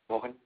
மோகன்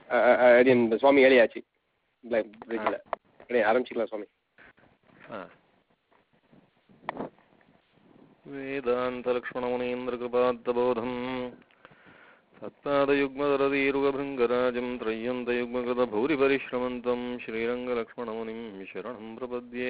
அடியன் சுவாமி ஏழையாச்சு பிரிட்ஜில் அப்படியே ஆரம்பிச்சிக்கலாம் சுவாமி वेदान्तलक्ष्मणमुनीन्द्रकृपात्तबोधम् सत्पादयुग्मदरदीरुगभृङ्गराजं त्रय्यन्तयुग्मगतभूरिपरिश्रमन्तं श्रीरङ्गलक्ष्मणमुनिं शरणं प्रपद्ये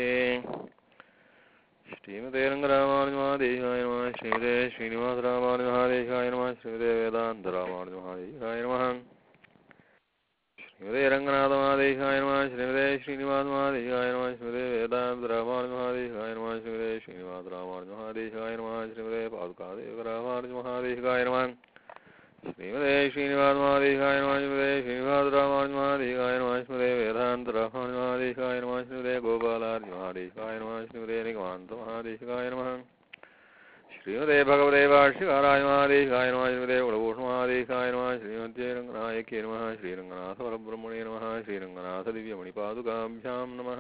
श्रीमते रङ्गरामानुजमहादेशाय नमः श्रीमते श्रीनिवासरामानुजमहादेशाय नमः श्रीमते वेदान्तरामानुजमहादेशाय नमः श्रीमते रङ्गनाथमहादेशाय नमः श्रीमते श्रीनिवासमहादेशाय नमः श्रीमते वेदान्तरामानुजमहादेशाय नमः श्रीमते श्रीनिवासरामानुजमहादेशाय नमः श्रीमते पादुकादेवरामानुजमहादेशाय नमः श्रीमते श्रीनिवासमहादेशाय नमः श्रीमते श्रीनिवासरामानुजमहादेशाय नमः श्रीमते वेदान्तरामानुजमहादेशाय नमः श्रीमते गोपालार्जुमहादेशाय नमः श्रीमते निगमान्तमहादेशाय नमः श्रीमते भगवते भाष्यकाराय महादेशाय नमः श्रीमते गुणभूषणमहादेशाय नमः श्रीमते रङ्गनायके नमः श्रीरङ्गनाथपरब्रह्मणे नमः श्रीरङ्गनाथदिव्यमणिपादुकाभ्यां नमः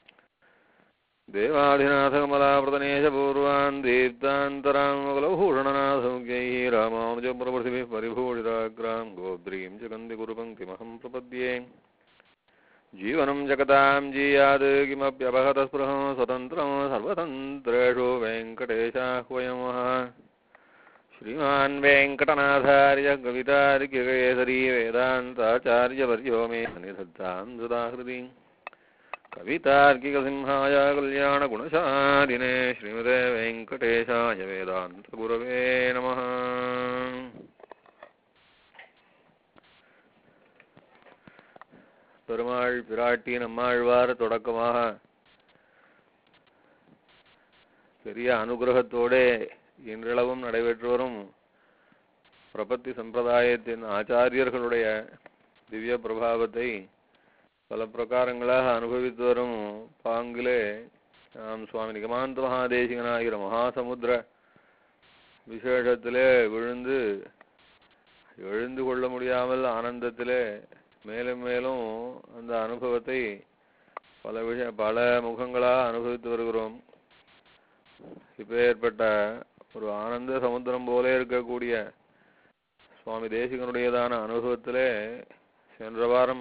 देवाधिनाथकमलाप्रतनेशपूर्वान् दीप्तान्तराङ्गलभूषणनाथमुख्यैः रामानुजप्रभृतिभिः परिभूषिताग्रां गोद्रीं च कन्दिकुरुपङ्क्तिमहं प्रपद्ये जीवनं जगतां जीयात् किमप्यपहतस्पृहं स्वतन्त्रं सर्वतन्त्रेषु वेङ्कटेशाह्वयमः श्रीमान् वेङ्कटनाथार्य कवितार्किकेसरी वेदान्ताचार्यवर्यो मे निधत्तां सदाहृदि कवितार्किकसिंहाय कल्याणगुणशालिने श्रीमते वेङ्कटेशाय वेदान्तगुरवे नमः பெருமாள் பிராட்டி நம்மாழ்வார் தொடக்கமாக பெரிய அனுகிரகத்தோடே இன்றளவும் நடைபெற்று வரும் பிரபத்தி சம்பிரதாயத்தின் ஆச்சாரியர்களுடைய திவ்ய பிரபாவத்தை பல பிரகாரங்களாக அனுபவித்து வரும் பாங்கிலே நாம் சுவாமி நிகமாந்த மகாதேசிகனாகிற மகாசமுத்திர விசேஷத்திலே விழுந்து எழுந்து கொள்ள முடியாமல் ஆனந்தத்திலே மேலும் மேலும் அந்த அனுபவத்தை பல விஷய பல முகங்களாக அனுபவித்து வருகிறோம் இப்போ ஏற்பட்ட ஒரு ஆனந்த சமுத்திரம் போல இருக்கக்கூடிய சுவாமி தேசிகனுடையதான அனுபவத்திலே சென்ற வாரம்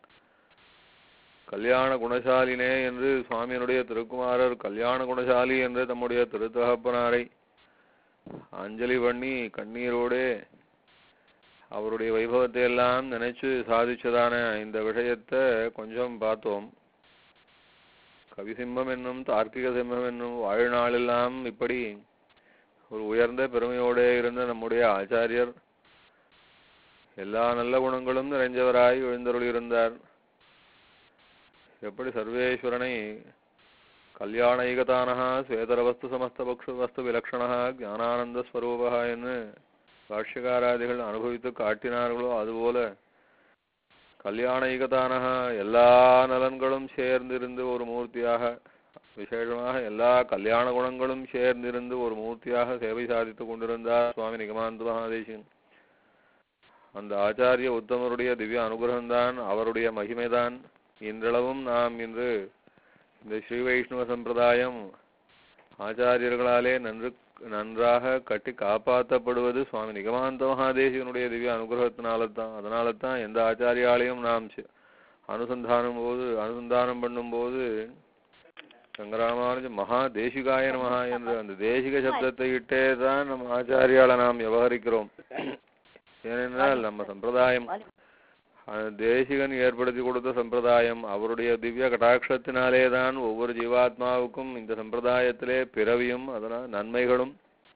கல்யாண குணசாலினே என்று சுவாமியினுடைய திருக்குமாரர் கல்யாண குணசாலி என்று தம்முடைய திருத்தகப்பனாரை அஞ்சலி பண்ணி கண்ணீரோடே அவருடைய வைபவத்தை எல்லாம் நினைச்சு சாதிச்சதான இந்த விஷயத்தை கொஞ்சம் பார்த்தோம் கவிசிம்மம் என்னும் தார்க்கிக சிம்மம் என்னும் வாழ்நாளெல்லாம் இப்படி ஒரு உயர்ந்த பெருமையோடே இருந்த நம்முடைய ஆச்சாரியர் எல்லா நல்ல குணங்களும் நிறைஞ்சவராய் எழுந்தருளியிருந்தார் எப்படி சர்வேஸ்வரனை கல்யாணைகதானஹா ஸ்வேதரவஸ்து சமஸ்த பக்ஷு வஸ்து விலக்ஷணா ஞானானந்த ஸ்வரூபா என்று பாஷ்யகாராதிகள் அனுபவித்து காட்டினார்களோ அதுபோல கல்யாணைகதானஹா எல்லா நலன்களும் சேர்ந்திருந்து ஒரு மூர்த்தியாக விசேஷமாக எல்லா கல்யாண குணங்களும் சேர்ந்திருந்து ஒரு மூர்த்தியாக சேவை சாதித்துக் கொண்டிருந்தார் சுவாமி நிகமாந்த மகாதேசன் அந்த ஆச்சாரிய உத்தமருடைய திவ்ய அனுகிரகம்தான் அவருடைய மகிமைதான் இன்றளவும் நாம் இன்று இந்த ஸ்ரீ வைஷ்ணவ சம்பிரதாயம் ஆச்சாரியர்களாலே நன்று நன்றாக கட்டி காப்பாற்றப்படுவது சுவாமி நிகமாந்த மகாதேசிகனுடைய திவ்ய அனுகிரகத்தினால தான் அதனால தான் எந்த ஆச்சாரியாலையும் நாம் சி- அனுசந்தானம் போது அனுசந்தானம் பண்ணும்போது சங்கராமானுஜ மகா தேசிகாய மகா என்று அந்த தேசிக சப்தத்தை இட்டே தான் நம்ம ஆச்சாரியால நாம் விவகரிக்கிறோம் ஏனென்றால் நம்ம சம்பிரதாயம் அந்த தேசிகன் ஏற்படுத்தி கொடுத்த சம்பிரதாயம் அவருடைய திவ்ய கடாட்சத்தினாலே தான் ஒவ்வொரு ஜீவாத்மாவுக்கும் இந்த சம்பிரதாயத்திலே பிறவியும் அதனால் நன்மைகளும்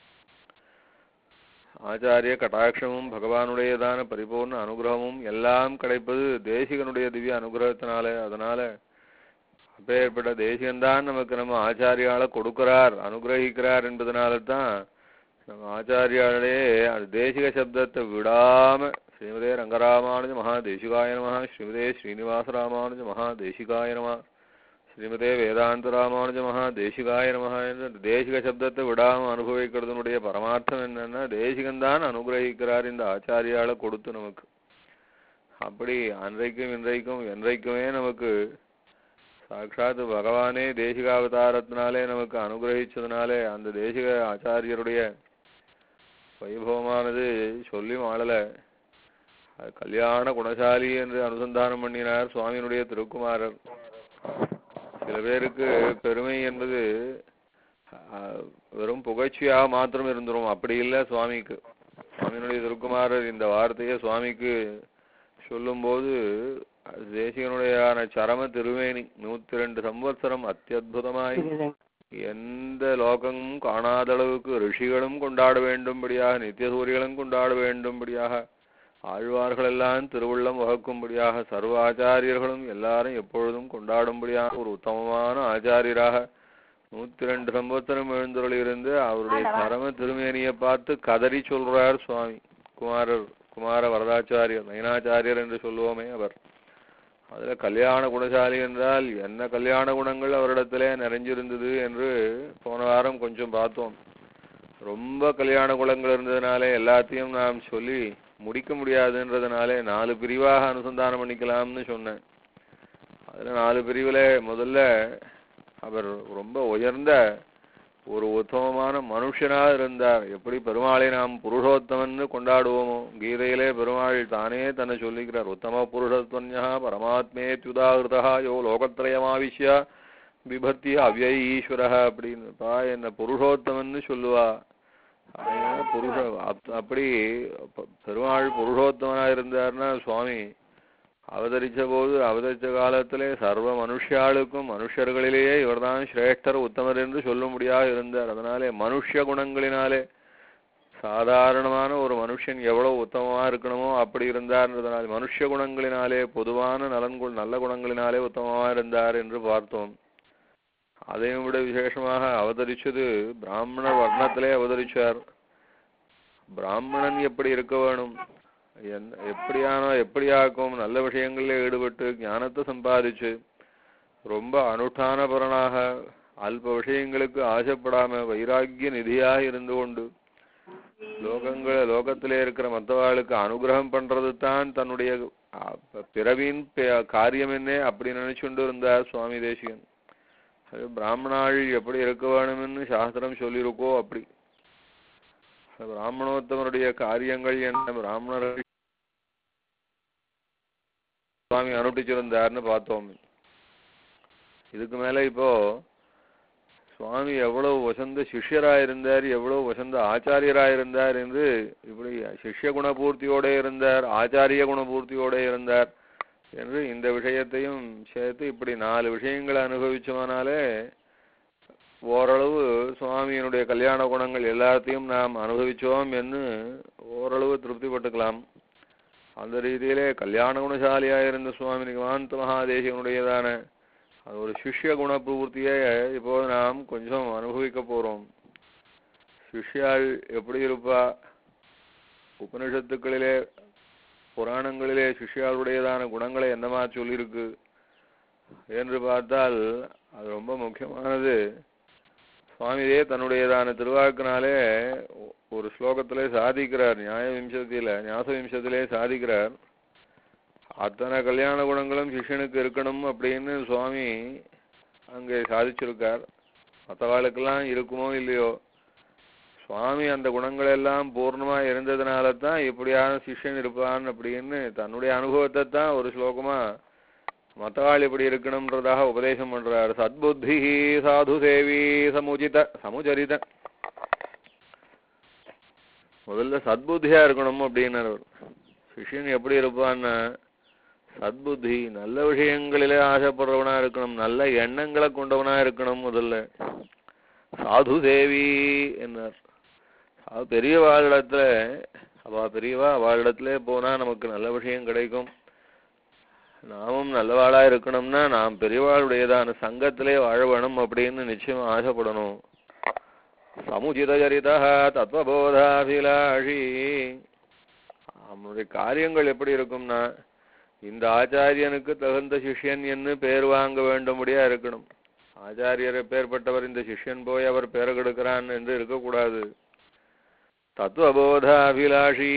ஆச்சாரிய கடாட்சமும் பகவானுடையதான பரிபூர்ண அனுகிரகமும் எல்லாம் கிடைப்பது தேசிகனுடைய திவ்ய அனுகிரகத்தினாலே அதனால அப்பேற்பட்ட தேசிகன்தான் நமக்கு நம்ம ஆச்சாரியால கொடுக்கிறார் அனுகிரகிக்கிறார் என்பதனால தான் நம்ம ஆச்சாரியாலே அந்த தேசிக சப்தத்தை விடாம ஸ்ரீமதே ரங்கராமானுஜ மகாதேசிகாய நம ஸ்ரீமதே ஸ்ரீனிவாச ராமானுஜ மகாதேசிகாய நம ஸ்ரீமதே வேதாந்த ராமானுஜ மகாதேசிகாய நம என்ற அந்த தேசிக சப்தத்தை விடாம அனுபவிக்கிறதுனுடைய பரமார்த்தம் என்னன்னா தேசிகன்தான் அனுகிரகிக்கிறார் இந்த ஆச்சாரியால கொடுத்து நமக்கு அப்படி அன்றைக்கும் இன்றைக்கும் என்றைக்குமே நமக்கு சாட்சாத் பகவானே தேசிகாவதாரத்தினாலே நமக்கு அனுகிரகிச்சதுனாலே அந்த தேசிக ஆச்சாரியருடைய வைபவமானது சொல்லி மாளல அது கல்யாண குணசாலி என்று அனுசந்தானம் பண்ணினார் சுவாமியினுடைய திருக்குமாரர் சில பேருக்கு பெருமை என்பது அஹ், வெறும் புகழ்ச்சியாக மாத்திரம் இருந்துரும் அப்படி இல்லை சுவாமிக்கு சுவாமியினுடைய திருக்குமாரர் இந்த வார்த்தையை சுவாமிக்கு சொல்லும்போது அது தேசிகனுடையான சரம திருவேணி நூத்தி ரெண்டு சம்வத்சரம் அத்தியுதமாய் எந்த லோகமும் காணாத அளவுக்கு ரிஷிகளும் கொண்டாட வேண்டும்படியாக நித்தியசூரிகளும் கொண்டாட வேண்டும்படியாக ஆழ்வார்கள் எல்லாம் திருவுள்ளம் வகுக்கும்படியாக சர்வ ஆச்சாரியர்களும் எல்லாரும் எப்பொழுதும் கொண்டாடும்படியாக ஒரு உத்தமமான ஆச்சாரியராக நூத்தி ரெண்டு சம்பவத்திரம் எழுந்தருள் இருந்து அவருடைய சரம திருமேனியை பார்த்து கதறி சொல்றார் சுவாமி குமாரர் குமார வரதாச்சாரியர் நயனாச்சாரியர் என்று சொல்லுவோமே அவர் அதுல கல்யாண குணசாலி என்றால் என்ன கல்யாண குணங்கள் அவரிடத்திலே நிறைஞ்சிருந்தது என்று போன வாரம் கொஞ்சம் பார்த்தோம் ரொம்ப கல்யாண குணங்கள் இருந்ததுனாலே எல்லாத்தையும் நாம் சொல்லி முடிக்க முடியாதுன்றதுனாலே நாலு பிரிவாக அனுசந்தானம் பண்ணிக்கலாம்னு சொன்னேன் அதுல நாலு பிரிவுல முதல்ல அவர் ரொம்ப உயர்ந்த ஒரு உத்தமமான மனுஷனாக இருந்தார் எப்படி பெருமாளை நாம் புருஷோத்தமன்னு கொண்டாடுவோமோ கீதையிலே பெருமாள் தானே தன்னை சொல்லிக்கிறார் உத்தம புருஷத்வன்யா பரமாத்மேத்யுதாகிருதா யோ லோகத்ரயமாவிஷ்ய விபத்தி அவ்யய ஈஸ்வர அப்படின்னு பா என்ன புருஷோத்தமன்னு சொல்லுவா அதனால புருஷ அப்- அப்படி ப- பெருமாள் புருஷோத்தமனா இருந்தார்னா சுவாமி அவதரிச்ச போது அவதரிச்ச காலத்திலே சர்வ மனுஷாளுக்கும் மனுஷர்களிலேயே இவர்தான் சிரேஷ்டர் உத்தமர் என்று சொல்லும்படியாக இருந்தார் அதனாலே மனுஷ குணங்களினாலே சாதாரணமான ஒரு மனுஷன் எவ்வளவு உத்தமமா இருக்கணுமோ அப்படி இருந்தார்ன்றதுனால மனுஷ குணங்களினாலே பொதுவான நலன்குள் நல்ல குணங்களினாலே உத்தமமா இருந்தார் என்று பார்த்தோம் அதையும் விட விசேஷமாக அவதரிச்சது பிராமண வர்ணத்திலே அவதரிச்சார் பிராமணன் எப்படி இருக்க வேணும் என்- எப்படியானோ எப்படியாக்கும் நல்ல விஷயங்களில் ஈடுபட்டு ஞானத்தை சம்பாதிச்சு ரொம்ப அனுஷ்டானபரனாக அல்ப விஷயங்களுக்கு ஆசைப்படாம வைராக்கிய நிதியாக இருந்து கொண்டு லோகங்கள லோகத்திலே இருக்கிற மற்றவாளுக்கு அனுகிரகம் பண்றது தான் தன்னுடைய அ, பிறவியின் பே- காரியம் என்ன அப்படி நினைச்சுண்டு இருந்தார் சுவாமி தேசிகன் அது பிராமணாள் எப்படி இருக்க வேணும்னு சாஸ்திரம் சொல்லியிருக்கோ அப்படி பிராமணோத்தமருடைய காரியங்கள் என்ன பிராமணர்கள் சுவாமி அனுஷ்டிச்சிருந்தார்னு பார்த்தோம் இதுக்கு மேல இப்போ சுவாமி எவ்வளவு வசந்த சிஷ்யராயிருந்தார் எவ்வளவு வசந்த ஆச்சாரியராயிருந்தார் என்று இப்படி சிஷ்ய குணபூர்த்தியோட இருந்தார் ஆச்சாரிய குணபூர்த்தியோட இருந்தார் என்று இந்த விஷயத்தையும் சேர்த்து இப்படி நாலு விஷயங்களை அனுபவிச்சோம்னாலே ஓரளவு சுவாமியினுடைய கல்யாண குணங்கள் எல்லாத்தையும் நாம் அனுபவிச்சோம் என்று ஓரளவு திருப்திப்பட்டுக்கலாம் அந்த ரீதியிலே கல்யாண குணசாலியா இருந்த சுவாமி நிகமாந்த மகாதேசிகனுடையதான அது ஒரு சிஷ்ய குண பூர்த்தியை இப்போ நாம் கொஞ்சம் அனுபவிக்க போறோம் சிஷ்யாள் எப்படி இருப்பா உபனிஷத்துக்களிலே புராணங்களிலே சிஷ்யாளுடையதான குணங்களை என்னமா சொல்லியிருக்கு என்று பார்த்தால் அது ரொம்ப முக்கியமானது சுவாமியே தன்னுடையதான திருவாக்கினாலே ஒ- ஒரு ஸ்லோகத்திலே சாதிக்கிறார் நியாய விம்சத்தில ஞாச விம்சத்திலே சாதிக்கிறார் அத்தனை கல்யாண குணங்களும் சிஷ்யனுக்கு இருக்கணும் அப்படின்னு சுவாமி அங்கே சாதிச்சிருக்கார் மற்றவாளுக்கெல்லாம் இருக்குமோ இல்லையோ சுவாமி அந்த குணங்கள் எல்லாம் பூர்ணமா இருந்ததுனால தான் இப்படியான சிஷ்யன் இருப்பான் அப்படின்னு தன்னுடைய அனுபவத்தை தான் ஒரு ஸ்லோகமா மத்தவாள் இப்படி இருக்கணும்ன்றதாக உபதேசம் பண்றார் சத்புத்தி சாது சேவி சமுஜித சமுச்சரித முதல்ல சத்புத்தியா இருக்கணும் அப்படின்னார் அவர் சிஷ்யன் எப்படி இருப்பான்னா சத்புத்தி நல்ல விஷயங்களிலே ஆசைப்படுறவனா இருக்கணும் நல்ல எண்ணங்களை கொண்டவனா இருக்கணும் முதல்ல சாது தேவி என்னார் அது பெரியவாளிடத்துல அவ பெரியவா அவளிடத்துல போனா நமக்கு நல்ல விஷயம் கிடைக்கும் நாமும் நல்லவாளா இருக்கணும்னா நாம் பெரியவாளுடையதான சங்கத்திலே வாழ வேணும் அப்படின்னு நிச்சயம் ஆசைப்படணும் சமுச்சித சரிதா தத்துவபோதாபிலாஷி அவனுடைய காரியங்கள் எப்படி இருக்கும்னா இந்த ஆச்சாரியனுக்கு தகுந்த சிஷ்யன் என்று பேர் வாங்க வேண்டும்படியா இருக்கணும் ஆச்சாரியர் பேர்பட்டவர் இந்த சிஷ்யன் போய் அவர் பேர் கெடுக்கிறான் என்று இருக்கக்கூடாது தத்துவபோத அபிலாஷி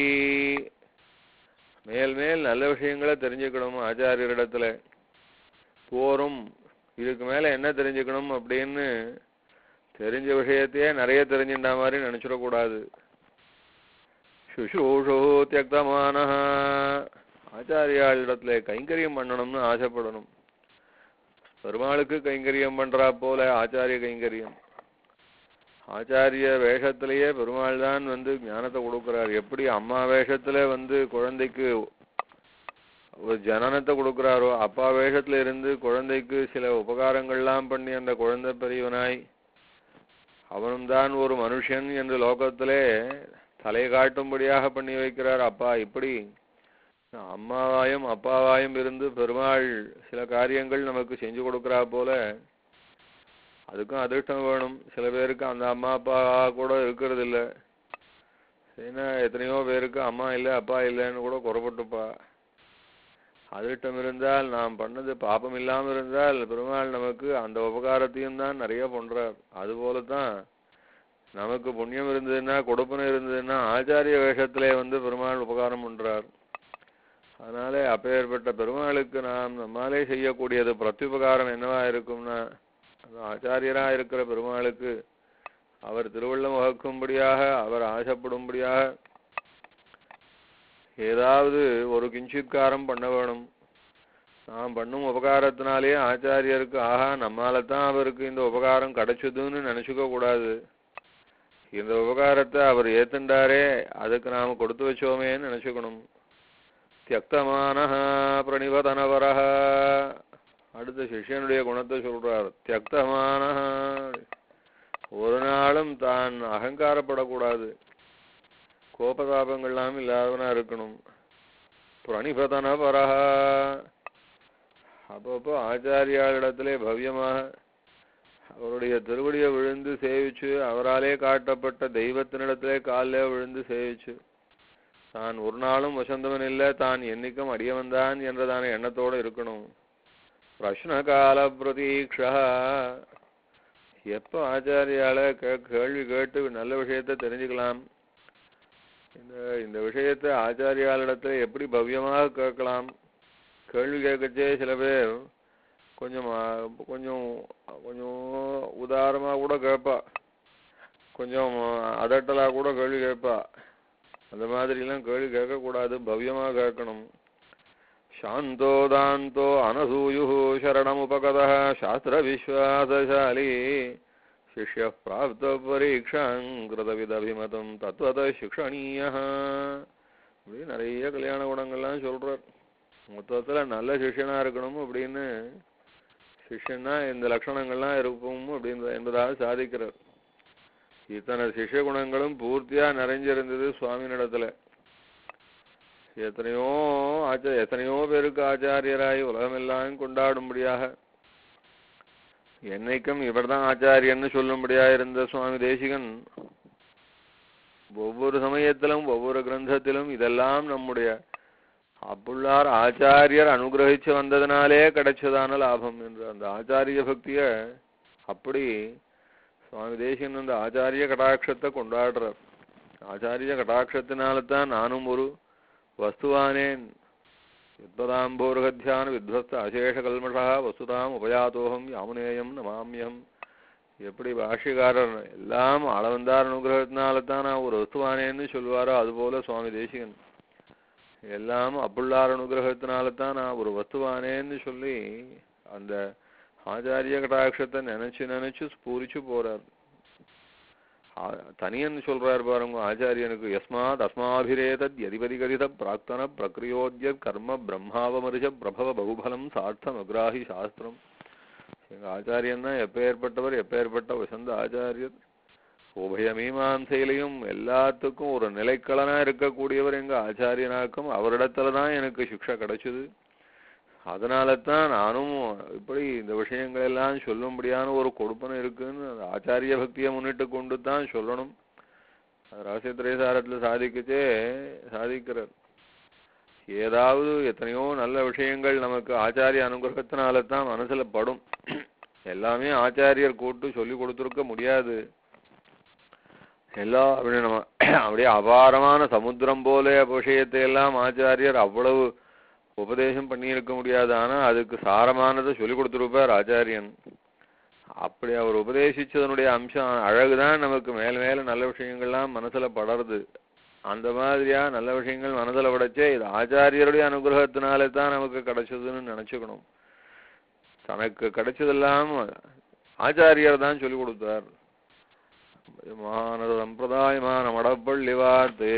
மேல் மேல் நல்ல விஷயங்களை தெரிஞ்சுக்கணும் ஆச்சாரியரிடத்துல போரும் இதுக்கு மேல என்ன தெரிஞ்சுக்கணும் அப்படின்னு தெரிஞ்ச விஷயத்தையே நிறைய தெரிஞ்சுட்டா மாதிரி நினைச்சிடக்கூடாது சுஷ்ரூஷோ தியக்தமான ஆச்சாரியாளிடத்துல கைங்கரியம் பண்ணணும்னு ஆசைப்படணும் பெருமாளுக்கு கைங்கரியம் பண்றா போல ஆச்சாரிய கைங்கரியம் ஆச்சாரிய வேஷத்திலேயே பெருமாள் தான் வந்து ஞானத்தை கொடுக்கிறார் எப்படி அம்மா வேஷத்துல வந்து குழந்தைக்கு ஒரு ஜனனத்தை கொடுக்கிறாரோ அப்பா வேஷத்துல இருந்து குழந்தைக்கு சில உபகாரங்கள்லாம் பண்ணி அந்த குழந்தை பெரியவனாய் அவனும் தான் ஒரு மனுஷன் என்று லோகத்திலே தலை காட்டும்படியாக பண்ணி வைக்கிறார் அப்பா இப்படி அம்மாவாயும் அப்பாவாயும் இருந்து பெருமாள் சில காரியங்கள் நமக்கு செஞ்சு கொடுக்கிறா போல அதுக்கும் அதிர்ஷ்டம் வேணும் சில பேருக்கு அந்த அம்மா அப்பா கூட இருக்கிறது இல்ல ஏன்னா எத்தனையோ பேருக்கு அம்மா இல்லை அப்பா இல்லைன்னு கூட குறப்பட்டுப்பா அதிர்ஷ்டம் இருந்தால் நாம் பண்ணது பாபம் இல்லாமல் இருந்தால் பெருமாள் நமக்கு அந்த உபகாரத்தையும் தான் நிறைய பண்றார் அதுபோல தான் நமக்கு புண்ணியம் இருந்ததுன்னா கொடுப்பனை இருந்ததுன்னா ஆச்சாரிய வேஷத்திலே வந்து பெருமாள் உபகாரம் பண்றார் அதனாலே அப்பேற்பட்ட பெருமாளுக்கு நாம் நம்மாலே செய்யக்கூடியது பிரத்யுபகாரம் என்னவா இருக்கும்னா அது ஆச்சாரியரா இருக்கிற பெருமாளுக்கு அவர் திருவள்ளம் வகுக்கும்படியாக அவர் ஆசைப்படும்படியாக ஏதாவது ஒரு கிஞ்சித்காரம் பண்ண வேணும் நாம் பண்ணும் உபகாரத்தினாலே ஆச்சாரியருக்கு ஆஹா நம்மால தான் அவருக்கு இந்த உபகாரம் கிடைச்சதுன்னு நினைச்சுக்க கூடாது இந்த உபகாரத்தை அவர் ஏத்துண்டாரே அதுக்கு நாம கொடுத்து வச்சோமேன்னு நினைச்சுக்கணும் தியக்தமான பிரணிபதனவரஹ அடுத்த சிஷ்யனுடைய குணத்தை சொல்றார் தியக்தமான ஒரு நாளும் தான் அகங்காரப்படக்கூடாது கோபதாபங்கள்லாம் இல்லாதவனா இருக்கணும் பிரணிபதன பரஹ அப்பப்போ ஆச்சாரியாளிடத்திலே பவ்யமாக அவருடைய திருவடியை விழுந்து சேவிச்சு அவராலே காட்டப்பட்ட தெய்வத்தினிடத்திலே காலிலே விழுந்து சேவிச்சு தான் ஒரு நாளும் வசந்தவன் இல்லை தான் என்னைக்கும் அடியவன்தான் என்றதான எண்ணத்தோடு இருக்கணும் பிரஷ்ன கால பிரதீக்ஷா எப்போ ஆச்சாரியால கே- கேள்வி கேட்டு நல்ல விஷயத்தை தெரிஞ்சுக்கலாம் இந்த இந்த விஷயத்தை ஆச்சாரியாளிடத்துல எப்படி பவ்யமாக கேட்கலாம் கேள்வி கேட்கச்சே சில பேர் கொஞ்சம் ஆ, கொஞ்சம் கொஞ்சம் உதாரமா கூட கேட்பா கொஞ்சம் அதட்டலா கூட கேள்வி கேட்பா அந்த மாதிரிலாம் கேள்வி கேட்கக்கூடாது பவ்யமா கேட்கணும் சாந்தோதாந்தோ அனசூயு சரணமுபகத சாஸ்திர விஸ்வாசசாலி சிஷ்ய பிராப்த பரீட்சாங் கிருதவிதபிமதம் தத்வத சிக்ஷணீய இப்படி நிறைய கல்யாண குணங்கள்லாம் சொல்றார் மொத்தத்துல நல்ல சிஷ்யனா இருக்கணும் அப்படின்னு சிஷ்யன்னா இந்த லட்சணங்கள்லாம் இருக்கும் அப்படின்ற என்பதாக சாதிக்கிறார் இத்தனை சிஷ்ய குணங்களும் பூர்த்தியா நிறைஞ்சிருந்தது சுவாமியினிடத்துல எத்தனையோ ஆச்சா எத்தனையோ பேருக்கு ஆச்சாரியராய் உலகமெல்லாம் கொண்டாடும்படியாக என்னைக்கும் இவர்தான் ஆச்சாரியன்னு சொல்லும்படியா இருந்த சுவாமி தேசிகன் ஒவ்வொரு சமயத்திலும் ஒவ்வொரு கிரந்தத்திலும் இதெல்லாம் நம்முடைய அப்புள்ளார் ஆச்சாரியர் அனுகிரகிச்சு வந்ததுனாலே கிடைச்சதான லாபம் என்று அந்த ஆச்சாரிய பக்திய அப்படி சுவாமி தேசிகன் அந்த ஆச்சாரிய கடாட்சத்தை கொண்டாடுறார் ஆச்சாரிய கடாட்சத்தினால தான் நானும் ஒரு வஸ்துவானேன் வித்வதாம்போருகத்தியான வித்வஸ்த அசேஷ கல்மஷா வசுதாம் உபயாத்தோகம் யாமுனேயம் நமாமியம் எப்படி பாஷ்யக்காரர் எல்லாம் அளவந்தார் அனுகிரகத்தினால தான் நான் ஒரு வஸ்துவானேன்னு சொல்லுவாரோ அதுபோல சுவாமி தேசிகன் எல்லாம் அப்புள்ளார் அனுகிரகத்தினால தான் நான் ஒரு வஸ்துவானேன்னு சொல்லி அந்த ஆச்சாரிய கடாட்சத்தை நினைச்சு நினைச்சு ஸ்பூரிச்சு போறார் ஆ- தனியன் சொல்றார் பாருங்க ஆச்சாரியனுக்கு யஸ்மாத் அஸ்மாபிரேதத் யதிபதிகதித பிராக்தன பிரக்ரியோத்ய கர்ம பிரம்மாவமரிஷ பிரபவ பகுபலம் சார்த்தம் அக்ராஹி சாஸ்திரம் எங்க ஆச்சாரியன் தான் எப்பேற்பட்டவர் எப்பேற்பட்ட வசந்த ஆச்சாரியர் உபய மீமாசையிலையும் எல்லாத்துக்கும் ஒரு நிலைக்களனா இருக்கக்கூடியவர் எங்க ஆச்சாரியனாக்கும் அவரிடத்துல தான் எனக்கு சிக்ஷை கிடைச்சது அதனால தான் நானும் இப்படி இந்த விஷயங்கள் எல்லாம் சொல்லும்படியான ஒரு கொடுப்பனை இருக்குன்னு அந்த ஆச்சாரிய பக்தியை முன்னிட்டு கொண்டு தான் சொல்லணும் அது ரகசியத்திரேசாரத்தில் சாதிக்கச்சே சாதிக்கிறார் ஏதாவது எத்தனையோ நல்ல விஷயங்கள் நமக்கு ஆச்சாரிய அனுகிரகத்தினால தான் மனசுல படும் எல்லாமே ஆச்சாரியர் கூட்டு சொல்லி கொடுத்துருக்க முடியாது எல்லா அப்படி நம்ம அப்படியே அபாரமான சமுத்திரம் போல விஷயத்தை எல்லாம் ஆச்சாரியர் அவ்வளவு உபதேசம் பண்ணியிருக்க முடியாது ஆனா அதுக்கு சாரமானதை சொல்லி கொடுத்துருப்பார் ஆச்சாரியன் அப்படி அவர் உபதேசிச்சதனுடைய அம்சம் அழகுதான் நமக்கு மேல மேல நல்ல விஷயங்கள்லாம் மனசுல படருது அந்த மாதிரியா நல்ல விஷயங்கள் மனதில் படைச்சே இது ஆச்சாரியருடைய அனுகிரகத்தினாலே தான் நமக்கு கிடைச்சதுன்னு நினைச்சுக்கணும் தனக்கு கிடைச்சதெல்லாம் ஆச்சாரியர் தான் சொல்லி கொடுத்தார் மானத சம்பிரதாயமான மடப்பள்ளி வார்த்தை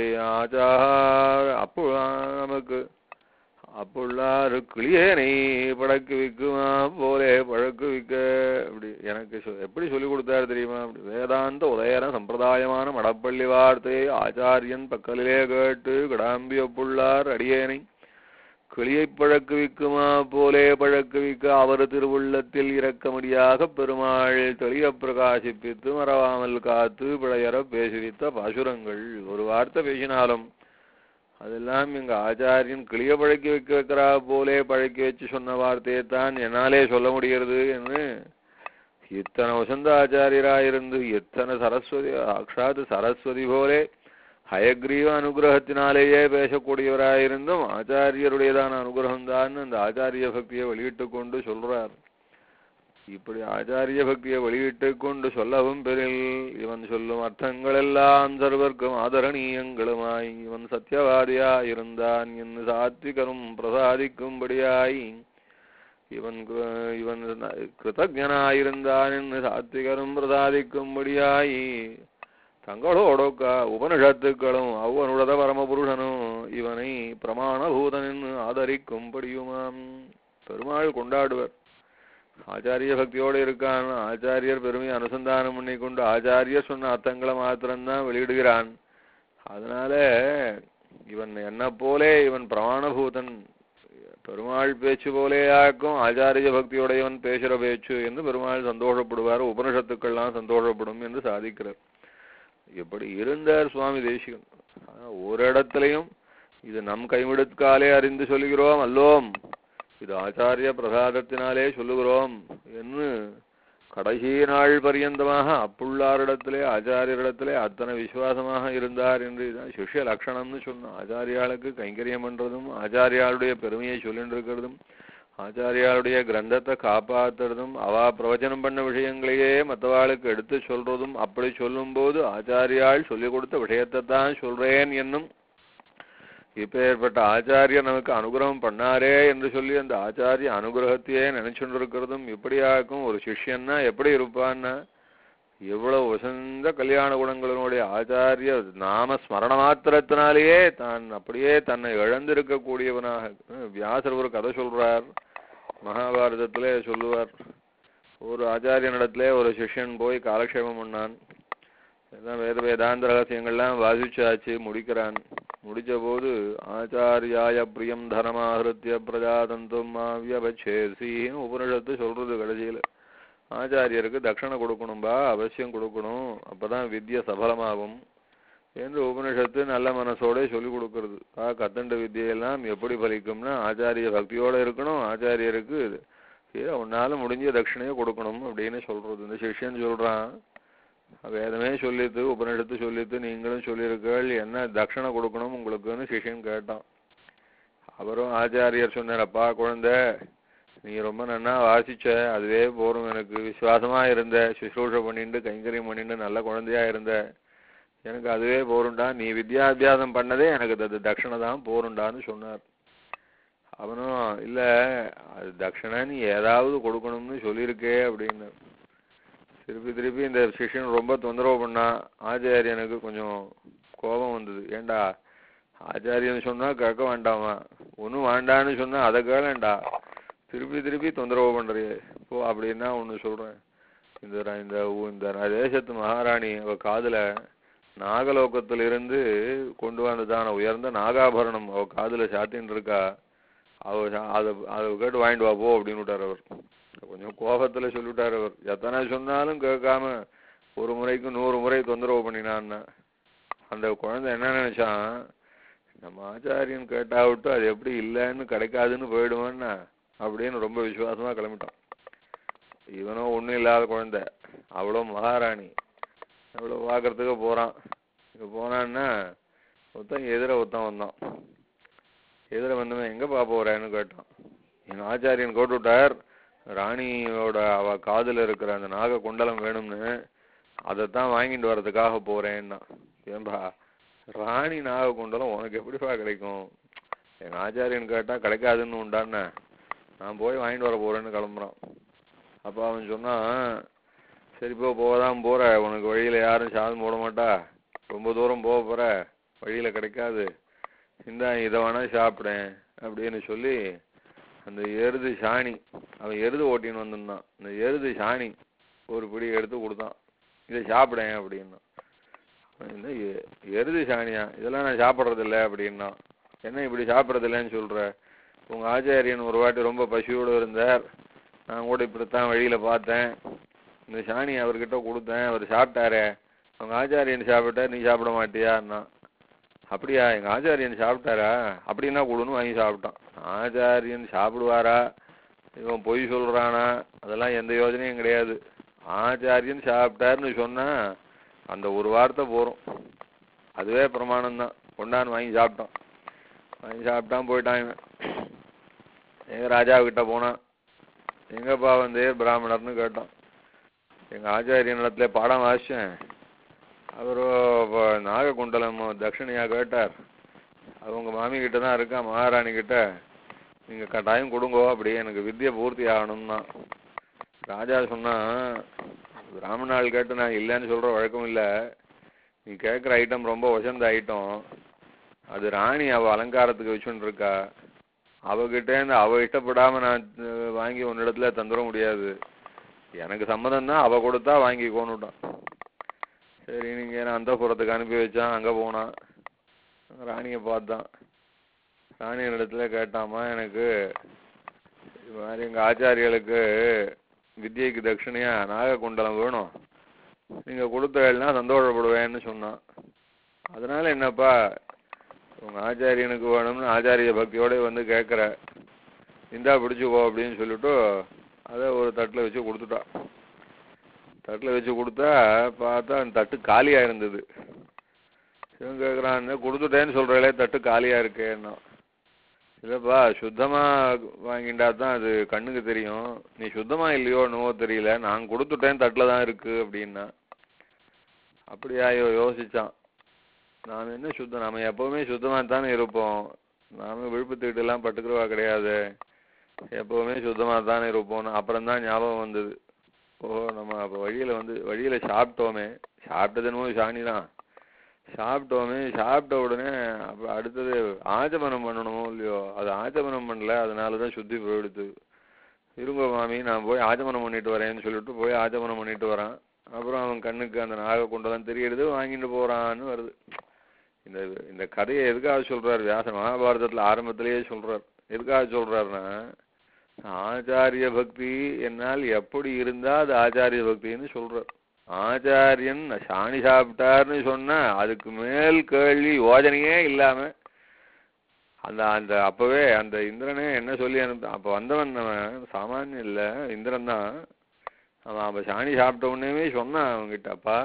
ஆச்சார அப்போ நமக்கு அப்புள்ளாரு கிளியேனை பழக்கு விக்குமா போலே பழக்கு விக்க அப்படி எனக்கு சொ- எப்படி சொல்லி கொடுத்தாரு தெரியுமா அப்படி வேதாந்த உதயன சம்பிரதாயமான மடப்பள்ளி வார்த்தையை ஆச்சாரியன் பக்கலிலே கேட்டு கிடாம்பி அப்புள்ளார் அடியேனை கிளியை பழக்குவிக்குமா போலே பழக்குவிக்க அவர் திருவுள்ளத்தில் இரக்கமடியாக பெருமாள் தெளிய பிரகாசிப்பித்து மறவாமல் காத்து பிழையற பேசுவித்த பாசுரங்கள் ஒரு வார்த்தை பேசினாலும் அதெல்லாம் எங்க ஆச்சாரியன் கிளிய பழக்கி வைக்க வைக்கிறா போலே பழக்கி வச்சு சொன்ன வார்த்தையை தான் என்னாலே சொல்ல முடிகிறது என்று இத்தனை வசந்த ஆச்சாரியராயிருந்து எத்தனை சரஸ்வதி சாட்சாத் சரஸ்வதி போலே ஹயக்ரீவ அனுகிரகத்தினாலேயே பேசக்கூடியவராயிருந்தும் ஆச்சாரியருடையதான அனுகிரகம் தான் அந்த ஆச்சாரிய பக்தியை வெளியிட்டு கொண்டு சொல்றார் இப்படி ஆச்சாரிய பக்தியை வெளியிட்டு கொண்டு சொல்லவும் பெரில் இவன் சொல்லும் அர்த்தங்கள் எல்லாம் சர்வர்க்கும் ஆதரணீயங்களுமாய் இவன் சத்தியவாதியா இருந்தான் என்று சாத்விகரும் பிரசாதிக்கும்படியாய் இவன் கிரு- இவன் ந- கிருதஜனாயிருந்தான் என்று சாத்விகரும் பிரசாதிக்கும்படியாய் தங்களோடொக்க உபனிஷத்துக்களும் அவ்வனுடத பரமபுருஷனும் இவனை பிரமாணபூதன் ஆதரிக்கும்படியுமாம் பெருமாள் கொண்டாடுவர் ஆச்சாரிய பக்தியோடு இருக்கான் ஆச்சாரியர் பெருமை அனுசந்தானம் பண்ணி கொண்டு ஆச்சாரியர் சொன்ன அர்த்தங்களை மாத்திரம்தான் வெளியிடுகிறான் அதனால இவன் என்ன போலே இவன் பிரமாணபூதன் பெருமாள் பேச்சு போலேயாக்கும் ஆச்சாரிய பக்தியுடையவன் பேசுற பேச்சு என்று பெருமாள் சந்தோஷப்படுவார் உபனிஷத்துக்கள்லாம் சந்தோஷப்படும் என்று சாதிக்கிறார் எப்படி இருந்தார் சுவாமி தேசிகன் ஆனா, ஒரு இடத்துலயும் இது நம் கைவிடுக்காலே அறிந்து சொல்லுகிறோம் அல்லோம் இது ஆச்சாரிய பிரசாதத்தினாலே சொல்லுகிறோம் என்று கடைசி நாள் பரியந்தமாக அப்புள்ளாரிடத்திலே ஆச்சாரியரிடத்திலே அத்தனை விசுவாசமாக இருந்தார் என்று இதான் சிஷ்ய லட்சணம்னு சொன்னோம் ஆச்சாரியாளுக்கு கைங்கரியம் பண்றதும் ஆச்சாரியாளுடைய பெருமையை சொல்லிட்டு இருக்கிறதும் ஆச்சாரியாளுடைய கிரந்தத்தை காப்பாத்துறதும் அவா பிரவச்சனம் பண்ண விஷயங்களையே மற்றவாளுக்கு எடுத்து சொல்றதும் அப்படி சொல்லும்போது ஆச்சாரியாள் சொல்லிக் கொடுத்த விஷயத்தை தான் சொல்றேன் என்னும் இப்பேற்பட்ட ஆச்சாரியர் நமக்கு அனுகிரகம் பண்ணாரே என்று சொல்லி அந்த ஆச்சாரிய அனுகிரகத்தையே நினைச்சுட்டு இருக்கிறதும் இப்படியாக்கும் ஒரு சிஷ்யன்னா எப்படி இருப்பான்னா எவ்வளவு வசந்த கல்யாண குணங்களினுடைய ஆச்சாரிய நாம ஸ்மரண மாத்திரத்தினாலேயே தான் அப்படியே தன்னை இழந்திருக்கக்கூடியவனாக அஹ் வியாசர் ஒரு கதை சொல்றார் மகாபாரதத்திலே சொல்லுவார் ஒரு ஆச்சாரியனிடத்திலே ஒரு சிஷ்யன் போய் காலக்ஷேபம் பண்ணான் எல்லாம் வேத வேதாந்த ரகசியங்கள்லாம் வாசிச்சாச்சு முடிக்கிறான் முடிச்ச போது ஆச்சாரியாய பிரியம் தனமாகிருத்திய பிரஜாதந்தும் மாவியபச்சேசின்னு உபனிஷத்து சொல்றது கடைசியில ஆச்சாரியருக்கு தட்சணை கொடுக்கணும்பா அவசியம் கொடுக்கணும் அப்பதான் வித்யை சபலமாகும் என்று உபனிஷத்து நல்ல மனசோட சொல்லி கொடுக்கறது ஆ கத்தண்ட வித்தியெல்லாம் எப்படி பலிக்கும்னா ஆச்சாரிய பக்தியோட இருக்கணும் ஆச்சாரியருக்கு ஏதோ உன்னால முடிஞ்ச தட்சிணையை கொடுக்கணும் அப்படின்னு சொல்றது இந்த சிஷ்யன் சொல்றான் வேதமே சொல்லித்து உபனிஷத்து சொல்லித்து நீங்களும் சொல்லியிருக்கள் என்ன தட்சணை கொடுக்கணும் உங்களுக்குன்னு சிஷ்யன் கேட்டான் அவரும் ஆச்சாரியர் சொன்னார் அப்பா குழந்தை நீ ரொம்ப நன்னா வாசிச்ச அதுவே போரும் எனக்கு விசுவாசமா இருந்த சுஷ்ரூஷ பண்ணிட்டு கைங்கரியம் பண்ணிட்டு நல்ல குழந்தையா இருந்த எனக்கு அதுவே போருண்டா நீ வித்யாபியாசம் பண்ணதே எனக்கு அது தட்சணை தான் போருண்டான்னு சொன்னார் அவனும் இல்ல அது தட்சணை நீ ஏதாவது கொடுக்கணும்னு சொல்லியிருக்கே அப்படின்னு திருப்பி திருப்பி இந்த சிஷ்யன் ரொம்ப தொந்தரவு பண்ணா ஆச்சாரியனுக்கு கொஞ்சம் கோபம் வந்தது ஏண்டா ஆச்சாரியன் சொன்னா கேட்க வேண்டாமா ஒன்றும் வேண்டான்னு சொன்னா அதை கேளேண்டா திருப்பி திருப்பி தொந்தரவு பண்றியே போ அப்படின்னா ஒன்று சொல்றேன் இந்த ர- இந்த ஊ- இந்த ர- தேசத்து மகாராணி அவ காதுல நாகலோகத்திலிருந்து கொண்டு வந்ததான உயர்ந்த நாகாபரணம் அவ காதுல சாத்தின்னு இருக்கா அவ சா- அதை அதை கேட்டு வாங்கிட்டு வா போ அப்படின்னு விட்டார் அவர் கொஞ்சம் கோபத்துல சொல்லிவிட்டார் அவர் எத்தனை சொன்னாலும் கேட்காம ஒரு முறைக்கு நூறு முறை தொந்தரவு பண்ணினான்னா அந்த குழந்தை என்ன நினைச்சான் நம்ம ஆச்சாரியன் கேட்டா விட்டு அது எப்படி இல்லைன்னு கிடைக்காதுன்னு போயிடுவான்னா அப்படின்னு ரொம்ப விசுவாசமா கிளம்பிட்டான் இவனும் ஒண்ணும் இல்லாத குழந்தை அவ்வளோ மகாராணி அவ்வளோ பார்க்கறதுக்கு போறான் இங்க போனான்னா ஒருத்தன் எதிர ஒருத்தன் வந்தான் எதிர வந்தவன் எங்கப்பா போறேன்னு கேட்டான் எங்க ஆச்சாரியன் கோட்டு விட்டார் ராணியோட அவ காதுல இருக்கிற அந்த நாக குண்டலம் வேணும்னு அதைத்தான் வாங்கிட்டு வர்றதுக்காக போறேன்னா ஏன்பா ராணி நாககுண்டலம் உனக்கு எப்படிப்பா கிடைக்கும் எங்க ஆச்சாரியன் கேட்டா கிடைக்காதுன்னு உண்டான்னு நான் போய் வாங்கிட்டு வர போறேன்னு கிளம்புறான் அப்ப அவன் சொன்னான் சரி போ போதான் போற உனக்கு வழியில யாரும் சாதம் போட மாட்டா ரொம்ப தூரம் போக போற வழியில கிடைக்காது இந்தா இதை வேணா சாப்பிடேன் அப்படின்னு சொல்லி அந்த எருது சாணி அவன் எருது ஓட்டின்னு வந்திருந்தான் அந்த எருது சாணி ஒரு பிடி எடுத்து கொடுத்தான் இதை சாப்பிடேன் அப்படின்னா அவன் என்ன எ- எருது சாணியா இதெல்லாம் நான் சாப்பிட்றது இல்லை அப்படின்னா என்ன இப்படி சாப்பிட்றது இல்லைன்னு சொல்ற உங்க ஆச்சாரியன் ஒரு வாட்டி ரொம்ப பசியோடு இருந்தார் நான் கூட இப்படித்தான் வழியில பார்த்தேன் இந்த சாணி அவர்கிட்ட கொடுத்தேன் அவர் சாப்பிட்டாரே உங்க ஆச்சாரியன் சாப்பிட்டார் நீ சாப்பிட மாட்டியான்னா அப்படியா எங்க ஆச்சாரியன் சாப்பிட்டாரா அப்படின்னா கொடுன்னு வாங்கி சாப்பிட்டான் ஆச்சாரியன் சாப்பிடுவாரா இவன் பொய் சொல்றானா அதெல்லாம் எந்த யோசனையும் கிடையாது ஆச்சாரியன் சாப்பிட்டாருன்னு சொன்னா அந்த ஒரு வார்த்தை போறோம் அதுவே பிரமாணம் தான் கொண்டான்னு வாங்கி சாப்பிட்டான் வாங்கி சாப்பிட்டான் போயிட்டான் இவன் எங்க ராஜா கிட்ட போனான் எங்கப்பா வந்து பிராமணர்னு கேட்டான் எங்க ஆச்சாரியன் இடத்துல பாடம் வாசிச்சேன் அவரு அப்ப நாககுண்டலம் தட்சிணையா கேட்டார் அவங்க மாமி கிட்ட தான் இருக்கா மகாராணி கிட்ட நீங்க கட்டாயம் கொடுங்கோ அப்படி எனக்கு வித்தியை பூர்த்தி ஆகணும்னா ராஜா சொன்னா பிராமணாள் கேட்டு நான் இல்லைன்னு சொல்ற வழக்கம் இல்ல நீ கேட்குற ஐட்டம் ரொம்ப வசந்த ஐட்டம் அது ராணி அவ அலங்காரத்துக்கு வச்சுன்னு இருக்கா அவகிட்ட இருந்து அவ இஷ்டப்படாம நான் அஹ், வாங்கி உன்னிடத்துல தந்துட முடியாது எனக்கு சம்மதம் தான் அவ கொடுத்தா வாங்கிக்கோன்னுட்டான் சரி நீங்க நான் அந்த அனுப்பி வச்சான் அங்க போனான் ராணியை பார்த்தான் ராணியின் இடத்துல கேட்டாமா எனக்கு இது மாதிரி எங்க ஆச்சாரியர்களுக்கு வித்யைக்கு தட்சிணையா நாககுண்டலம் வேணும் நீங்க கொடுத்தேன்னா சந்தோஷப்படுவேன்னு சொன்னான் அதனால என்னப்பா உங்க ஆச்சாரியனுக்கு வேணும்னு ஆச்சாரிய பக்தியோட வந்து கேட்குற இந்தா பிடிச்சுக்கோ அப்படின்னு சொல்லிட்டு அதை ஒரு தட்டில் வச்சு கொடுத்துட்டா தட்டில் வச்சு கொடுத்தா பார்த்தா அந்த தட்டு காலியாக இருந்தது இவன் கேட்குறான் கொடுத்துட்டேன்னு சொல்கிறீங்களே தட்டு காலியாக இருக்கேன்னா இல்லைப்பா சுத்தமாக வாங்கிட்டா தான் அது கண்ணுக்கு தெரியும் நீ சுத்தமாக இல்லையோ என்னவோ தெரியல நான் கொடுத்துட்டேன் தட்டில் தான் இருக்கு அப்படின்னா அப்படியா யோ- யோசிச்சான் நாம் என்ன சுத்தம் நம்ம எப்பவுமே சுத்தமாக தானே இருப்போம் நாம விழுப்புத்துக்கிட்டெல்லாம் பட்டுக்கிறவா கிடையாது எப்பவுமே சுத்தமாக தானே இருப்போம்னு அப்புறம் தான் ஞாபகம் வந்தது ஓ நம்ம அப்போ வழியில் வந்து வழியில் சாப்பிட்டோமே சாப்பிட்டது என்னமோ சாணி தான் சாப்பிட்டோமே சாப்பிட்ட உடனே அப்போ அடுத்தது ஆச்சமனம் பண்ணணுமோ இல்லையோ அது ஆச்சமனம் பண்ணல அதனால தான் சுத்தி போயிடுது இருங்க மாமி நான் போய் ஆச்சமனம் பண்ணிட்டு வரேன்னு சொல்லிட்டு போய் ஆச்சமனம் பண்ணிட்டு வரான் அப்புறம் அவன் கண்ணுக்கு அந்த நாகை கொண்டதான் தெரியுது வாங்கிட்டு போறான்னு வருது இந்த இந்த கதையை எதுக்காக சொல்றாரு வியாச மகாபாரதத்துல ஆரம்பத்திலேயே சொல்றார் எதுக்காக சொல்றாருன்னா ஆச்சாரிய பக்தி என்னால் எப்படி இருந்தா அது ஆச்சாரிய பக்தின்னு சொல்றார் ஆச்சாரியன் சாணி சாப்பிட்டாருன்னு சொன்னா அதுக்கு மேல் கேள்வி யோஜனையே இல்லாம அந்த அந்த அப்பவே அந்த இந்திரனே என்ன சொல்லி அனுப்ப அப்ப வந்தவன் அவன் சாமானியம் இல்ல இந்திரன் தான் அவன் அப்ப சாணி சாப்பிட்ட உடனே சொன்னான் அவன்கிட்ட அப்பா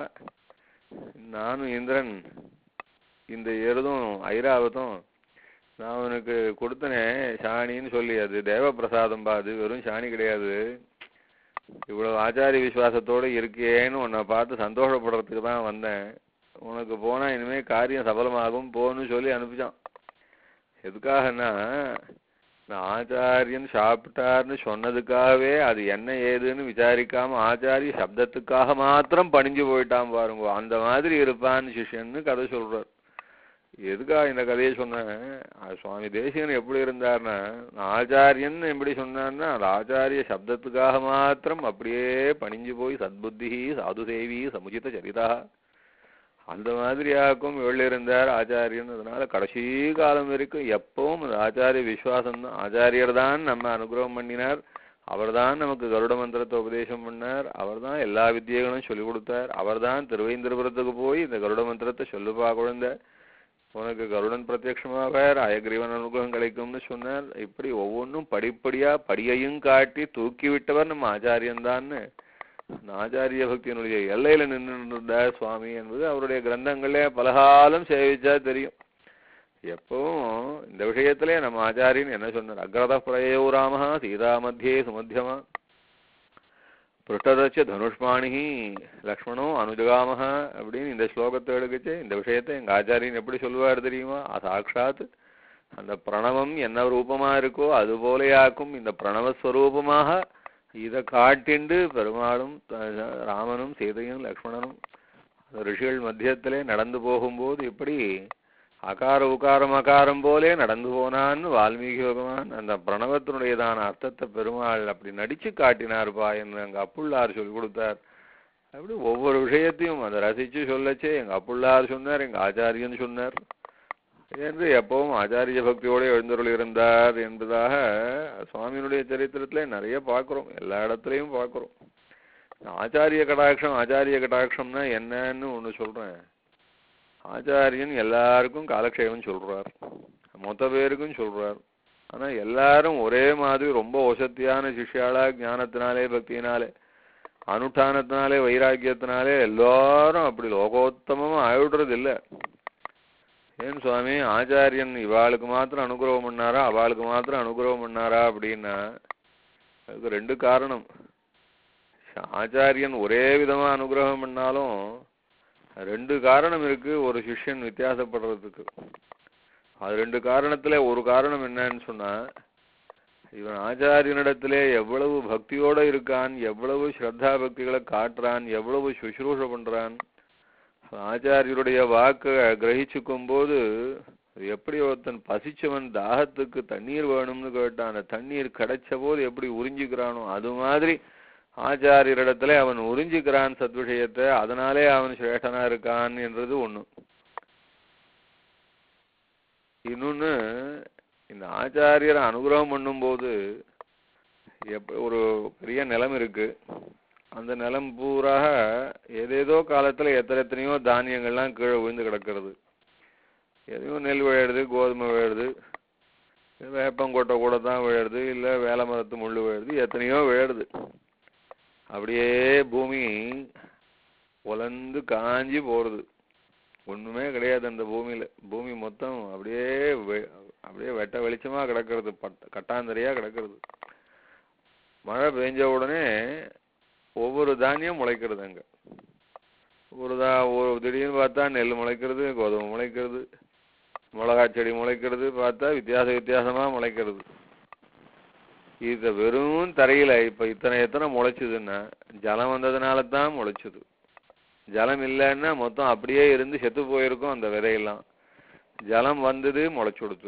நானும் இந்திரன் இந்த எருதும் ஐராவதும் நான் உனக்கு கொடுத்தனே சாணின்னு சொல்லி அது தேவ பிரசாதம் பா அது வெறும் சாணி கிடையாது இவ்வளவு ஆச்சாரிய விசுவாசத்தோட இருக்கேன்னு உன்னை பார்த்து சந்தோஷப்படுறதுக்கு தான் வந்தேன் உனக்கு போனா இனிமே காரியம் சபலமாகும் போன்னு சொல்லி அனுப்பிச்சான் எதுக்காகன்னா நான் ஆச்சாரியன் சாப்பிட்டார்னு சொன்னதுக்காகவே அது என்ன ஏதுன்னு விசாரிக்காம ஆச்சாரிய சப்தத்துக்காக மாத்திரம் பணிஞ்சு போயிட்டான் பாருங்க அந்த மாதிரி இருப்பான்னு சிஷ்யன்னு கதை சொல்றார் எதுக்காக இந்த கதையை சொன்னேன் அது சுவாமி தேசிகன் எப்படி இருந்தார்னா ஆச்சாரியன் எப்படி சொன்னார்னா அது ஆச்சாரிய சப்தத்துக்காக மாத்திரம் அப்படியே பணிஞ்சு போய் சத்புத்தி சாது சேவி சமுச்சித சரிதா அந்த மாதிரியாக்கும் இருந்தார் ஆச்சாரியன் அதனால கடைசி காலம் வரைக்கும் எப்பவும் அந்த ஆச்சாரிய விசுவாசம் தான் ஆச்சாரியர் தான் நம்ம அனுகிரகம் பண்ணினார் அவர்தான் நமக்கு கருட மந்திரத்தை உபதேசம் பண்ணார் அவர்தான் எல்லா வித்தியைகளும் சொல்லிக் கொடுத்தார் அவர்தான் திருவேந்திரபுரத்துக்கு போய் இந்த கருட மந்திரத்தை சொல்லுப்பா குழந்தை உனக்கு கருடன் பிரத்யட்சமாக அயக்ரீவன் அனுகிரகம் கிடைக்கும்னு சொன்னார் இப்படி ஒவ்வொன்றும் படிப்படியா படியையும் காட்டி தூக்கி விட்டவர் நம்ம ஆச்சாரியன் தான்னு அந்த ஆச்சாரிய பக்தியினுடைய எல்லையில நின்று இருந்தார் சுவாமி என்பது அவருடைய கிரந்தங்களே பலகாலம் சேவிச்சா தெரியும் எப்பவும் இந்த விஷயத்திலே நம்ம ஆச்சாரியன் என்ன சொன்னார் அக்ரத பிரயோராம சீதா மத்தியே சுமத்தியமா பிருஷ்டதச்ச தனுஷ்மாணிஹி லக்ஷ்மணோ அனுஜகாமஹ அப்படின்னு இந்த ஸ்லோகத்தை எடுக்கச்சு இந்த விஷயத்தை எங்க ஆச்சாரியன் எப்படி சொல்லுவார் தெரியுமா சாட்சாத் அந்த பிரணவம் என்ன ரூபமா இருக்கோ அது போலையாக்கும் இந்த பிரணவஸ்வரூபமாக இதை காட்டிண்டு பெருமாளும் த- ராமனும் சீதையும் லக்ஷ்மணனும் அந்த ரிஷிகள் மத்தியத்திலே நடந்து போகும்போது இப்படி அகார உகாரம் அகாரம் போலே நடந்து போனான்னு வால்மீகி பகவான் அந்த பிரணவத்தினுடையதான அர்த்தத்தை பெருமாள் அப்படி நடிச்சு காட்டினார்ப்பா என்று அங்க அப்புள்ளார் சொல்லி கொடுத்தார் அப்படி ஒவ்வொரு விஷயத்தையும் அதை ரசிச்சு சொல்லச்சே எங்க அப்புள்ளார் சொன்னார் எங்க ஆச்சாரியன் சொன்னார் என்று எப்பவும் ஆச்சாரிய பக்தியோட எழுந்தருள் இருந்தார் என்பதாக சுவாமியினுடைய சரித்திரத்திலே நிறைய பார்க்கிறோம் எல்லா இடத்துலயும் பார்க்கிறோம் ஆச்சாரிய கடாட்சம் ஆச்சாரிய கடாட்சம்னா என்னன்னு ஒண்ணு சொல்றேன் ஆச்சாரியன் எல்லாருக்கும் காலக்ஷேபம் சொல்றார் மொத்த பேருக்கும் சொல்றார் ஆனா எல்லாரும் ஒரே மாதிரி ரொம்ப வசத்தியான சிஷ்யாளா ஞானத்தினாலே பக்தியினாலே அனுஷ்டானத்தினாலே வைராக்கியத்தினாலே எல்லாரும் அப்படி லோகோத்தமமா ஆயிடுறது இல்ல ஏன் சுவாமி ஆச்சாரியன் இவாளுக்கு மாத்திரம் அனுகிரகம் பண்ணாரா அவளுக்கு மாத்திரம் அனுகிரகம் பண்ணாரா அப்படின்னா அதுக்கு ரெண்டு காரணம் ஆச்சாரியன் ஒரே விதமா அனுகிரகம் பண்ணாலும் ரெண்டு காரணம் இருக்கு ஒரு சிஷ்யன் வித்தியாசப்படுறதுக்கு அது ரெண்டு காரணத்துல ஒரு காரணம் என்னன்னு சொன்னா இவன் ஆச்சாரியனிடத்திலே எவ்வளவு பக்தியோட இருக்கான் எவ்வளவு ஸ்ரத்தா பக்திகளை காட்டுறான் எவ்வளவு சுஷ்ரூஷ பண்றான் ஆச்சாரியருடைய வாக்கு கிரகிச்சுக்கும் போது எப்படி ஒருத்தன் பசிச்சவன் தாகத்துக்கு தண்ணீர் வேணும்னு கேட்டான் அந்த தண்ணீர் கிடைச்ச போது எப்படி உறிஞ்சிக்கிறானோ அது மாதிரி ஆச்சாரியரிடத்துல அவன் உறிஞ்சிக்கிறான் சத்விஷயத்தை அதனாலே அவன் சிரேஷ்டனா இருக்கான் என்றது ஒண்ணு இன்னொன்னு இந்த ஆச்சாரியரை அனுகிரகம் பண்ணும்போது எப்ப ஒரு பெரிய நிலம் இருக்கு அந்த நிலம் பூராக ஏதேதோ காலத்துல எத்தனை எத்தனையோ தானியங்கள்லாம் கீழே விழுந்து கிடக்கிறது எதையோ நெல் விளையிடுது கோதுமை விளையிடுது வேப்பங்கொட்டை கூட தான் விளையிடுது இல்லை வேலை மரத்து முள்ளு விளையிடுது எத்தனையோ விளையிடுது அப்படியே பூமி உலர்ந்து காஞ்சி போறது ஒண்ணுமே கிடையாது அந்த பூமியில பூமி மொத்தம் அப்படியே வெ- அப்படியே வெட்ட வெளிச்சமா கிடக்கிறது பட்ட கட்டாந்தரையா கிடக்கிறது மழை பெஞ்ச உடனே ஒவ்வொரு தானியம் முளைக்கிறது அங்க ஒரு தா ஒரு திடீர்னு பார்த்தா நெல் முளைக்கிறது கோதுமை முளைக்கிறது மிளகா செடி முளைக்கிறது பார்த்தா வித்தியாச வித்தியாசமா முளைக்கிறது இது வெறும் தரையில இப்ப இத்தனை எத்தனை முளைச்சுதுன்னா ஜலம் வந்ததுனால தான் முளைச்சுது ஜலம் இல்லைன்னா மொத்தம் அப்படியே இருந்து செத்து போயிருக்கும் அந்த விதையெல்லாம் ஜலம் வந்தது முளைச்சு கொடுத்து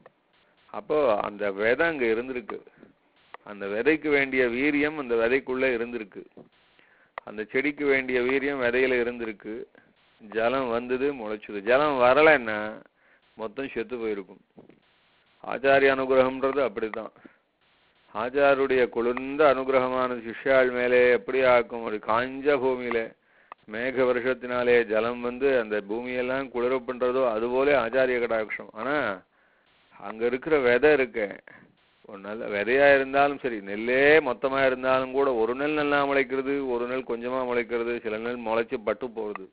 அப்போ அந்த விதை அங்க இருந்திருக்கு அந்த விதைக்கு வேண்டிய வீரியம் அந்த விதைக்குள்ள இருந்திருக்கு அந்த செடிக்கு வேண்டிய வீரியம் விதையில இருந்திருக்கு ஜலம் வந்தது முளைச்சுது ஜலம் வரலைன்னா மொத்தம் செத்து போயிருக்கும் ஆச்சாரிய அனுகிரகம்ன்றது அப்படித்தான் ஆச்சாருடைய குளிர்ந்த அனுகிரகமான சிஷ்யாள் மேலே எப்படி ஆக்கும் ஒரு காஞ்ச பூமியில மேக வருஷத்தினாலே ஜலம் வந்து அந்த பூமியெல்லாம் குளிர பண்றதோ அதுபோல ஆச்சாரிய கடாட்சம் ஆனா அங்க இருக்கிற விதை இருக்கு ஒரு நல்ல விதையா இருந்தாலும் சரி நெல்லே மொத்தமா இருந்தாலும் கூட ஒரு நெல் நல்லா முளைக்கிறது ஒரு நெல் கொஞ்சமா முளைக்கிறது சில நெல் முளைச்சு பட்டு போகுது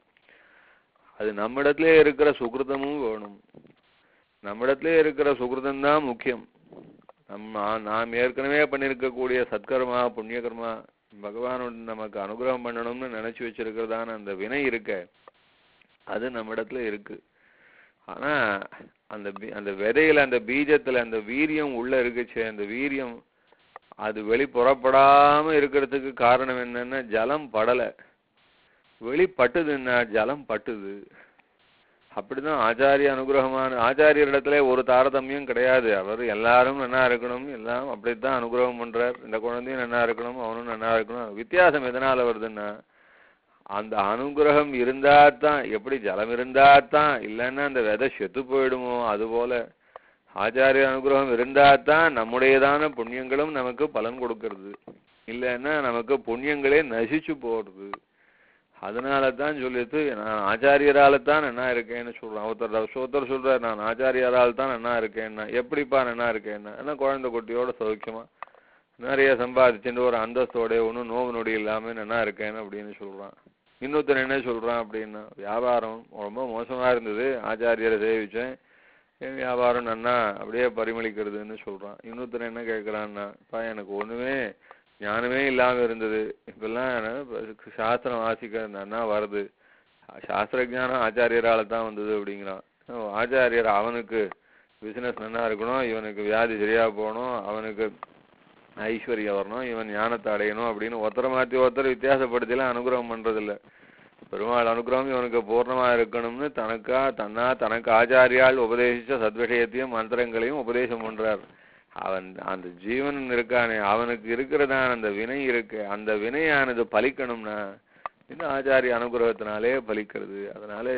அது நம்மிடத்திலே இருக்கிற சுகிருதமும் வேணும் நம்மிடத்திலே இருக்கிற சுகிருதம் தான் முக்கியம் நம்ம நாம் ஏற்கனவே பண்ணியிருக்கக்கூடிய சத்கர்மா புண்ணியகர்மா பகவான் நமக்கு அனுகிரகம் பண்ணணும்னு நினைச்சு வச்சிருக்கிறதான அந்த வினை இருக்க அது நம்மிடத்துல இருக்கு ஆனா அந்த பி- அந்த விதையில அந்த பீஜத்துல அந்த வீரியம் உள்ள இருக்குச்சே அந்த வீரியம் அது வெளி புறப்படாம இருக்கிறதுக்கு காரணம் என்னன்னா ஜலம் படல வெளி பட்டுதுன்னா ஜலம் பட்டுது அப்படிதான் ஆச்சாரிய அனுகிரகமான ஆச்சாரியரிடத்துல ஒரு தாரதமியம் கிடையாது அவர் எல்லாரும் நன்னா இருக்கணும் எல்லாம் அப்படித்தான் அனுகிரகம் பண்றார் இந்த குழந்தையும் நன்னா இருக்கணும் அவனும் நன்னா இருக்கணும் வித்தியாசம் எதனால வருதுன்னா அந்த அனுகிரகம் இருந்தா தான் எப்படி ஜலம் இருந்தா தான் இல்லைன்னா அந்த விதை செத்து போயிடுமோ அதுபோல ஆச்சாரிய அனுகிரகம் இருந்தா தான் நம்முடையதான புண்ணியங்களும் நமக்கு பலன் கொடுக்கறது இல்லைன்னா நமக்கு புண்ணியங்களே நசிச்சு போறது அதனால தான் சொல்லிட்டு நான் ஆச்சாரியரால தான் நன்னா இருக்கேன்னு சொல்றான் ஒருத்தர் ஒருத்தர் சொல்றாரு நான் ஆச்சாரியரால் தான் நன்னா இருக்கேன்னா எப்படிப்பா நன்னா இருக்கேன்னா ஏன்னா குழந்தை குட்டியோட சௌக்கியமா நிறைய சம்பாதிச்சுட்டு ஒரு அந்தஸ்தோட ஒன்றும் நோவு நொடி இல்லாம நன்னா இருக்கேன் அப்படின்னு சொல்றான் இன்னொருத்தர் என்ன சொல்றான் அப்படின்னா வியாபாரம் ரொம்ப மோசமா இருந்தது ஆச்சாரியரை சேவிச்சேன் என் வியாபாரம் நன்னா அப்படியே பரிமளிக்கிறதுன்னு சொல்றான் இன்னொருத்தர் என்ன கேட்கறான்னா "அப்பா, எனக்கு ஒண்ணுமே ஞானமே இல்லாம இருந்தது இப்பெல்லாம் இப்ப சாஸ்திரம் வாசிக்க நன்னா வருது சாஸ்திர ஞானம் ஆச்சாரியரால தான் வந்தது அப்படிங்கிறான் ஓ, ஆச்சாரியர் அவனுக்கு பிசினஸ் நன்னா இருக்கணும் இவனுக்கு வியாதி சரியா போகணும் அவனுக்கு ஐஸ்வர்யம் வரணும் இவன் ஞானத்தை அடையணும் அப்படின்னு ஒருத்தரை மாத்தி ஒருத்தர் வித்தியாசப்படுத்திலாம் அனுகிரகம் பண்றதில்ல பெருமாள் அனுகிரகம் இவனுக்கு பூர்ணமா இருக்கணும்னு தனக்கா தன்னா தனக்கு ஆச்சாரியால் உபதேசிச்ச சத்விஷயத்தையும் மந்திரங்களையும் உபதேசம் பண்றார் அவன் அந்த ஜீவன் இருக்கானே அவனுக்கு இருக்கிறதான அந்த வினை இருக்கு அந்த வினையானது பலிக்கணும்னா இந்த ஆச்சாரிய அனுகிரகத்தினாலே பலிக்கிறது அதனாலே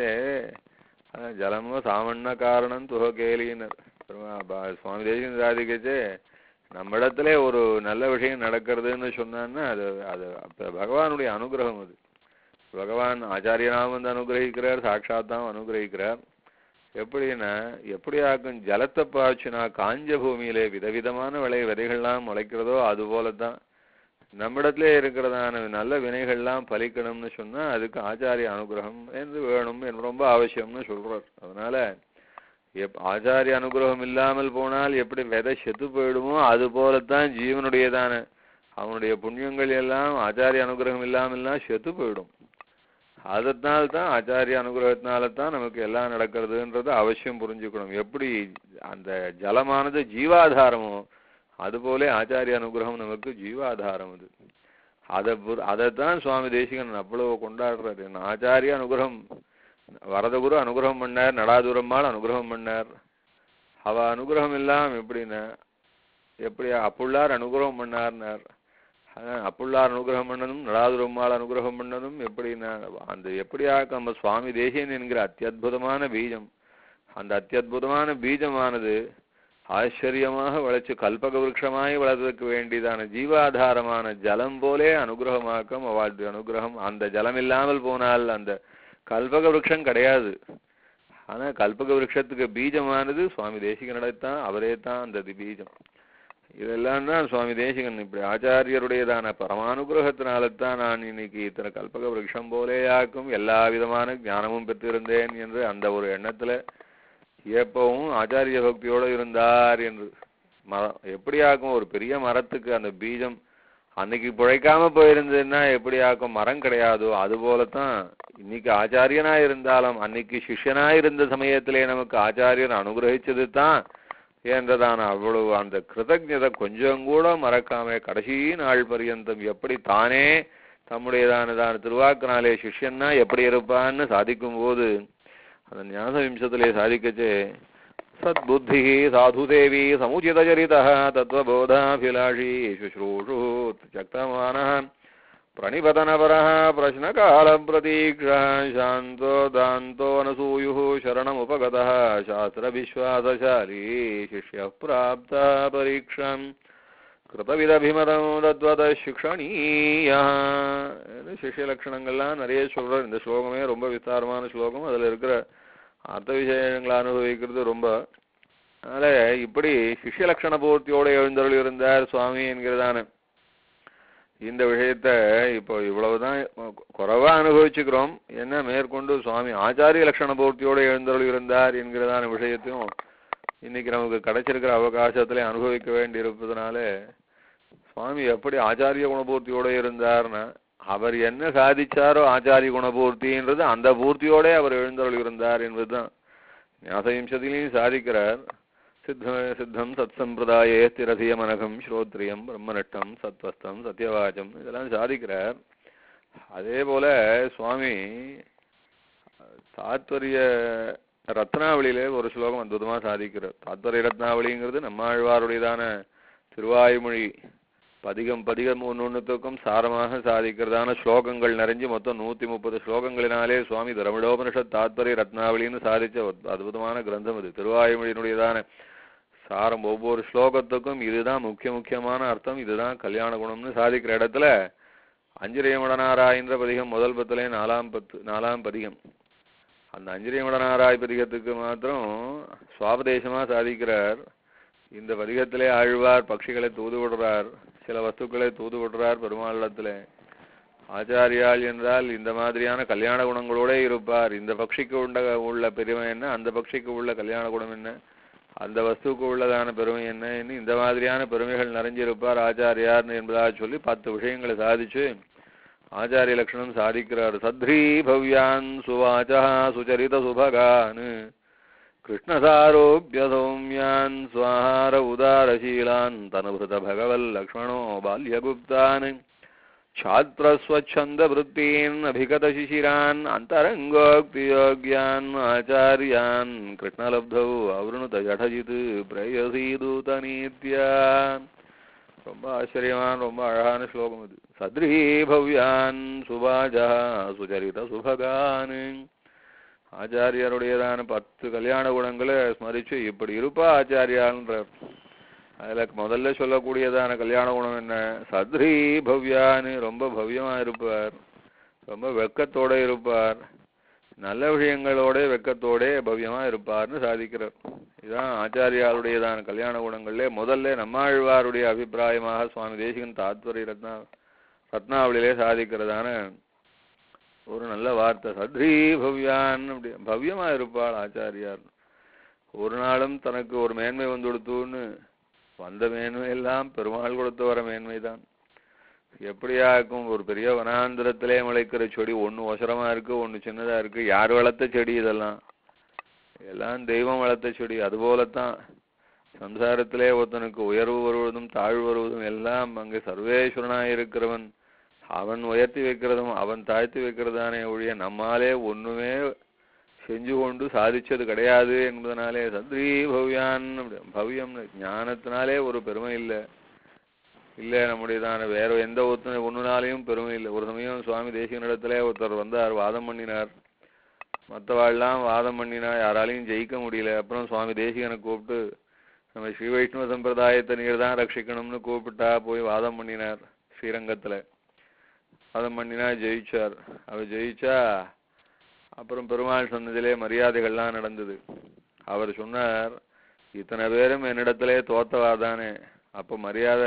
அஹ், ஜலமோ சாமண்ண காரணம் துககேலினர் சுவாமி தேசிகன் சாதிக்கச்சே நம்ம இடத்துல ஒரு நல்ல விஷயம் நடக்கிறதுன்னு சொன்னான்னா அது அது அப்ப பகவானுடைய அனுகிரகம் அது பகவான் ஆச்சாரியனாக வந்து அனுகிரகிக்கிறார் சாட்சாத் தான் அனுகிரகிக்கிறார் எப்படின்னா எப்படியாக்கும் ஜலத்தை பாய்ச்சினா காஞ்ச பூமியிலே விதவிதமான விளை விதைகள்லாம் முளைக்கிறதோ அது போலதான் நம்மிடத்திலே இருக்கிறதான நல்ல வினைகள்லாம் பலிக்கணும்னு சொன்னா அதுக்கு ஆச்சாரிய அனுகிரகம் என்று வேணும் என்று ரொம்ப அவசியம்னு சொல்றார் அதனால எப் ஆச்சாரிய அனுகிரகம் இல்லாமல் போனால் எப்படி விதை செத்து போயிடுமோ அது போலத்தான் ஜீவனுடையதான அவனுடைய புண்ணியங்கள் எல்லாம் ஆச்சாரிய அனுகிரகம் இல்லாமல்லாம் செத்து போயிடும் அதனால் தான் ஆச்சாரிய அனுகிரகத்தினால தான் நமக்கு எல்லாம் நடக்கிறதுன்றது அவசியம் புரிஞ்சுக்கணும் எப்படி அந்த ஜலமானது ஜீவாதாரமோ அதுபோல ஆச்சாரிய அனுகிரகம் நமக்கு ஜீவாதாரம் அது அதை புர்- அதைத்தான் சுவாமி தேசிகன் அவ்வளவு கொண்டாடுறாரு என்ன ஆச்சாரிய அனுகிரகம் வரதகுரு அனுகிரகம் பண்ணார் நடாதுரம்மாள் அனுகிரகம் பண்ணார் அவ அனுகிரகம் எல்லாம் எப்படின்னா எப்படி அப்புள்ளார் அனுகிரகம் பண்ணார்னார் அதான் அப்புள்ளார் அனுகிரகம் பண்ணதும் நடாதுரம்மாள் அனுகிரகம் பண்ணதும் எப்படின்னா அந்த எப்படியாக நம்ம சுவாமி தேசியன் என்கிற அத்தியுதமான பீஜம் அந்த அத்தியுதமான பீஜமானது ஆச்சரியமாக வளைச்சு கல்பக விருட்சமாய் வளர்வதற்கு வேண்டியதான ஜீவாதாரமான ஜலம் போலே அனுகிரகமாக்கம் அவளுடைய அனுகிரகம் அந்த ஜலம் இல்லாமல் போனால் அந்த கல்பக விருட்சம் கிடையாது ஆனா கல்பக விருட்சத்துக்கு பீஜமானது சுவாமி தேசிகனிடத்தான் அவரே தான் அந்த தி- பீஜம் இதெல்லாம் தான் சுவாமி தேசிகன் இப்படி ஆச்சாரியருடையதான பரமானுகிரகத்தினால தான் நான் இன்னைக்கு இத்தனை கல்பக விருட்சம் போலேயாக்கும் எல்லா விதமான ஞானமும் பெற்றிருந்தேன் என்று அந்த ஒரு எண்ணத்துல எப்பவும் ஆச்சாரிய பக்தியோட இருந்தார் என்று மரம் எப்படியாக்கும் ஒரு பெரிய மரத்துக்கு அந்த பீஜம் அன்னைக்கு பிழைக்காம போயிருந்ததுன்னா எப்படி ஆக்கும் மரம் கிடையாதோ அது போலத்தான் இன்னைக்கு ஆச்சாரியனா இருந்தாலும் அன்னைக்கு சிஷ்யனா இருந்த சமயத்திலே நமக்கு ஆச்சாரியன் அனுகிரகிச்சது தான் என்றதான அவ்வளவு அந்த கிருதஜதை கொஞ்சம் கூட மறக்காம கடைசி நாள் பரியந்தம் எப்படி தானே தம்முடையதானதான திருவாக்கினாலே சிஷ்யன்னா எப்படி இருப்பான்னு சாதிக்கும் போது அந்த ஞான விம்சத்திலே சாதிக்கச்சே சத்புத்தி சாதுதேவி சமுச்சிதச்சரித தத்துவபோதாபிலாஷி சுஷ்ரூஷு சக்தமான பிரணிபதனபர பிரश्नकाल प्रतीक्षा शान्तो दान्तो अनसूयुः शरणमुपगतः शास्त्रविश्वासशाली शिष्यः प्राप्ता परीक्षाम् கிருதவிதபிமதம் தத்வத சிக்ஷணீயா சிஷ்ய லட்சணங்கள்லாம் நிறைய சொல்றார் இந்த ஸ்லோகமே ரொம்ப விஸ்தாரமான ஸ்லோகம் அதுல இருக்கிற அர்த்த விஷயங்களை அனுபவிக்கிறது ரொம்ப அதனால இப்படி சிஷ்ய லட்சண பூர்த்தியோட எழுந்தருள் இருந்தார் சுவாமி என்கிறதான இந்த விஷயத்த இப்போ இவ்வளவுதான் குறைவா அனுபவிச்சுக்கிறோம் என்ன மேற்கொண்டு சுவாமி ஆச்சாரிய லட்சண பூர்த்தியோட எழுந்தருள் இருந்தார் என்கிறதான விஷயத்தையும் இன்னைக்கு நமக்கு கிடைச்சிருக்கிற அவகாசத்துல அனுபவிக்க வேண்டி இருப்பதனால சுவாமி எப்படி ஆச்சாரிய குணபூர்த்தியோட இருந்தார்னா அவர் என்ன சாதிச்சாரோ ஆச்சாரிய குணபூர்த்தின்றது அந்த பூர்த்தியோட அவர் எழுந்தருள் இருந்தார் என்பதுதான் ஞாசவிம்சத்திலையும் சாதிக்கிறார் சித்த சித்தம் சத் சம்பிரதாயே ஸ்திரதிய மனகம் ஸ்ரோத்ரியம் பிரம்மநட்டம் சத்வஸ்தம் சத்யவாச்சம் இதெல்லாம் சாதிக்கிறார் அதே போல சுவாமி தாத்பரிய ரத்னாவளியிலே ஒரு ஸ்லோகம் அற்புதமா சாதிக்கிறார் தாத்பரிய ரத்னாவளிங்கிறது நம்மாழ்வாருடையதான திருவாய்மொழி பதிகம் பதிகம் ஒன்னொன்னுத்துக்கும் சாரமாக சாதிக்கிறதான ஸ்லோகங்கள் நிறைஞ்சு மொத்தம் நூத்தி முப்பது ஸ்லோகங்களினாலே சுவாமி தர்மடோபனிஷத் தாத்பரிய ரத்னாவளின்னு சாதிச்ச ஒரு அற்புதமான கிரந்தம் இது திருவாய்மொழியினுடையதான சாரம் ஒவ்வொரு ஸ்லோகத்துக்கும் இதுதான் முக்கிய முக்கியமான அர்த்தம் இதுதான் கல்யாண குணம்னு சாதிக்கிற இடத்துல அஞ்சிரியமடனாராயின்ற பதிகம் முதல் பத்திலே நாலாம் பத்து நாலாம் பதிகம் அந்த அஞ்சிரியமடனாராய் பதிகத்துக்கு மாத்திரம் சுவாபதேசமா சாதிக்கிறார் இந்த பதிகத்திலே ஆழ்வார் பட்சிகளை தூது விடுறார் சில வஸ்துக்களை தூது விடுறார் பெருமாளத்துல ஆச்சாரியால் என்றால் இந்த மாதிரியான கல்யாண குணங்களோட இருப்பார் இந்த பட்சிக்கு உண்ட உள்ள பெருமை என்ன அந்த பட்சிக்கு உள்ள கல்யாண குணம் என்ன அந்த வஸ்துவுக்கு உள்ளதான பெருமை என்ன இந்த மாதிரியான பெருமைகள் நிறைஞ்சிருப்பார் ஆச்சாரியார் என்பதாக சொல்லி பத்து விஷயங்களை சாதிச்சு ஆச்சாரிய லட்சணம் சாதிக்கிறார் சத்ரீ பவ்யான் சுவாச்சா சுச்சரித சுபகான் கிருஷ்ணசாரோபிய சௌமியான் ஸ்வாஹார உதாரசீலான் தனுபிருத பகவல் லக்ஷ்மணோ பால்யகுப்தான் छात्रस्वच्छन्दवृत्तीन् अभिगतशिशिरान् अन्तरङ्गोक्तियोग्यान् आचार्यान् कृष्णलब्धौ अवृणुत जठजित् பிரயசீதூதநீத்யா ரொம்ப ஆச்சரியமான ரொம்ப அழகான ஸ்லோகம் இது சத்ரீ பவ்யான் சுபாஜா சுச்சரித சுபகான் ஆச்சாரியருடையதான பத்து கல்யாண குணங்களை ஸ்மரிச்சு இப்படி இருப்பா ஆச்சாரியான்றார் அதுல முதல்ல சொல்லக்கூடியதான கல்யாண குணம் என்ன சத்ரி பவ்யான்னு ரொம்ப பவ்யமா இருப்பார் ரொம்ப வெக்கத்தோட இருப்பார் நல்ல விஷயங்களோட வெக்கத்தோட பவ்யமா இருப்பார்னு சாதிக்கிறார் இதுதான் ஆச்சாரியாருடையதான கல்யாண குணங்கள்ல முதல்ல நம்மாழ்வாருடைய அபிப்பிராயமாக சுவாமி தேசிகன் தாத்வரி ரத்னா ரத்னாவளியிலே சாதிக்கிறதான ஒரு நல்ல வார்த்தை சத்ரி பவ்யான் அப்படி பவ்யமா இருப்பாள் ஆச்சாரியார் ஒரு நாளும் தனக்கு ஒரு மேன்மை வந்து கொடுத்துன்னு வந்த மேன்மை எல்லாம் பெருமாள் கொடுத்து வர மேன்மைதான் எப்படியா இருக்கும் ஒரு பெரிய வனாந்திரத்திலே முளைக்கிற செடி ஒண்ணு ஒசரமா இருக்கு ஒண்ணு சின்னதா இருக்கு யார் வளர்த்த செடி இதெல்லாம் எல்லாம் தெய்வம் வளர்த்த செடி அதுபோலத்தான் சம்சாரத்திலே ஒருத்தனுக்கு உயர்வு வருவதும் தாழ்வு வருவதும் எல்லாம் அங்கே சர்வேஸ்வரனாய் இருக்கிறவன் அவன் உயர்த்தி வைக்கிறதும் அவன் தாழ்த்தி வைக்கிறதானே ஒழிய நம்மாலே ஒண்ணுமே செஞ்சு கொண்டு சாதிச்சது கிடையாது என்பதனாலே சத்ரி பவ்யான் அப்படி பவ்யம் ஞானத்தினாலே ஒரு பெருமை இல்லை இல்லை நம்முடையதான வேற எந்த ஒருத்தனை ஒண்ணுனாலையும் பெருமை இல்லை ஒரு சமயம் சுவாமி தேசிகனிடத்திலே ஒருத்தர் வந்தார் வாதம் பண்ணினார் மற்றவாள்லாம் வாதம் பண்ணினா யாராலையும் ஜெயிக்க முடியல அப்புறம் சுவாமி தேசிகனை கூப்பிட்டு நம்ம ஸ்ரீ வைஷ்ணவ சம்பிரதாயத்தை நீர் தான் ரட்சிக்கணும்னு கூப்பிட்டா போய் வாதம் பண்ணினார் ஸ்ரீரங்கத்துல வாதம் பண்ணினா ஜெயிச்சார் அவர் ஜெயிச்சா அப்புறம் பெருமாள் சொன்னதிலே மரியாதைகள்லாம் நடந்தது அவர் சொன்னார் இத்தனை பேரும் என்னிடத்திலே தோத்தவாதானே அப்போ மரியாதை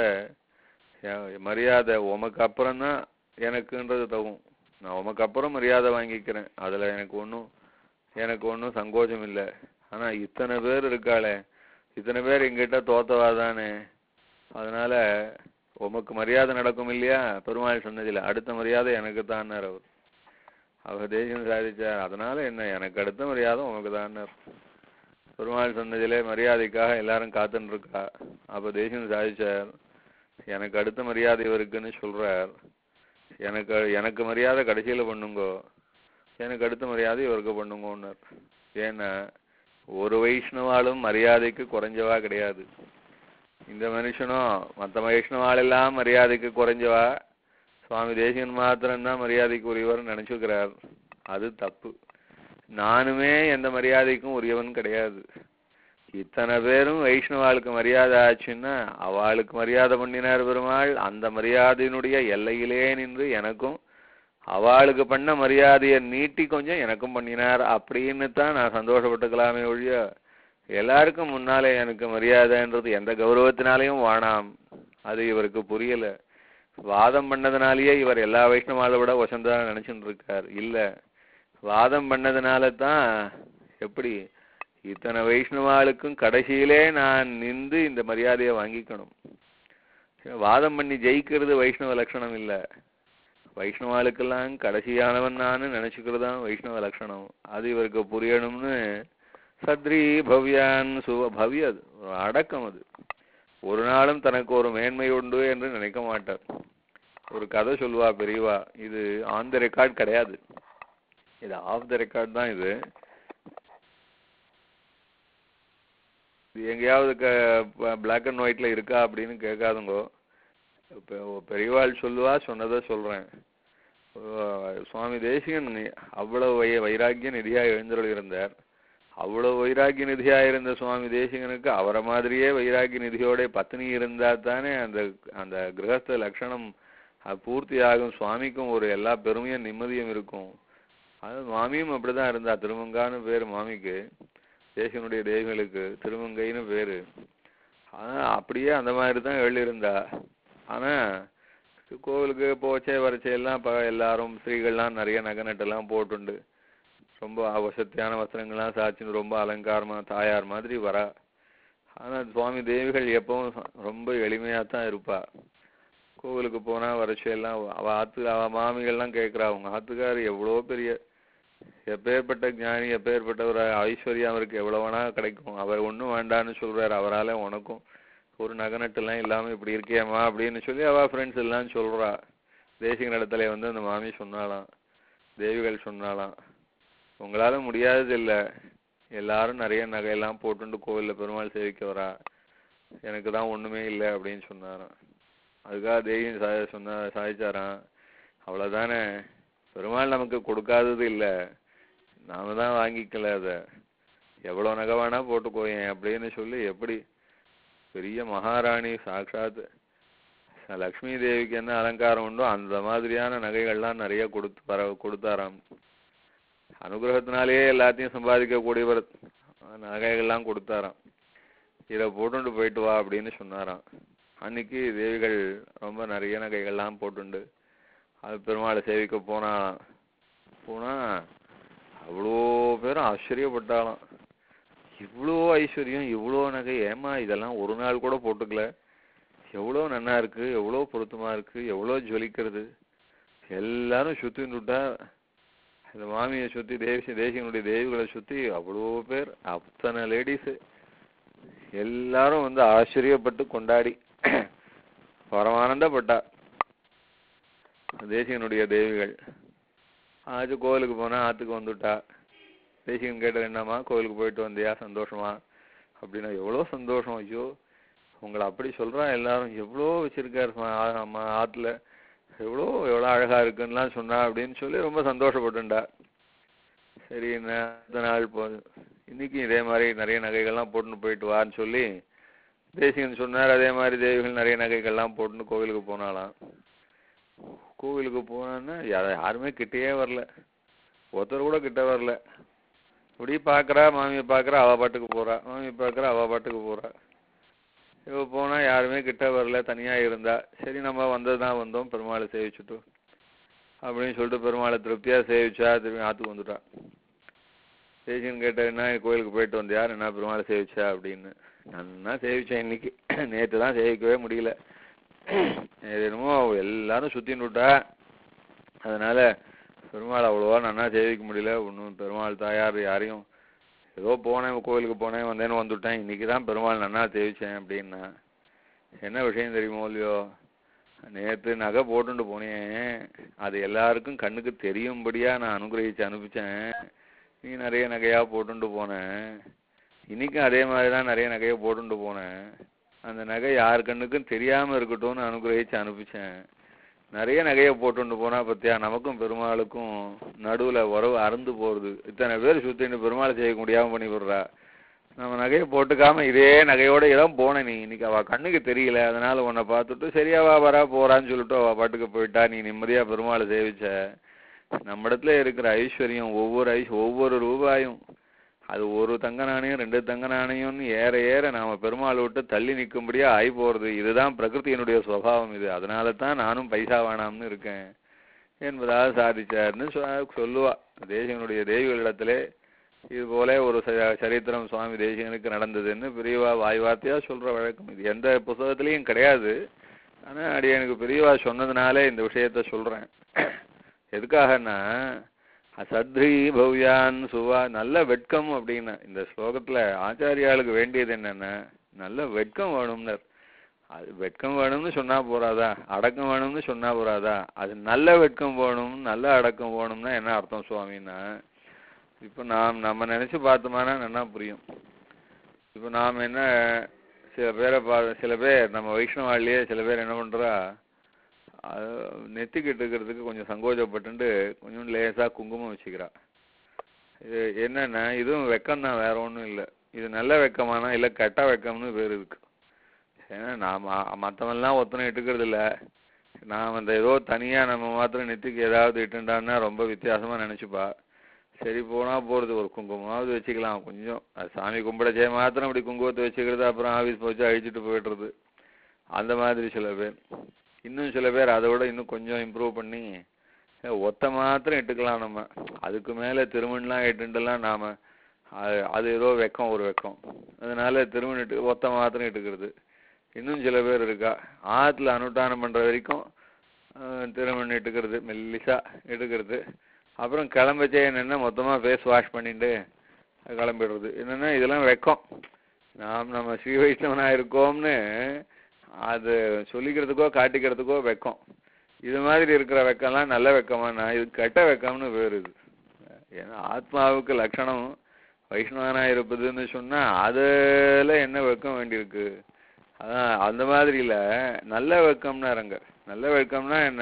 எ- மரியாதை உமக்கு அப்புறம் தான் எனக்குன்றது தகும் நான் உமக்கு அப்புறம் மரியாதை வாங்கிக்கிறேன் அதுல எனக்கு ஒன்றும் எனக்கு ஒன்றும் சங்கோச்சம் இல்லை ஆனா இத்தனை பேர் இருக்காளே இத்தனை பேர் எங்கிட்ட தோத்தவாதானே அதனால உமக்கு மரியாதை நடக்கும் இல்லையா பெருமாள் சொன்னதில்லை அடுத்த மரியாதை எனக்கு தான்னார் அவர் அவர் தேசியம் சாதிச்சார் அதனால என்ன எனக்கு அடுத்த மரியாதை உமக்கு தான்னார் பெருமாள் சொன்னதிலே மரியாதைக்காக எல்லாரும் காத்துன்னு இருக்கா அப்ப தேசியம் சாதிச்சார் எனக்கு அடுத்த மரியாதை இவருக்குன்னு சொல்றார் எனக்கு எனக்கு மரியாதை கடைசியில பண்ணுங்கோ எனக்கு அடுத்த மரியாதை இவருக்கு பண்ணுங்கோன்னார் ஏன்னா ஒரு வைஷ்ணவாலும் மரியாதைக்கு குறைஞ்சவா கிடையாது இந்த மனுஷனும் மற்ற வைஷ்ணவாள் எல்லாம் மரியாதைக்கு குறைஞ்சவா சுவாமி தேசிகன் மாத்திரம்தான் மரியாதைக்கு உரியவர் நினைச்சுக்கிறார் அது தப்பு நானுமே எந்த மரியாதைக்கும் உரியவன் கிடையாது இத்தனை பேரும் வைஷ்ணவாளுக்கு மரியாதை ஆச்சுன்னா அவளுக்கு மரியாதை பண்ணினார் பெருமாள் அந்த மரியாதையினுடைய எல்லையிலே நின்று எனக்கும் அவளுக்கு பண்ண மரியாதையை நீட்டி கொஞ்சம் எனக்கும் பண்ணினார் அப்படின்னு தான் நான் சந்தோஷப்பட்டுக்கலாமே ஒழிய எல்லாருக்கும் முன்னாலே எனக்கு மரியாதைன்றது எந்த கௌரவத்தினாலையும் வாணாம் அது இவருக்கு புரியல வாதம் பண்ணதுனாலேயே இவர் எல்லா வைஷ்ணவாளை விட வசந்தா நினைச்சுட்டு இருக்கார் இல்ல வாதம் பண்ணதுனால தான் எப்படி இத்தனை வைஷ்ணவாளுக்கும் கடைசியிலே நான் நின்று இந்த மரியாதையை வாங்கிக்கணும் வாதம் பண்ணி ஜெயிக்கிறது வைஷ்ணவ லட்சணம் இல்ல வைஷ்ணவாளுக்கெல்லாம் கடைசியானவன் நான் நினைச்சுக்கிறது தான் வைஷ்ணவ லட்சணம் அது இவருக்கு புரியணும்னு சத்ரி பவ்யான் சுவ பவ்ய அது ஒரு அடக்கம் அது ஒரு நாளும் தனக்கு ஒரு மேன்மை உண்டு என்று நினைக்க மாட்டார் ஒரு கதை சொல்லுவா பெரியவா இது ஆன் த ரெக்கார்ட் கிடையாது இது ஆஃப் த ரெக்கார்ட் தான் இது இது எங்கேயாவது பிளாக் அண்ட் ஒயிட்ல இருக்கா அப்படின்னு கேட்காதுங்கோ இப்போ பெரியவாள் சொல்லுவா சொன்னதை சொல்றேன் அஹ் சுவாமி தேசிகன் அவ்வளவு வை வைராக்கிய நிதியா எழுந்தருள் இருந்தார் அவ்வளவு வைராக்கிய நிதியா இருந்த சுவாமி தேசிகனுக்கு அவரை மாதிரியே வைராக்கிய நிதியோட பத்னி இருந்தா தானே அந்த அந்த கிரகஸ்த லட்சணம் அது பூர்த்தி ஆகும் சுவாமிக்கும் ஒரு எல்லா பெருமையும் நிம்மதியும் இருக்கும் அது மாமியும் அப்படிதான் இருந்தா திருமங்கான்னு பேரு மாமிக்கு தேசிகனுடைய தேவிகளுக்கு திருமங்கைன்னு பேரு ஆனா அப்படியே அந்த மாதிரி தான் எழுதியிருந்தா ஆனா கோவிலுக்கு போச்சே வரச்சே எல்லாம் ப எல்லாரும் ஸ்திரீகள்லாம் நிறைய நகை நட்டெல்லாம் போட்டுண்டு ரொம்ப வசத்தியான வஸ்திரங்கள்லாம் சாச்சின்னு ரொம்ப அலங்காரமா தாயார் மாதிரி வரா ஆனா சுவாமி தேவிகள் எப்பவும் ச- ரொம்ப எளிமையா தான் இருப்பா கோவிலுக்கு போனா வரிசையெல்லாம் அவ ஆத்து அவ மாமிகள்லாம் கேட்கறா உங்க ஆத்துக்கார் எவ்வளோ பெரிய எப்பேற்பட்ட ஞானி எப்பேற்பட்ட ஒரு ஐஸ்வர்யம் அவருக்கு எவ்வளவு வேணா கிடைக்கும் அவர் ஒண்ணும் வேண்டான்னு சொல்றாரு அவரால உனக்கும் ஒரு நகநட்டுலாம் இல்லாம இப்படி இருக்கியேம்மா அப்படின்னு சொல்லி அவ ஃப்ரெண்ட்ஸ் எல்லாம் சொல்றா தேசிக இடத்துல வந்து அந்த மாமி சொன்னாலாம் தேவிகள் சொன்னாலாம் உங்களால முடியாதது இல்ல எல்லாரும் நிறைய நகையெல்லாம் போட்டுண்டு கோவில்ல பெருமாள் சேவிக்க வரா எனக்கு தான் ஒண்ணுமே இல்லை அப்படின்னு சொன்னாராம் அதுக்காக தேவியும் சா சொன்னா சாதிச்சாராம் அவ்வளவுதானே பெருமாள் நமக்கு கொடுக்காதது இல்ல நாம தான் வாங்கிக்கல அத எவ்வளவு நகை வேணா போட்டுக்கோயேன் அப்படின்னு சொல்லி எப்படி பெரிய மகாராணி சாட்சாத் லக்ஷ்மி தேவிக்கு என்ன அலங்காரம் உண்டோ அந்த மாதிரியான நகைகள்லாம் நிறைய கொடுத்து பர கொடுத்தாராம் அனுகிரகத்தினாலேயே எல்லாத்தையும் சம்பாதிக்கக்கூடியவர் நகைகள்லாம் கொடுத்தாராம் இதை போட்டுண்டு போயிட்டு வா அப்படின்னு சொன்னாராம் அன்னைக்கு தேவிகள் ரொம்ப நிறைய நகைகள்லாம் போட்டுண்டு அது பெருமாளை சேவிக்க போனாலாம் போனா அவ்வளோ பேரும் ஆச்சரியப்பட்டாலாம் இவ்வளோ ஐஸ்வர்யம் இவ்வளோ நகை ஏமா இதெல்லாம் ஒரு நாள் கூட போட்டுக்கல எவ்வளோ நன்னா இருக்கு எவ்வளோ பொருத்தமா இருக்கு எவ்வளோ ஜொலிக்கிறது எல்லாரும் சுத்தி விட்டா இந்த மாமியை சுத்தி தேசி தேசியனுடைய தேவிகளை சுத்தி அவ்வளோ பேர் அத்தனை லேடிஸ் எல்லாரும் வந்து ஆச்சரியப்பட்டு கொண்டாடி பரமானந்தப்பட்டா தேசியனுடைய தேவிகள் ஆச்சு கோவிலுக்கு போனா ஆத்துக்கு வந்துட்டா தேசிகன் கேட்டது என்னம்மா கோவிலுக்கு போயிட்டு வந்தியா சந்தோஷமா அப்படின்னா எவ்வளோ சந்தோஷம் ஐயோ உங்களை அப்படி சொல்றா எல்லாரும் எவ்வளோ வச்சிருக்காரு சுவா- ஆ- அம்மா ஆத்துல எவ்வளோ எவ்வளோ அழகா இருக்குன்னுலாம் சொன்னா அப்படின்னு சொல்லி ரொம்ப சந்தோஷப்பட்டுண்டா சரி என்ன அடுத்த நாள் போ இன்னைக்கு இதே மாதிரி நிறைய நகைகள்லாம் போட்டுன்னு போயிட்டு வான்னு சொல்லி தேசிகன் சொன்னார் அதே மாதிரி தேவிகள் நிறைய நகைகள்லாம் போட்டுன்னு கோவிலுக்கு போனாலாம் கோவிலுக்கு போனான்னா யா- யாருமே கிட்டேயே வரல ஒருத்தர் கூட கிட்ட வரல இப்படி பார்க்கறா மாமியை பார்க்கறா அவ பாட்டுக்கு போறா மாமியை பார்க்கறா அவ பாட்டுக்கு போறா இவ போனா யாருமே கிட்ட வரல தனியா இருந்தா சரி நம்ம வந்ததுதான் வந்தோம் பெருமாளை சேவிச்சுட்டு அப்படின்னு சொல்லிட்டு பெருமாளை திருப்தியா சேவிச்சா திரும்பி ஆத்துக்கு வந்துட்டா சேவிச்சுன்னு கேட்ட என்ன கோயிலுக்கு போயிட்டு வந்தியா என்ன பெருமாளை சேவிச்சா அப்படின்னு நன்னா சேவிச்சேன் இன்னைக்கு நேத்து தான் சேவிக்கவே முடியல இது என்னமோ எல்லாரும் சுத்தின்னு விட்டா அதனால பெருமாள் அவ்வளோவா நன்னா சேவிக்க முடியல ஒன்றும் பெருமாள் தாயார் யாரையும் ஏதோ போனேன் கோயிலுக்கு போனேன் வந்தேன்னு வந்துட்டேன் இன்னைக்கு தான் பெருமாள் நன்னா சேவிச்சேன் அப்படின்னா என்ன விஷயம் தெரியுமோ இல்லையோ நேத்து நகை போட்டுட்டு போனேன் அது எல்லாருக்கும் கண்ணுக்கு தெரியும்படியா நான் அனுகிரகிச்சு அனுப்பிச்சேன் நீ நிறைய நகையா போட்டுட்டு போனேன் இன்னைக்கும் அதே மாதிரி தான் நிறைய நகையை போட்டுட்டு போனேன் அந்த நகை யார் கண்ணுக்கும் தெரியாம இருக்கட்டும்னு அனுகிரகிச்சு அனுப்பிச்சேன் நிறைய நகையை போட்டுட்டு போனா பத்தியா நமக்கும் பெருமாளுக்கும் நடுவுல உறவு அறுந்து போறது இத்தனை பேர் சுத்தின்னு பெருமாளை செய்ய முடியாம பண்ணி விடுறா நம்ம நகையை போட்டுக்காம இதே நகையோட இதான் போன நீ இன்னைக்கு அவ கண்ணுக்கு தெரியல அதனால உன்னை பார்த்துட்டு சரியாவா வரா போறான்னு சொல்லிட்டு அவ பாட்டுக்கு போயிட்டா நீ நிம்மதியா பெருமாளை சேவிச்ச நம்ம இடத்துல இருக்கிற ஐஸ்வர்யம் ஒவ்வொரு ஐஸ் ஒவ்வொரு ரூபாயும் அது ஒரு தங்க நாணயம் ரெண்டு தங்க நாணயம்னு ஏற ஏற நாம பெருமாளை விட்டு தள்ளி நிற்கும்படியா ஆகி போறது இதுதான் பிரகிருதியினுடைய சுவாவம் இது அதனால தான் நானும் பைசா வேணாம்னு இருக்கேன் என்பதாக சாதிச்சார்னு சொ- சொல்லுவா தேசிகனுடைய தேவிகளிடத்திலே இது போல ஒரு ச- சரித்திரம் சுவாமி தேசிகனுக்கு நடந்ததுன்னு பெரியவா வாய் வார்த்தையா சொல்ற வழக்கம் இது எந்த புஸ்தகத்திலையும் கிடையாது ஆனா அடியனுக்கு பெரியவா சொன்னதுனாலே இந்த விஷயத்த சொல்றேன் எதுக்காகன்னா அசத்ரி பவ்யான் சுவா நல்ல வெட்கம் அப்படின்னா இந்த ஸ்லோகத்துல ஆச்சாரியாளுக்கு வேண்டியது என்னன்னா நல்ல வெட்கம் வேணும்னர் அது வெட்கம் வேணும்னு சொன்னா போறாதா அடக்கம் வேணும்னு சொன்னா போறாதா அது நல்ல வெட்கம் வேணும் நல்ல அடக்கம் வேணும்னா என்ன அர்த்தம் சுவாமின்னா இப்ப நாம் நம்ம நினைச்சு பார்த்தோம்னா நல்லா புரியும் இப்ப நாம் என்ன சில பேரை பா சில பேர் நம்ம வைஷ்ணவாளியே சில பேர் என்ன பண்றா அது நெத்திக்கிட்டு இருக்கிறதுக்கு கொஞ்சம் சங்கோஜப்பட்டுண்டு கொஞ்சம் லேசா குங்குமம் வச்சுக்கிறா இது என்னன்னா இதுவும் வெக்கம் தான் வேற ஒண்ணும் இல்ல இது நல்ல வெக்கமானா இல்ல கெட்ட வெக்கம்னு பேர் இருக்கு ஏன்னா நாம மத்தவன்லாம் ஒத்தனை இட்டுக்கிறது இல்ல நாம் அந்த ஏதோ தனியா நம்ம மாத்திரம் நெத்திக்கு ஏதாவது இட்டுண்டான்னா ரொம்ப வித்தியாசமா நினைச்சுப்பா சரி போனா போறது ஒரு குங்குமமாவது வச்சுக்கலாம் கொஞ்சம் அது சாமி கும்பிடச்சே மாத்திரம் இப்படி குங்குமத்தை வச்சுக்கிறது அப்புறம் ஆபீஸ் போச்சு அழிச்சிட்டு போயிடுறது அந்த மாதிரி சில பேர் இன்னும் சில பேர் அதை விட இன்னும் கொஞ்சம் இம்ப்ரூவ் பண்ணி அஹ் ஒத்த மாத்திரம் இட்டுக்கலாம் நம்ம அதுக்கு மேல திருமணம்லாம் இட்டுலாம் நாம அது அது ஏதோ வெக்கம் ஒரு வெக்கம் அதனால திருமணிட்டு ஒத்த மாத்திரம் இட்டுக்கிறது இன்னும் சில பேர் இருக்கா ஆத்துல அனுஷ்டானம் பண்ற வரைக்கும் திருமணம் இட்டுக்கிறது மெல்லிசா எடுக்கிறது அப்புறம் கிளம்பச்சே என்னென்ன மொத்தமா ஃபேஸ் வாஷ் பண்ணிட்டு கிளம்பிடுறது என்னன்னா இதெல்லாம் வெக்கம் நாம் நம்ம ஸ்ரீ வைஷ்ணவனா இருக்கோம்னு அது சொல்லிக்கிறதுக்கோ காட்டிக்கிறதுக்கோ வெக்கம் இது மாதிரி இருக்கிற வெக்கம்லாம் நல்ல வெக்கமா நான் இது கெட்ட வெக்கம்னு வேறு இது ஏன்னா ஆத்மாவுக்கு லட்சணம் வைஷ்ணவனா இருப்பதுன்னு சொன்னா அதுல என்ன வெக்கம் வேண்டியிருக்கு அதான் அந்த மாதிரி இல்ல நல்ல வெக்கம்னா இருங்க நல்ல வெக்கம்னா என்ன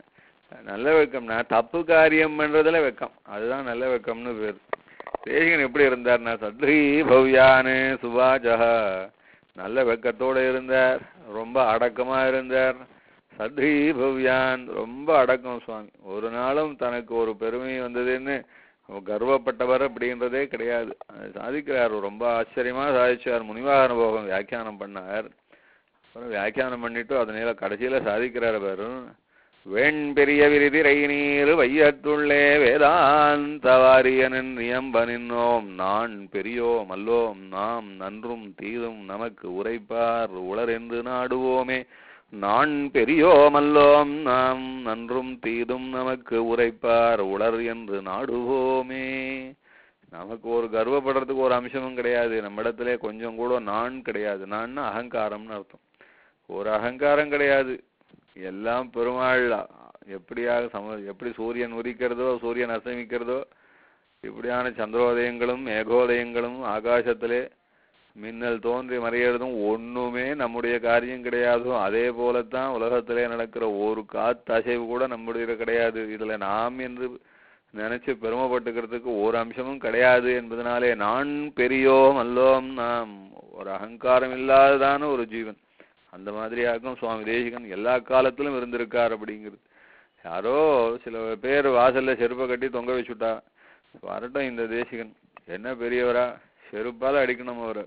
நல்ல வெக்கம்னா தப்பு காரியம் பண்றதுல வெக்கம் அதுதான் நல்ல வெக்கம்னு பேர் தேசிகன் எப்படி இருந்தார்னா சத்ரி பவ்யானு சுபாஜக நல்ல வெக்கத்தோட இருந்தார் ரொம்ப அடக்கமா இருந்தார் சத்ரி பவ்யான் ரொம்ப அடக்கம் சுவாமி ஒரு நாளும் தனக்கு ஒரு பெருமை வந்ததுன்னு கர்வப்பட்டவர் அப்படின்றதே கிடையாது அது சாதிக்கிறார் ரொம்ப ஆச்சரியமா சாதிச்சார் முனிவாக அனுபவம் வியாக்கியானம் பண்ணார் அப்புறம் வியாக்கியானம் பண்ணிட்டு அதனால கடைசியில சாதிக்கிறார் வெறும் வெண் பெரிய விரிதிரை நீர் வையத்துள்ளே வேதாந்த வாரியனின் நியம்ப நின்னோம் நான் பெரியோம் அல்லோம் நாம் நன்றும் தீதும் நமக்கு உரைப்பார் உளர் என்று நாடுவோமே நான் பெரியோமல்லோம் நாம் நன்றும் தீதும் நமக்கு உரைப்பார் உளர் என்று நாடுவோமே நமக்கு ஒரு கர்வப்படுறதுக்கு ஒரு அம்சமும் கிடையாது நம்மிடத்திலே கொஞ்சம் கூட நான் கிடையாது நான் அகங்காரம்னு அர்த்தம் ஒரு அகங்காரம் கிடையாது எல்லாம் பெருமாள் எப்படியாக சம எப்படி சூரியன் உதிக்கிறதோ சூரியன் அஸ்தமிக்கிறதோ இப்படியான சந்திரோதயங்களும் மேகோதயங்களும் ஆகாசத்திலே மின்னல் தோன்றி மறையிறதும் ஒண்ணுமே நம்முடைய காரியம் கிடையாதோ அதே போலத்தான் உலகத்திலே நடக்கிற ஒரு காத்து அசைவு கூட நம்முடைய கிடையாது இதுல நாம் என்று நினைச்சு பெருமைப்பட்டுக்கிறதுக்கு ஒரு அம்சமும் கிடையாது என்பதனாலே நான் பெரியோம் அல்லோம் நாம் ஒரு அகங்காரம் இல்லாததான ஒரு ஜீவன் அந்த மாதிரியாக்கும் சுவாமி தேசிகன் எல்லா காலத்திலும் இருந்திருக்கார் அப்படிங்கிறது யாரோ சில பேர் வாசல்ல செருப்பை கட்டி தொங்க வச்சுட்டா வரட்டும் இந்த தேசிகன் என்ன பெரியவரா செருப்பால அடிக்கணும் அவரை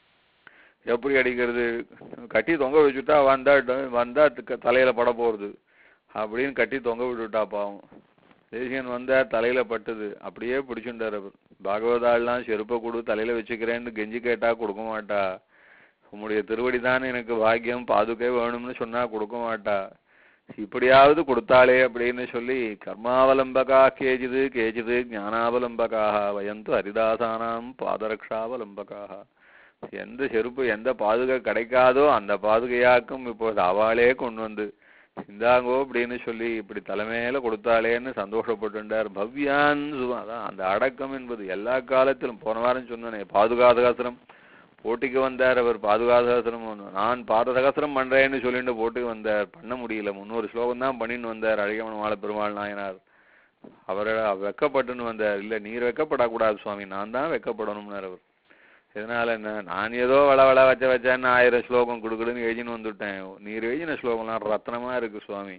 எப்படி அடிக்கிறது கட்டி தொங்க வச்சுட்டா வந்தா வந்தா த- தலையில பட போறது அப்படின்னு கட்டி தொங்க விட்டுட்டா பாவம் தேசிகன் வந்தா தலையில பட்டது அப்படியே பிடிச்சுட்டார் அவர் பாகவதாள்லாம் செருப்பை கொடு தலையில வச்சுக்கிறேன்னு கெஞ்சி கேட்டா கொடுக்க மாட்டா உம்முடைய திருவடி தான் எனக்கு பாக்கியம் பாதுகை வேணும்னு சொன்னா கொடுக்க மாட்டா இப்படியாவது கொடுத்தாளே அப்படின்னு சொல்லி கர்மாவலம்பகா கேஜிது கேஜிது ஞானாவலம்பகாக வயந்து ஹரிதாசானாம் பாதரக்ஷாவலம்பகாக எந்த செருப்பு எந்த பாதுகை கிடைக்காதோ அந்த பாதுகையாக்கும் இப்போது அவளே கொண்டு வந்து இந்தாங்கோ அப்படின்னு சொல்லி இப்படி தலைமையில கொடுத்தாளேன்னு சந்தோஷப்பட்டுட்டார் பவ்யான் சுவா அதான் அந்த அடக்கம் என்பது எல்லா காலத்திலும் போன வாரம் சொன்னனே பாதுகாதகாசனம் போட்டிக்கு வந்தார் அவர் பாதுகாதகாசனம் நான் பாதசகசரம் பண்றேன்னு சொல்லிட்டு போட்டிக்கு வந்தார் பண்ண முடியல முன்னூறு ஸ்லோகம் தான் பண்ணின்னு வந்தார் அழகமன் மாலை பெருமாள் நாயனார் அவரை வெக்கப்பட்டுன்னு வந்தார் இல்ல நீர் வெக்கப்படக்கூடாது சுவாமி நான் தான் வெக்கப்படணும்னார் அவர் இதனால என்ன நான் ஏதோ வள வள வச்ச வச்சேன்னு ஆயிரம் ஸ்லோகம் கொடுக்குதுன்னு எழுதின்னு வந்துட்டேன் நீர் எழுதின ஸ்லோகம்லாம் ரத்னமா இருக்கு சுவாமி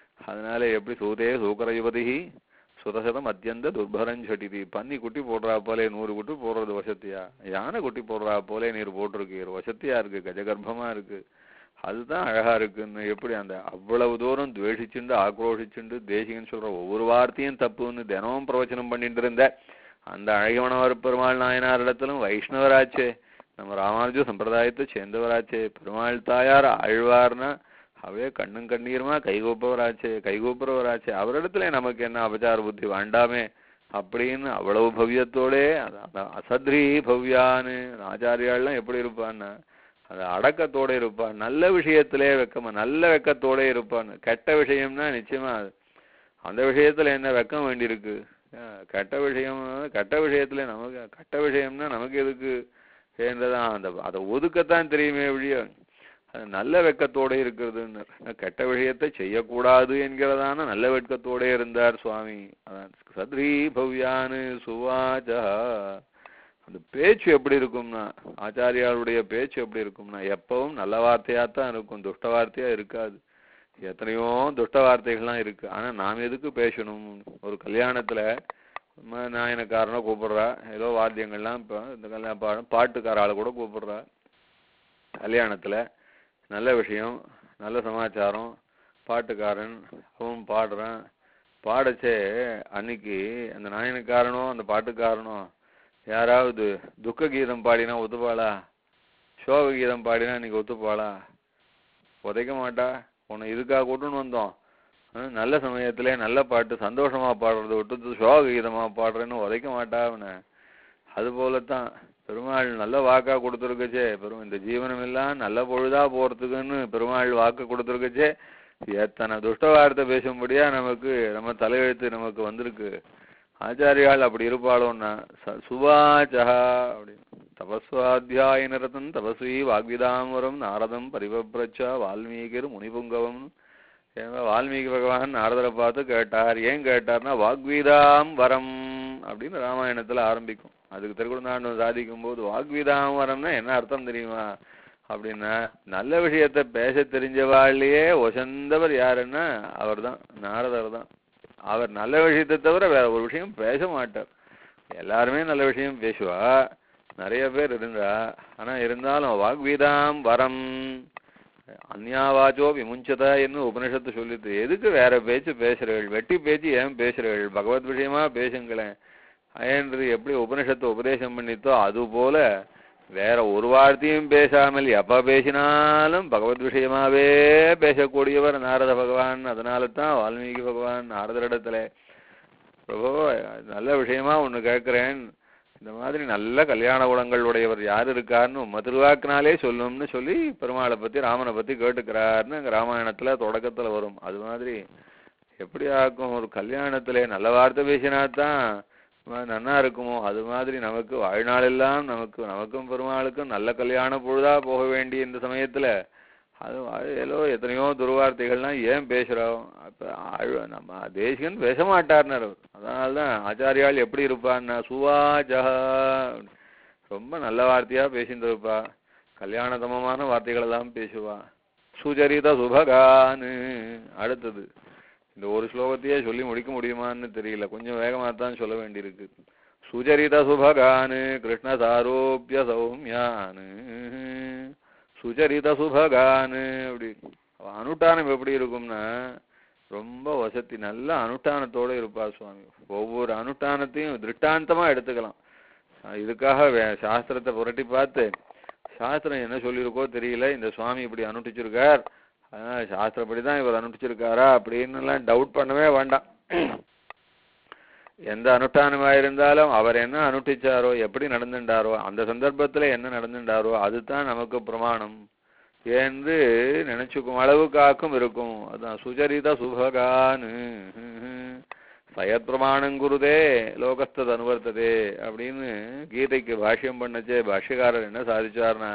அதனால எப்படி சூதே சூக்கர யுவதி சுதசதம் அத்தியந்த துர்பரம் சட்டிதி பன்னி குட்டி போடுறா போலே நூறு குட்டி போடுறது வசத்தியா யானை குட்டி போடுறா போலே நீர் போட்டிருக்கீர் வசத்தியா இருக்கு கஜகர்ப்பமா இருக்கு அதுதான் அழகா இருக்குன்னு எப்படி அந்த அவ்வளவு தூரம் துவேஷிச்சுண்டு ஆக்ரோஷிச்சுண்டு தேசிகன்னு சொல்ற ஒவ்வொரு வார்த்தையும் தப்புன்னு தினமும் பிரவச்சனம் பண்ணிட்டு இருந்த அந்த அழகிவனவர் பெருமாள் நாயனார் இடத்திலும் வைஷ்ணவராச்சே நம்ம ராமானுஜ சம்பிரதாயத்தை சேர்ந்தவராச்சே பெருமாள் தாயார் ஆழ்வார்னா அவே கண்ணும் கண்ணீருமா கைகூப்பவராச்சே கைகூப்புறவராச்சே அவரிடத்துல நமக்கு என்ன அபச்சார புத்தி வேண்டாமே அப்படின்னு அவ்வளவு பவ்யத்தோடே அந்த- அந்த அசத்ரி பவ்யான்னு ஆச்சாரியாள்லாம் எப்படி இருப்பான்னா அது அடக்கத்தோட இருப்பான் நல்ல விஷயத்திலே வெக்கமா நல்ல வெக்கத்தோட இருப்பான் கெட்ட விஷயம்னா நிச்சயமா அது அந்த விஷயத்துல என்ன வெக்கம் வேண்டியிருக்கு அஹ் கெட்ட விஷயம் கெட்ட விஷயத்துல நமக்கு கெட்ட விஷயம்னா நமக்கு எதுக்கு என்றதான் அந்த அதை ஒதுக்கத்தான் தெரியுமே ஒழிய அது நல்ல வெக்கத்தோட இருக்கிறதுன்னு கெட்ட விஷயத்தை செய்யக்கூடாது என்கிறதான நல்ல வெட்கத்தோட இருந்தார் சுவாமி அதான் சத்ரி பவ்யானு சுவாச்சா அந்த பேச்சு எப்படி இருக்கும்னா ஆச்சாரியாருடைய பேச்சு எப்படி இருக்கும்னா எப்பவும் நல்ல வார்த்தையா தான் இருக்கும் துஷ்ட வார்த்தையா இருக்காது எத்தனையோ துஷ்ட வார்த்தைகள்லாம் இருக்கு ஆனா நாம் எதுக்கு பேசணும் ஒரு கல்யாணத்துல ம- நாயனக்காரனை கூப்பிடுறா ஏதோ வாத்தியங்கள்லாம் இப்போ இந்த கல்யாண பா பாட்டுக்கார ஆளை கூட கூப்பிடுறா கல்யாணத்துல நல்ல விஷயம் நல்ல சமாச்சாரம் பாட்டுக்காரன் அவன் பாடுறான் பாடச்சே அன்னைக்கு அந்த நாயனக்காரனோ அந்த பாட்டுக்காரனோ யாராவது துக்க கீதம் பாடினா ஒத்துப்பாளா சோக கீதம் பாடினா இன்னைக்கு ஒத்துப்பாளா உதைக்க மாட்டா உன்னை இதுக்காக கூட்டுன்னு வந்தோம் ஆ, நல்ல சமயத்திலே நல்ல பாட்டு சந்தோஷமா பாடுறத விட்டு சோக கீதமா பாடுறேன்னு உதைக்க மாட்டா அவனை அது போலத்தான் பெருமாள் நல்ல வாக்கா கொடுத்துருக்கச்சே பெரும் இந்த ஜீவனம் எல்லாம் நல்ல பொழுதா போறதுக்குன்னு பெருமாள் வாக்கு கொடுத்துருக்கச்சே எத்தனை துஷ்ட வார்த்தை பேசும்படியா நமக்கு நம்ம தலையெழுத்து நமக்கு வந்திருக்கு ஆச்சாரியால் அப்படி இருப்பாளோன்னா ச- சுவாச்சகா அப்படின்னு தபஸ்வாத்தியாய நிரதன் தபஸ்வி வாக்விதாமரம் நாரதம் பரிவப்ரச்சா வால்மீகிர் முனிபுங்கவம் ஏன்னா வால்மீகி பகவான் நாரதரை பார்த்து கேட்டார் ஏன் கேட்டார்னா வாக்வீதாம் வரம் அப்படின்னு ராமாயணத்துல ஆரம்பிக்கும் அதுக்கு திருக்குறந்தாண்டு சாதிக்கும் போது வாக்வீதாம் வரம்னா என்ன அர்த்தம் தெரியுமா அப்படின்னா நல்ல விஷயத்த பேச தெரிஞ்சவாழ்லயே ஒசந்தவர் யாருன்னா அவர்தான் நாரதர் தான் அவர் நல்ல விஷயத்தை தவிர வேற ஒரு விஷயம் பேச மாட்டார் எல்லாருமே நல்ல விஷயம் பேசுவா நிறைய பேர் இருந்தா ஆனா இருந்தாலும் வாக்வீதாம் வரம் அந்யாவாச்சோ விமுஞ்சத என்று உபனிஷத்து சொல்லிட்டு எதுக்கு வேற பேச்சு பேசுறீர்கள் வெட்டி பேச்சு ஏன் பேசுறீர்கள் பகவத் விஷயமா பேசுங்களேன் என்று எப்படி உபனிஷத்து உபதேசம் பண்ணித்தோ அது போல வேற ஒரு வார்த்தையும் பேசாமல் எப்ப பேசினாலும் பகவத் விஷயமாவே பேசக்கூடியவர் நாரத பகவான் அதனால தான் வால்மீகி பகவான் நாரதரிடத்துல பிரபு நல்ல விஷயமா ஒண்ணு கேட்கிறேன் இந்த மாதிரி நல்ல கல்யாண குணங்கள் உடையவர் யார் இருக்காருன்னு உம்ம திருவாக்குனாலே சொல்லணும்னு சொல்லி பெருமாளை பத்தி ராமனை பத்தி கேட்டுக்கிறாருன்னு அங்க ராமாயணத்துல தொடக்கத்துல வரும் அது மாதிரி எப்படி ஆக்கும் ஒரு கல்யாணத்துல நல்ல வார்த்தை பேசினாதான் ம- நன்னா இருக்குமோ அது மாதிரி நமக்கு வாழ்நாளெல்லாம் நமக்கு நமக்கும் பெருமாளுக்கும் நல்ல கல்யாண பொழுதா போக வேண்டிய இந்த சமயத்துல அது ஏதோ எத்தனையோ துர்வார்த்தைகள்லாம் ஏன் பேசுறோம் அப்ப ஆழ்வ நம்ம தேசிகன் பேச மாட்டார்னார் அவர் அதனாலதான் ஆச்சாரியால் எப்படி இருப்பான்னா சுவாஜா ரொம்ப நல்ல வார்த்தையா பேசிட்டு இருப்பா கல்யாணதமமான வார்த்தைகள் எல்லாம் பேசுவா சுஜரித சுபகான்னு அடுத்தது இந்த ஒரு ஸ்லோகத்தையே சொல்லி முடிக்க முடியுமான்னு தெரியல கொஞ்சம் வேகமா தான் சொல்ல வேண்டியிருக்கு சுஜரித சுபகானு கிருஷ்ண சாரோப்பிய சௌமியானு சுஜரித சுபகானு அப்படி அவ அனுஷ்டானம் எப்படி இருக்கும்னா ரொம்ப வசதி நல்ல அனுஷ்டானத்தோட இருப்பா சுவாமி ஒவ்வொரு அனுஷ்டானத்தையும் திருஷ்டாந்தமா எடுத்துக்கலாம் அஹ் இதுக்காக வே- சாஸ்திரத்தை புரட்டி பார்த்து சாஸ்திரம் என்ன சொல்லியிருக்கோ தெரியல இந்த சுவாமி இப்படி அனுஷ்டிச்சிருக்கார் அதனால சாஸ்திரப்படி தான் இவர் அனுஷ்டிச்சிருக்காரா அப்படின்னு எல்லாம் டவுட் பண்ணவே வேண்டாம் எந்த அனுஷ்டானமா இருந்தாலும் அவர் என்ன அனுஷ்டிச்சாரோ எப்படி நடந்துட்டாரோ அந்த சந்தர்ப்பத்துல என்ன நடந்துட்டாரோ அதுதான் நமக்கு பிரமாணம் என்று நினைச்சுக்கும் அளவுக்காக்கும் இருக்கும் அதான் சுஜரித சுபகான்னு சயத் பிரமாணம் குருதே லோகஸ்தது அனுவர்த்ததே அப்படின்னு கீதைக்கு பாஷ்யம் பண்ணச்சே பாஷ்யக்காரர் என்ன சாதிச்சார்னா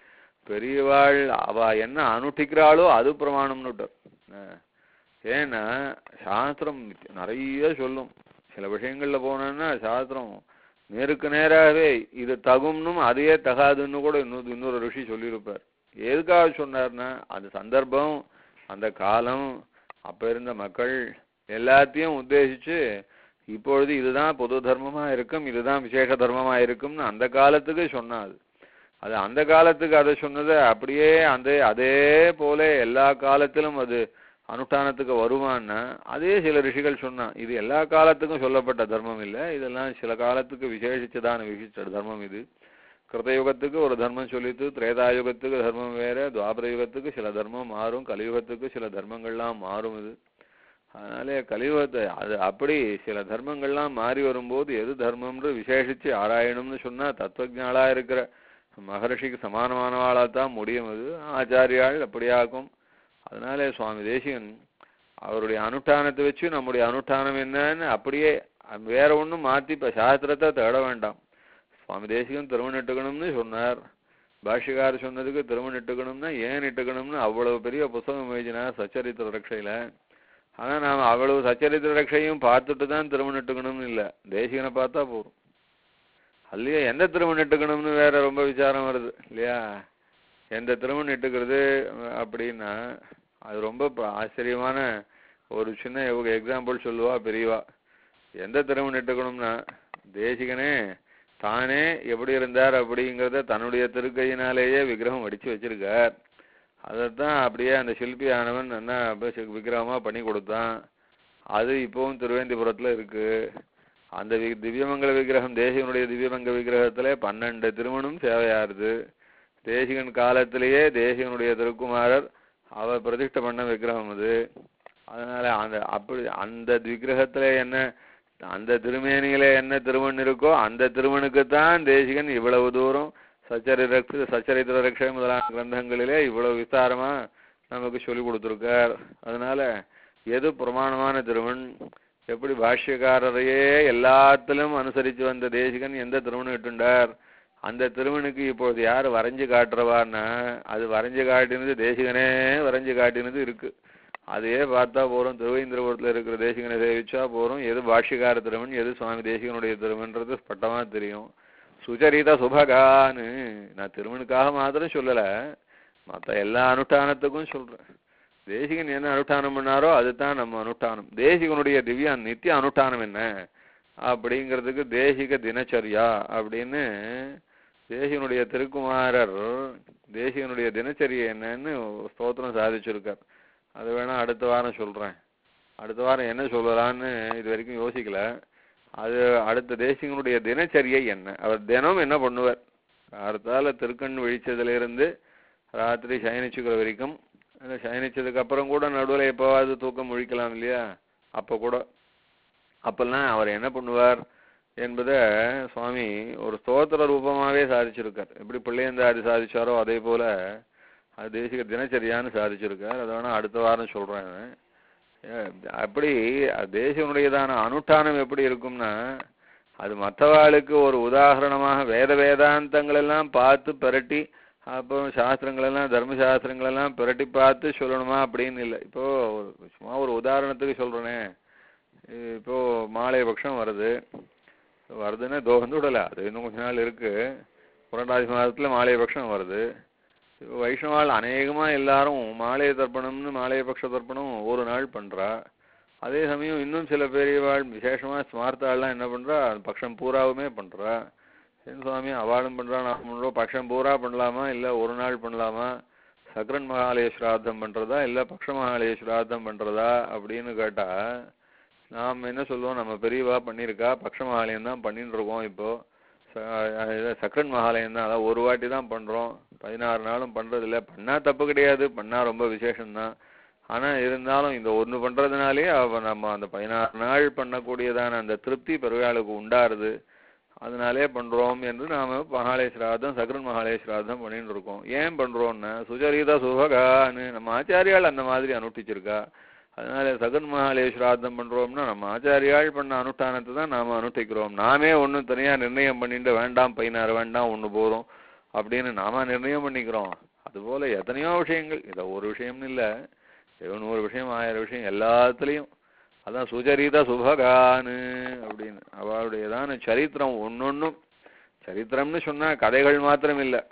பெரியவாள் அவ என்ன அனுஷ்டிக்கிறாளோ அது பிரமாணம்னு விட்டார். அஹ் ஏன்னா சாஸ்திரம் நிறைய சொல்லும் சில விஷயங்கள்ல போனோம்னா சாஸ்திரம் நேருக்கு நேராகவே இது தகும்னும் அதையே தகாதுன்னு கூட இன்னொரு இன்னொரு ரிஷி சொல்லியிருப்பார் எதுக்காக சொன்னார்னா அந்த சந்தர்ப்பம் அந்த காலம் அப்ப இருந்த மக்கள் எல்லாத்தையும் உத்தேசிச்சு இப்பொழுது இதுதான் பொது தர்மமா இருக்கும் இதுதான் விசேஷ தர்மமா இருக்கும்னு அந்த காலத்துக்கு சொன்னாது அது அந்த காலத்துக்கு அதை சொன்னதை அப்படியே அந்த அதே போல எல்லா காலத்திலும் அது அனுஷ்டானத்துக்கு வருமான்னா அதே சில ரிஷிகள் சொன்னா இது எல்லா காலத்துக்கும் சொல்லப்பட்ட தர்மம் இல்லை இதெல்லாம் சில காலத்துக்கு விசேஷிச்சதான விசிஷ்ட தர்மம் இது கிருதயுகத்துக்கு ஒரு தர்மம் சொல்லித்து திரேதாயுகத்துக்கு தர்மம் வேற துவாபர யுகத்துக்கு சில தர்மம் மாறும் கலியுகத்துக்கு சில தர்மங்கள்லாம் மாறும் இது அதனாலே கலியுகத்தை அது அப்படி சில தர்மங்கள்லாம் மாறி வரும்போது எது தர்மம்னு விசேஷிச்சு ஆராயணும்னு சொன்னா தத்துவஜாலா இருக்கிற மகரிஷிக்கு சமானமானவாளா தான் முடியும் அது ஆச்சாரியாள் அப்படியாக்கும் அதனாலே சுவாமி தேசிகன் அவருடைய அனுஷ்டானத்தை வச்சு நம்முடைய அனுஷ்டானம் என்னன்னு அப்படியே வேற ஒண்ணும் மாத்தி இப்ப சாஸ்திரத்தை தேட வேண்டாம் சுவாமி தேசிகன் திருமணிட்டுக்கணும்னு சொன்னார் பாஷ்யக்காரர் சொன்னதுக்கு திருமணிட்டுக்கணும்னா ஏன் இட்டுக்கணும்னு அவ்வளவு பெரிய புஸ்தகம் எழுதினார் சச்சரித்திர ரட்சையில ஆனா நாம அவ்வளவு சச்சரித்திர ரட்சையும் பார்த்துட்டு தான் திருமணிட்டுக்கணும்னு இல்ல தேசிகனை பார்த்தா போதும் அதுலயே எந்த திருமணம் இட்டுக்கணும்னு வேற ரொம்ப விசாரம் வருது இல்லையா எந்த திருமணம் இட்டுக்கிறது அப்படின்னா அது ரொம்ப ப- ஆச்சரியமான ஒரு சின்ன எக்ஸாம்பிள் சொல்லுவா பெரியவா எந்த திருமணம் இட்டுக்கணும்னா தேசிகனே தானே எப்படி இருந்தார் அப்படிங்கிறத தன்னுடைய திருக்கையினாலேயே விக்கிரகம் வடிச்சு வச்சிருக்கார் அதைத்தான் அப்படியே அந்த சிற்பி ஆனவன் என்ன விக்கிரகமா பண்ணி கொடுத்தான் அது இப்பவும் திருவேந்திபுரத்துல இருக்கு அந்த வி- திவ்யமங்கல விக்கிரகம் தேசிகனுடைய திவ்யமங்க விக்கிரகத்திலே பன்னெண்டு திருமணம் சேவையாருது தேசிகன் காலத்திலேயே தேசிகனுடைய திருக்குமாரர் அவர் பிரதிஷ்டை பண்ண விக்கிரகம் அது அதனால அந்த அப்படி அந்த விக்கிரகத்துல என்ன அந்த திருமேனியில என்ன திருமண் இருக்கோ அந்த திருமணுக்குத்தான் தேசிகன் இவ்வளவு தூரம் சச்சரிரக்ஷ சச்சரித்திர ரக்ஷை முதலான கிரந்தங்களிலே இவ்வளவு விஸ்தாரமா நமக்கு சொல்லி கொடுத்துருக்கார் அதனால எது பிரமாணமான திருமண் எப்படி பாஷ்யக்காரரையே எல்லாத்திலும் அனுசரித்து வந்த தேசிகன் எந்த திருமணம் இட்டுண்டார் அந்த திருமணுக்கு இப்பொழுது யார் வரைஞ்சு காட்டுறவான்னா அது வரைஞ்சு காட்டினது தேசிகனே வரைஞ்சு காட்டினது இருக்கு அதையே பார்த்தா போறோம் திருவேந்திரபுரத்தில் இருக்கிற தேசிகனை சேவிச்சா போறோம் எது பாஷ்யக்கார திருமண் எது சுவாமி தேசிகனுடைய திருமன்றது ஸ்பட்டமா தெரியும் சுச்சரித சுபகான்னு நான் திருமணுக்காக மாத்திரம் சொல்லல மற்ற எல்லா அனுஷ்டானத்துக்கும் சொல்றேன் தேசிகன் என்ன அனுஷ்டானம் பண்ணாரோ அதுதான் நம்ம அனுஷ்டானம் தேசிகனுடைய திவ்ய நித்திய அனுஷ்டானம் என்ன அப்படிங்கிறதுக்கு தேசிக தினச்சரியா அப்படின்னு தேசிகனுடைய திருக்குமாரர் தேசிகனுடைய தினச்சரியை என்னன்னு ஸ்தோத்திரம் சாதிச்சிருக்கார் அது வேணா அடுத்த வாரம் சொல்றேன் அடுத்த வாரம் என்ன சொல்லலான்னு இது வரைக்கும் யோசிக்கல அது அடுத்த தேசிகனுடைய தினச்சரியை என்ன அவர் தினம் என்ன பண்ணுவார் அடுத்தால திருக்கண் விழிச்சதுல இருந்து ராத்திரி சயனிச்சுக்கிற வரைக்கும் அந்த சயனிச்சதுக்கு அப்புறம் கூட நடுவில் எப்போவாவது தூக்கம் முழிக்கலாம் இல்லையா அப்போ கூட அப்பெல்லாம் அவர் என்ன பண்ணுவார் என்பதை சுவாமி ஒரு ஸ்தோத்திர ரூபமாவே சாதிச்சிருக்கார் எப்படி பிள்ளையந்தாதி சாதிச்சாரோ அதே போல அது தேசிக தினச்சரியான்னு சாதிச்சிருக்கார் அதை வேணா அடுத்த வாரம் சொல்றேன் நான். ஏ, அப்படி தேசிகனுடையதான அனுஷ்டானம் எப்படி இருக்கும்னா அது மற்றவாளுக்கு ஒரு உதாரணமாக வேத வேதாந்தங்கள் எல்லாம் பார்த்து பிரட்டி அப்புறம் சாஸ்திரங்கள் எல்லாம் தர்ம சாஸ்திரங்கள் எல்லாம் பிரட்டி பார்த்து சொல்லணுமா அப்படின்னு இல்லை இப்போ ஒரு- சும்மா ஒரு உதாரணத்துக்கு சொல்றேனே இப்போ மாலை பட்சம் வருது வருதுன்னா தோ வந்து விடல அது இன்னும் கொஞ்ச நாள் இருக்கு புரட்டாசி மாதத்துல மாலை பட்சம் வருது இப்போ வைஷ்ணவால் அநேகமா எல்லாரும் மாலைய தர்ப்பணம்னு மாலைய பட்ச தர்ப்பணம் ஒரு நாள் பண்றா அதே சமயம் இன்னும் சில பெரியவாள் விசேஷமா ஸ்மார்த்தாள்லாம் என்ன பண்றா பட்சம் பூராவுமே பண்றா என் சுவாமி அவாளும் பண்றா நான் பண்றோம் பட்சம் பூரா பண்ணலாமா இல்ல ஒரு நாள் பண்ணலாமா சக்கரன் மகாலய ஸ்ராத்தம் பண்றதா இல்ல பக்ஷ மகாலய ஸ்ராத்தம் பண்றதா அப்படின்னு கேட்டா நாம் என்ன சொல்லுவோம் நம்ம பெரியவா பண்ணியிருக்கா பக்ஷ மகாலயம் தான் பண்ணிட்டு இருக்கோம் இப்போ ச- அஹ் இது சக்கரன் மகாலயம் தான் அதான் ஒரு வாட்டி தான் பண்றோம் பதினாறு நாளும் பண்றது இல்ல பண்ணா தப்பு கிடையாது பண்ணா ரொம்ப விசேஷம்தான் ஆனா இருந்தாலும் இந்த ஒண்ணு பண்றதுனாலே அவ நம்ம அந்த பதினாறு நாள் பண்ணக்கூடியதான அந்த திருப்தி பெருவாளுக்கு உண்டாருது அதனாலே பண்றோம் என்று நாம மகாலய சிராதம் சக்கரன் மகாலய சிராதம் பண்ணிட்டு இருக்கோம் ஏன் பண்றோம்னா சுஜரிதா சுபகான்னு நம்ம ஆச்சாரியால் அந்த மாதிரி அனுஷ்டிச்சிருக்கா அதனால சகன் மகாலய சிராதம் பண்றோம்னா நம்ம ஆச்சாரியால் பண்ண அனுஷ்டானத்தை தான் நாம அனுஷ்டிக்கிறோம் நாமே ஒண்ணும் தனியா நிர்ணயம் பண்ணிட்டு வேண்டாம் பதினாறு வேண்டாம் ஒண்ணு போதும் அப்படின்னு நாம நிர்ணயம் பண்ணிக்கிறோம் அதுபோல எத்தனையோ விஷயங்கள் இத ஒரு விஷயம்னு இல்ல நூறு விஷயம் ஆயிரம் விஷயம் எல்லாத்துலயும் அதான் சுஜரித சுபகானு அப்படின்னு அவளுடையதான சரித்திரம் ஒன்னொன்னும் சரித்திரம்னு சொன்னா கதைகள் மாத்திரம் இல்ல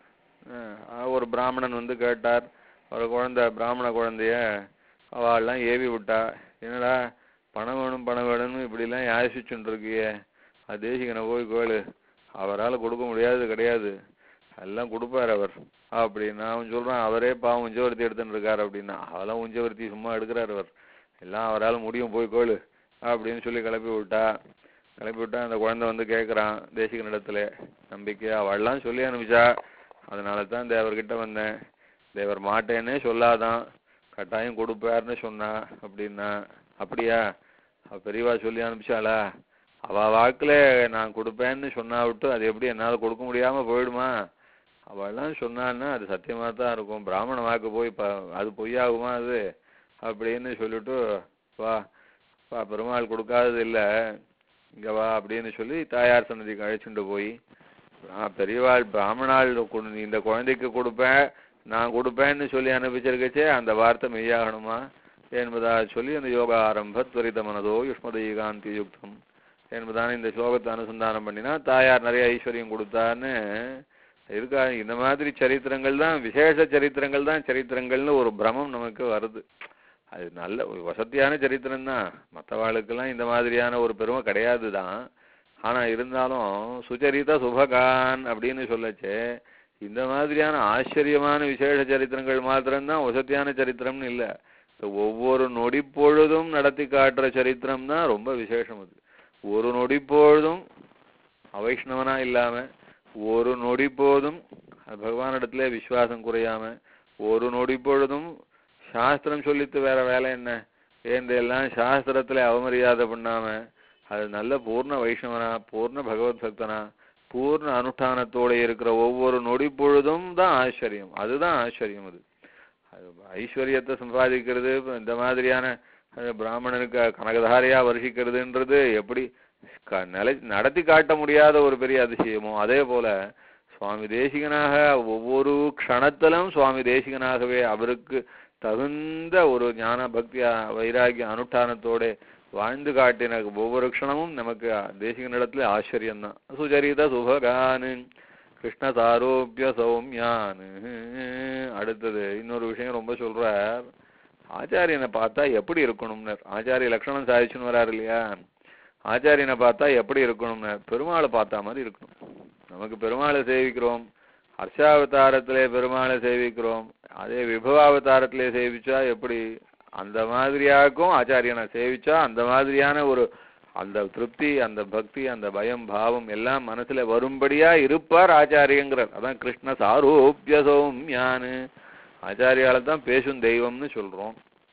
அஹ் ஒரு பிராமணன் வந்து கேட்டார் ஒரு குழந்தை பிராமண குழந்தைய அவள்லாம் ஏவி விட்டா என்னடா பணம் வேணும் பணம் வேணும்னு இப்படிலாம் யாசிச்சுட்டு இருக்கியே அது தேசிகனை போய் கேளு அவரால் கொடுக்க முடியாது கிடையாது எல்லாம் கொடுப்பார் அவர் அப்படின்னா அவன் சொல்றான் அவரே பாவம் உஞ்சவர்த்தி எடுத்துட்டு இருக்காரு அப்படின்னா அவெல்லாம் உஞ்சவர்த்தி சும்மா எடுக்கிறார் அவர் எல்லாம் அவரால் முடியும் போய் கோளு அப்படின்னு சொல்லி கிளப்பி விட்டா கிளப்பி விட்டா அந்த குழந்தை வந்து கேட்குறான் தேசிகன் இடத்துல நம்பிக்கை அவள்லாம் சொல்லி அனுப்பிச்சா அதனால தான் தேவர்கிட்ட வந்தேன் தேவர் மாட்டேன்னே சொல்லாதான் கட்டாயம் கொடுப்பாருன்னு சொன்னா அப்படின்னா அப்படியா அவ பெரியவா சொல்லி அனுப்பிச்சாளா அவ வாக்குல நான் கொடுப்பேன்னு சொன்னா விட்டு அது எப்படி என்னால கொடுக்க முடியாம போயிடுமா அவெல்லாம் சொன்னான்னா அது சத்தியமா தான் இருக்கும் பிராமண வாக்கு போய் ப அது பொய்யாகுமா அது அப்படின்னு சொல்லிட்டு வா வா பெருமாள் கொடுக்காதது இல்ல இங்க வா அப்படின்னு சொல்லி தாயார் சன்னதிக்கு அழைச்சிட்டு போய் நான் பெரியவாள் பிராமணாள் கொடு- நீ இந்த குழந்தைக்கு கொடுப்பேன் நான் கொடுப்பேன்னு சொல்லி அனுப்பிச்சிருக்கச்சே அந்த வார்த்தை மெய்யாகணுமா என்பதா சொல்லி அந்த யோகா ஆரம்ப துரித மனதோ யுஷ்மதீகாந்தி யுக்தம் என்பதான இந்த ஸ்லோகத்தை அனுசந்தானம் பண்ணினா தாயார் நிறைய ஐஸ்வர்யம் கொடுத்தான்னு இருக்கா இந்த மாதிரி சரித்திரங்கள் தான் விசேஷ சரித்திரங்கள் தான் சரித்திரங்கள்னு ஒரு பிரமம் நமக்கு வருது அது நல்ல ஒரு வசதியான சரித்திரம் தான் மற்றவாளுக்கெல்லாம் இந்த மாதிரியான ஒரு பெருமை கிடையாது தான் ஆனா இருந்தாலும் சுச்சரிதா சுபகான் அப்படின்னு சொல்லச்சே இந்த மாதிரியான ஆச்சரியமான விசேஷ சரித்திரங்கள் மாத்திரம்தான் வசதியான சரித்திரம்னு இல்ல இந்த ஒவ்வொரு நொடி பொழுதும் நடத்தி காட்டுற சரித்திரம் தான் ரொம்ப விசேஷம் அது ஒரு நொடி பொழுதும் அவைஷ்ணவனா இல்லாம ஒரு நொடி போதும் பகவானிடத்துல விசுவாசம் குறையாம ஒரு நொடி பொழுதும் சாஸ்திரம் சொல்லித்து வேற வேலை என்ன ஏந்த எல்லாம் சாஸ்திரத்துல அவமரியாதை பண்ணாம அது நல்ல பூர்ண வைஷ்ணவனா பூர்ண பகவத் பக்தனா பூர்ண அனுஷ்டானத்தோட இருக்கிற ஒவ்வொரு நொடி பொழுதும் தான் ஆச்சரியம் அதுதான் ஆச்சரியம் அது அது ஐஸ்வர்யத்தை சம்பாதிக்கிறது இப்ப இந்த மாதிரியான அது பிராமணனுக்கு கனகதாரையா வருஷிக்கிறதுன்றது எப்படி க- நிலை நடத்தி காட்ட முடியாத ஒரு பெரிய அதிசயமோ அதே போல சுவாமி தேசிகனாக ஒவ்வொரு க்ஷணத்திலும் சுவாமி தேசிகனாகவே அவருக்கு தகுந்த ஒரு ஞான பக்தியா வைராகிய அனுஷ்டானத்தோட வாழ்ந்து காட்டின ஒவ்வொரு க்ஷணமும் நமக்கு தேசிகனிடத்துல ஆச்சரியம்தான் சுச்சரித சுபகானு கிருஷ்ண சாரோப்பிய சௌமியானு அடுத்தது இன்னொரு விஷயம் ரொம்ப சொல்றார் ஆச்சாரியனை பார்த்தா எப்படி இருக்கணும்னு ஆச்சாரிய லட்சணம் சாதிச்சுன்னு வராரு இல்லையா ஆச்சாரியனை பார்த்தா எப்படி இருக்கணும்னு பெருமாளை பார்த்த மாதிரி இருக்கணும் நமக்கு பெருமாளை சேவிக்கிறோம் ஹர்ஷாவதாரத்திலே பெருமாளை சேவிக்கிறோம் அதே விபவாவதாரத்திலே சேவிச்சா எப்படி அந்த மாதிரியாக்கும் ஆச்சாரியனை சேவிச்சா அந்த மாதிரியான ஒரு அந்த திருப்தி அந்த பக்தி அந்த பயம் பாவம் எல்லாம் மனசுல வரும்படியா இருப்பார் ஆச்சாரியங்கிறார் அதான் கிருஷ்ண சாரூபிய சௌமியானு ஆச்சாரியால தான் பேசும் தெய்வம்னு சொல்றோம்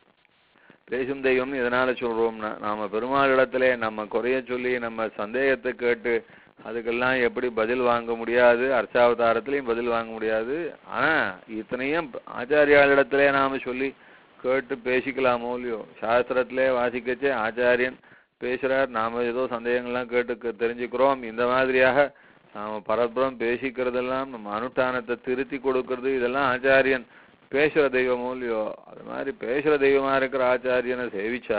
பேசும் தெய்வம்னு எதனால சொல்றோம்னா நாம பெருமாளிடத்திலே நம்ம குறைய சொல்லி நம்ம சந்தேகத்தை கேட்டு அதுக்கெல்லாம் எப்படி பதில் வாங்க முடியாது அர்ச்சாவதாரத்திலையும் பதில் வாங்க முடியாது ஆனா இத்தனையும் ஆச்சாரியாளிடத்திலே நாம சொல்லி கேட்டு பேசிக்கலாமோ இல்லையோ சாஸ்திரத்திலே வாசிக்கச்சே ஆச்சாரியன் பேசுறார் நாம ஏதோ சந்தேகங்கள்லாம் கேட்டு க- தெரிஞ்சுக்கிறோம் இந்த மாதிரியாக நாம பரஸ்பரம் பேசிக்கிறதெல்லாம் நம்ம அனுஷ்டானத்தை திருத்தி கொடுக்கறது இதெல்லாம் ஆச்சாரியன் பேசுற தெய்வமோ இல்லையோ அது மாதிரி பேசுற தெய்வமா இருக்கிற ஆச்சாரியனை சேவிச்சா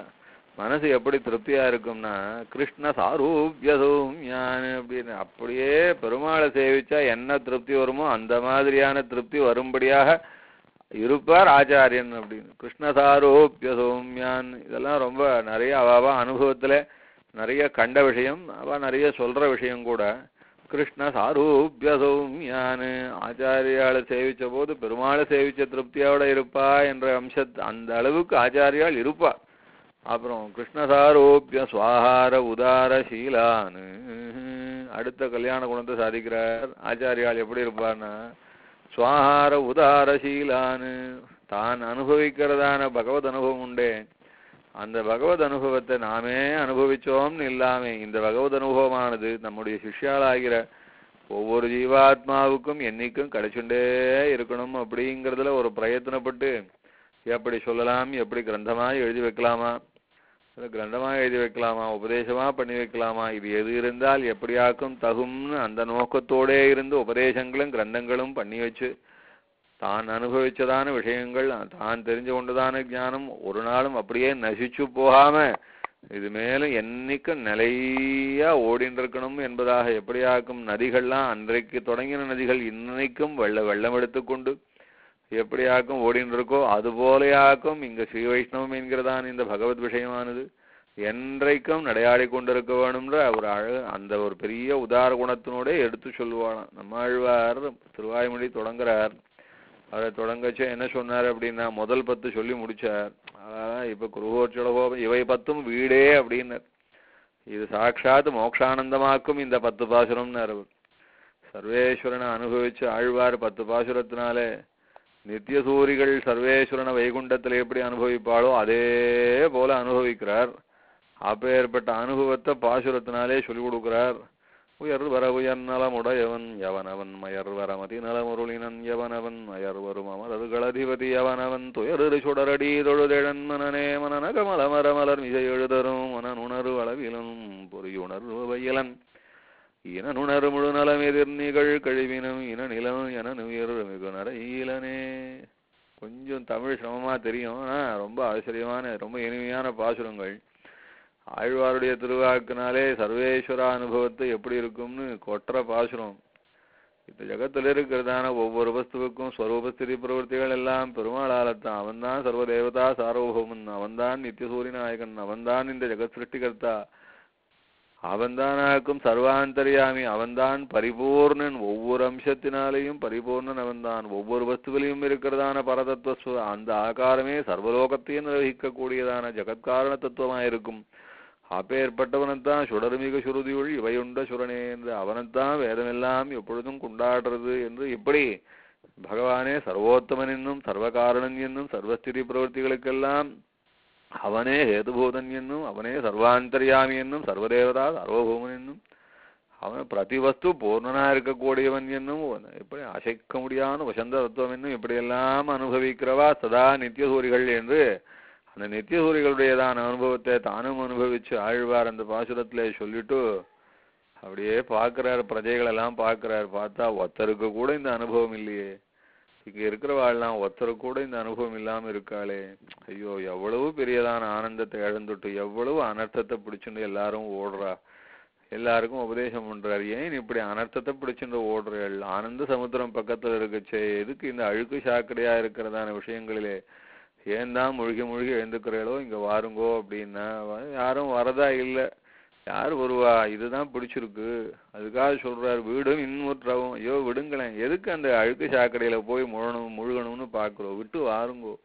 மனசு எப்படி திருப்தியா இருக்கும்னா கிருஷ்ண சாரூபிய சௌமியானு அப்படின்னு அப்படியே பெருமாளை சேவிச்சா என்ன திருப்தி வருமோ அந்த மாதிரியான திருப்தி வரும்படியாக இருப்பார் ஆச்சாரியன் அப்படின்னு கிருஷ்ண சாரோப்பிய சௌமியான் இதெல்லாம் ரொம்ப நிறைய அவாவா அனுபவத்துல நிறைய கண்ட விஷயம் அவ நிறைய சொல்ற விஷயம் கூட கிருஷ்ண சாரூபிய சௌமியானு ஆச்சாரியாளை சேவிச்ச போது பெருமாளை சேவிச்ச திருப்தியோட இருப்பா என்ற அம்சத் அந்த அளவுக்கு ஆச்சாரியால் இருப்பா அப்புறம் கிருஷ்ணசாரோப்பிய சுவாகார உதார சீலானு அடுத்த கல்யாண குணத்தை சாதிக்கிறார் ஆச்சாரியால் எப்படி இருப்பார்னா சுவாகார உதார சீலானு தான் அனுபவிக்கிறதான பகவத் அனுபவம் உண்டே அந்த பகவத் அனுபவத்தை நாமே அனுபவிச்சோம்னு இல்லாம இந்த பகவத் அனுபவமானது நம்முடைய சிஷ்யாளாகிற ஒவ்வொரு ஜீவாத்மாவுக்கும் என்னைக்கும் கிடைச்சுட்டே இருக்கணும் அப்படிங்கிறதுல ஒரு பிரயத்தனப்பட்டு எப்படி சொல்லலாம் எப்படி கிரந்தமா எழுதி வைக்கலாமா இல்ல கிரந்தமா எழுதி வைக்கலாமா உபதேசமா பண்ணி வைக்கலாமா இது எது இருந்தால் எப்படியாக்கும் தகும்னு அந்த நோக்கத்தோடே இருந்து உபதேசங்களும் கிரந்தங்களும் பண்ணி வச்சு தான் அனுபவிச்சதான விஷயங்கள் தான் தெரிஞ்சு கொண்டதான ஞானம் ஒரு நாளும் அப்படியே நசிச்சு போகாம இது மேலும் என்னைக்கும் நிலையா ஓடின்னு இருக்கணும் என்பதாக எப்படியாக்கும் நதிகள்லாம் அன்றைக்கு தொடங்கின நதிகள் இன்னைக்கும் வெள்ள வெள்ளம் எடுத்துக்கொண்டு எப்படியாக்கும் ஓடின்னு இருக்கோ அது போலையாக்கும் இங்க ஸ்ரீ வைஷ்ணவம் என்கிறதான் இந்த பகவத் விஷயமானது என்றைக்கும் நடையாடி கொண்டிருக்க வேணும்ன்ற ஒரு அழகு அந்த ஒரு பெரிய உதார குணத்தினோட எடுத்து சொல்லுவாளாம் நம்மாழ்வார் திருவாய்மொழி தொடங்குறார் அதை தொடங்கச்சே என்ன சொன்னார் அப்படின்னா முதல் பத்து சொல்லி முடிச்சார் அதான் இப்ப குருவோச்சலகோ இவை பத்தும் வீடே அப்படின்னார் இது சாட்சாத் மோக்ஷானந்தமாக்கும் இந்த பத்து பாசுரம்னார் அவர் சர்வேஸ்வரனை அனுபவிச்சு ஆழ்வார் பத்து பாசுரத்தினாலே நித்தியசூரிகள் சர்வேஸ்வரனை வைகுண்டத்தில் எப்படி அனுபவிப்பாளோ அதே போல அனுபவிக்கிறார் அப்பேற்பட்ட அனுபவத்தை பாசுரத்தினாலே சொல்லிக் கொடுக்கிறார் உயர் வர உயர்நலமுடையவன் எவனவன் மயர் வரமதி நலமுருளினன் எவனவன் மயர் வரும் அமரர்களதிபதி எவனவன் துயரு சுடரடி தொழுதெழன் மனநே மனன கமல மரமலர் மிசை எழுதரும் மனநுணரு அளவிலும் பொறியுணர்வு வயலன் இனநுணர் முழு நலம் எதிர் நிகழ் கழிவினம் இன நிலம் என நுயர் மிகு நரையிலனே கொஞ்சம் தமிழ் சிரமமா தெரியும் ஆனா ரொம்ப ஆச்சரியமான ரொம்ப இனிமையான பாசுரங்கள் ஆழ்வாருடைய திருவாக்குனாலே சர்வேஸ்வர அனுபவத்தை எப்படி இருக்கும்னு கொட்டுற பாசுரம் இந்த ஜகத்துல இருக்கிறதான ஒவ்வொரு வஸ்துவுக்கும் ஸ்வரூபஸ்திதி பிரவൃத்திகள் எல்லாம் பெருமாளாலத்தான் அவன்தான் சர்வதேவதா சார்வபௌமன் அவன்தான் நித்தியசூரிய நாயகன் அவன்தான் இந்த ஜெகத் சிருஷ்டிகர்த்தா அவன்தானாக்கும் சர்வாந்தரியாமி அவன்தான் பரிபூர்ணன் ஒவ்வொரு அம்சத்தினாலேயும் பரிபூர்ணன் அவன்தான் ஒவ்வொரு வஸ்துவிலையும் இருக்கிறதான பரதத்துவ ஸ்வ- அந்த ஆகாரமே சர்வலோகத்தையும் நிர்வகிக்கக்கூடியதான ஜெகத்காரண தத்துவமாயிருக்கும் அப்பேற்பட்டவனைத்தான் சுடர்மிகு சுருதியுள் இவையுண்ட சுரனே என்று அவனைத்தான் வேதமெல்லாம் எப்பொழுதும் கொண்டாடுறது என்று இப்படி பகவானே சர்வோத்தமன் என்னும் சர்வகாரணன் என்னும் சர்வஸ்திதி பிரவൃத்திகளுக்கெல்லாம் அவனே ஹேதுபூதன் என்னும் அவனே சர்வாந்தர்யாமி என்னும் சர்வதேவதா சர்வபூமன் என்னும் அவன் பிரதிவஸ்து பூர்ணனா இருக்கக்கூடியவன் என்னும் இப்படி அசைக்க முடியாத வசந்த தத்துவம் என்னும் இப்படியெல்லாம் அனுபவிக்கிறவா சதா நித்தியசூரிகள் என்று அந்த நித்தியசூரிகளுடையதான அனுபவத்தை தானும் அனுபவிச்சு ஆழ்வார் அந்த பாசுரத்திலே சொல்லிட்டு அப்படியே பார்க்கிறார் பிரஜைகள் எல்லாம் பார்க்கிறார் பார்த்தா ஒருத்தருக்கு கூட இந்த அனுபவம் இல்லையே இங்க இருக்கிறவாள்லாம் ஒருத்தருக்கு கூட இந்த அனுபவம் இல்லாம இருக்காளே ஐயோ எவ்வளவு பெரியதான ஆனந்தத்தை இழந்துட்டு எவ்வளவு அனர்த்தத்தை பிடிச்சுட்டு எல்லாரும் ஓடுறா எல்லாருக்கும் உபதேசம் பண்றாரு ஏன் இப்படி அனர்த்தத்தை பிடிச்சுட்டு ஓடுறீள் ஆனந்த சமுத்திரம் பக்கத்துல இருக்குச்சே எதுக்கு இந்த அழுக்கு சாக்கடையா இருக்கிறதான விஷயங்களிலே ஏன் தான் முழுகி முழுகி எழுந்துக்கிறீங்களோ இங்க வாருங்கோ அப்படின்னா வ- யாரும் வரதா இல்ல யார் வருவா இதுதான் பிடிச்சிருக்கு அதுக்காக சொல்றாரு வீடும் இன்னுற்றவும் ஐயோ விடுங்களேன் எதுக்கு அந்த அழுக்கு சாக்கடையில போய் முழணும் முழுகணும்னு பாக்குறோம் விட்டு வாருங்கோ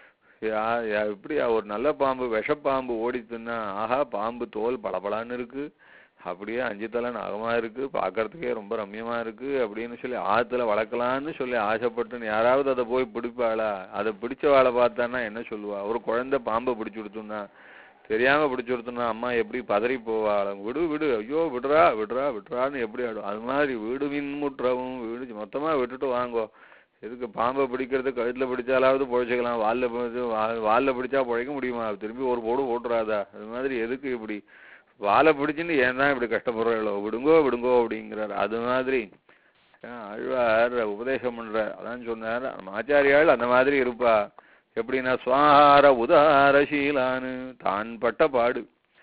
யா யா- இப்படியா ஒரு நல்ல பாம்பு விஷப்பாம்பு ஓடித்துன்னா ஆஹா பாம்பு தோல் பளபளன்னு இருக்கு அப்படியே அஞ்சு தலை நகமா இருக்கு பார்க்கறதுக்கே ரொம்ப ரம்யமா இருக்கு அப்படின்னு சொல்லி ஆத்துல வளர்க்கலான்னு சொல்லி ஆசைப்பட்டுன்னு யாராவது அதை போய் பிடிப்பாளா அதை பிடிச்சவாளை பார்த்தான்னா என்ன சொல்லுவா ஒரு குழந்தை பாம்பை பிடிச்சு கொடுத்துன்னா தெரியாம பிடிச்சு கொடுத்தோம்னா அம்மா எப்படி பதறி போவாள் விடு விடு ஐயோ விடுறா விடுறா விடுறான்னு எப்படி ஆடும் அது மாதிரி வீடு மின்முற்றவும் வீடு மொத்தமா விட்டுட்டு வாங்கோ எதுக்கு பாம்பை பிடிக்கிறது கழுத்துல பிடிச்சாலாவது பொழைச்சிக்கலாம் வால்ல பிடிச்சு வா- வால்ல பிடிச்சா பிழைக்க முடியுமா திரும்பி ஒரு போடு போட்டுறாதா அது மாதிரி எதுக்கு இப்படி வாலை பிடிச்சுன்னு ஏன் தான் இப்படி கஷ்டப்படுறீங்களோ விடுங்கோ விடுங்கோ அப்படிங்கிறார் அது மாதிரி ஏன் ஆழ்வார் உபதேசம் பண்றார் அதான் சொன்னார் நம்ம ஆச்சாரியாள் அந்த மாதிரி இருப்பா எப்படின்னா சுவார உதாரசீலான்னு தான் பட்ட பாடு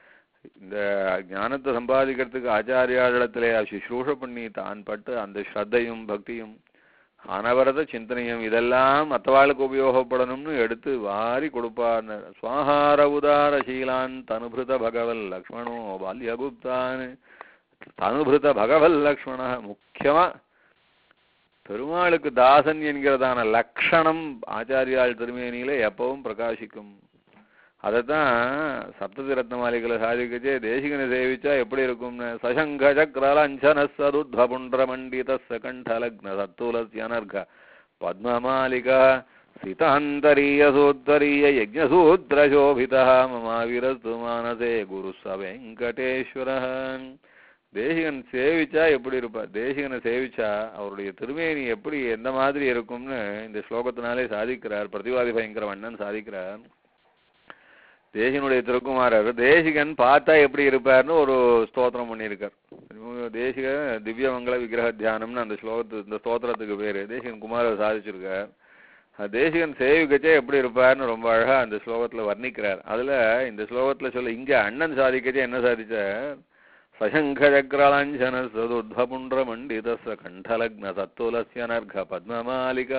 இந்த ஞானத்தை சம்பாதிக்கிறதுக்கு ஆச்சாரியாளிடத்திலே சுஷ்ரூஷ பண்ணி தான் பட்டு அந்த ஸ்ரத்தையும் பக்தியும் அனவரத சிந்தனையும் இதெல்லாம் மற்றவாளுக்கு உபயோகப்படணும்னு எடுத்து வாரி கொடுப்பார் சுவாஹார உதாரசீலான் தனுபிருத பகவல் லக்ஷ்மணோ பால்யகுப்தான் தனுபிருத பகவல் லக்ஷ்மண முக்கியமா பெருமாளுக்கு தாசன் என்கிறதான லக்ஷணம் ஆச்சாரியால் திருமேனியில எப்பவும் பிரகாசிக்கும் அதைத்தான் சப்ததி ரத்னமாளிகளை சாதிக்கச்சே தேசிகனை சேவிச்சா எப்படி இருக்கும்னு சசங்க சக்கரலஞ்சன சதுத்வ புண்ட மண்டித சகண்டலக்ன சத்துலஸ்யனர்க பத்மமாலிகா சிதாந்தரீய சூத்தரீய யஜ்ஞசூத்திர சோபிதா மமாவிரஸ்து மானசே குரு ச வெங்கடேஸ்வர தேசிகன் சேவிச்சா எப்படி இருப்பார் தேசிகனை சேவிச்சா அவருடைய திருமேனி எப்படி எந்த மாதிரி இருக்கும்னு இந்த ஸ்லோகத்தினாலே சாதிக்கிறார் பிரதிவாதி பயங்கர வண்ணன் சாதிக்கிறார் தேசிகனுடைய திருக்குமாரர் தேசிகன் பார்த்தா எப்படி இருப்பார்னு ஒரு ஸ்தோத்திரம் பண்ணியிருக்கார் தேசிக திவ்யமங்கல விக்கிரக தியானம்னு அந்த ஸ்லோகத்து இந்த ஸ்தோத்திரத்துக்கு பேரு தேசிகன் குமாரர் சாதிச்சிருக்கார் அது தேசிகன் சேவிக்கச்சே எப்படி இருப்பார்னு ரொம்ப அழகா அந்த ஸ்லோகத்துல வர்ணிக்கிறார் அதுல இந்த ஸ்லோகத்துல சொல்ல இங்க அண்ணன் சாதிக்கச்சே என்ன சாதிச்சார் சசங்கச்சக்ரலாஞ்சன சதுர்வபுண்ட மண்டிதச கண்டலக்ன சத்துலஸ்ய நர்க பத்மமாலிகா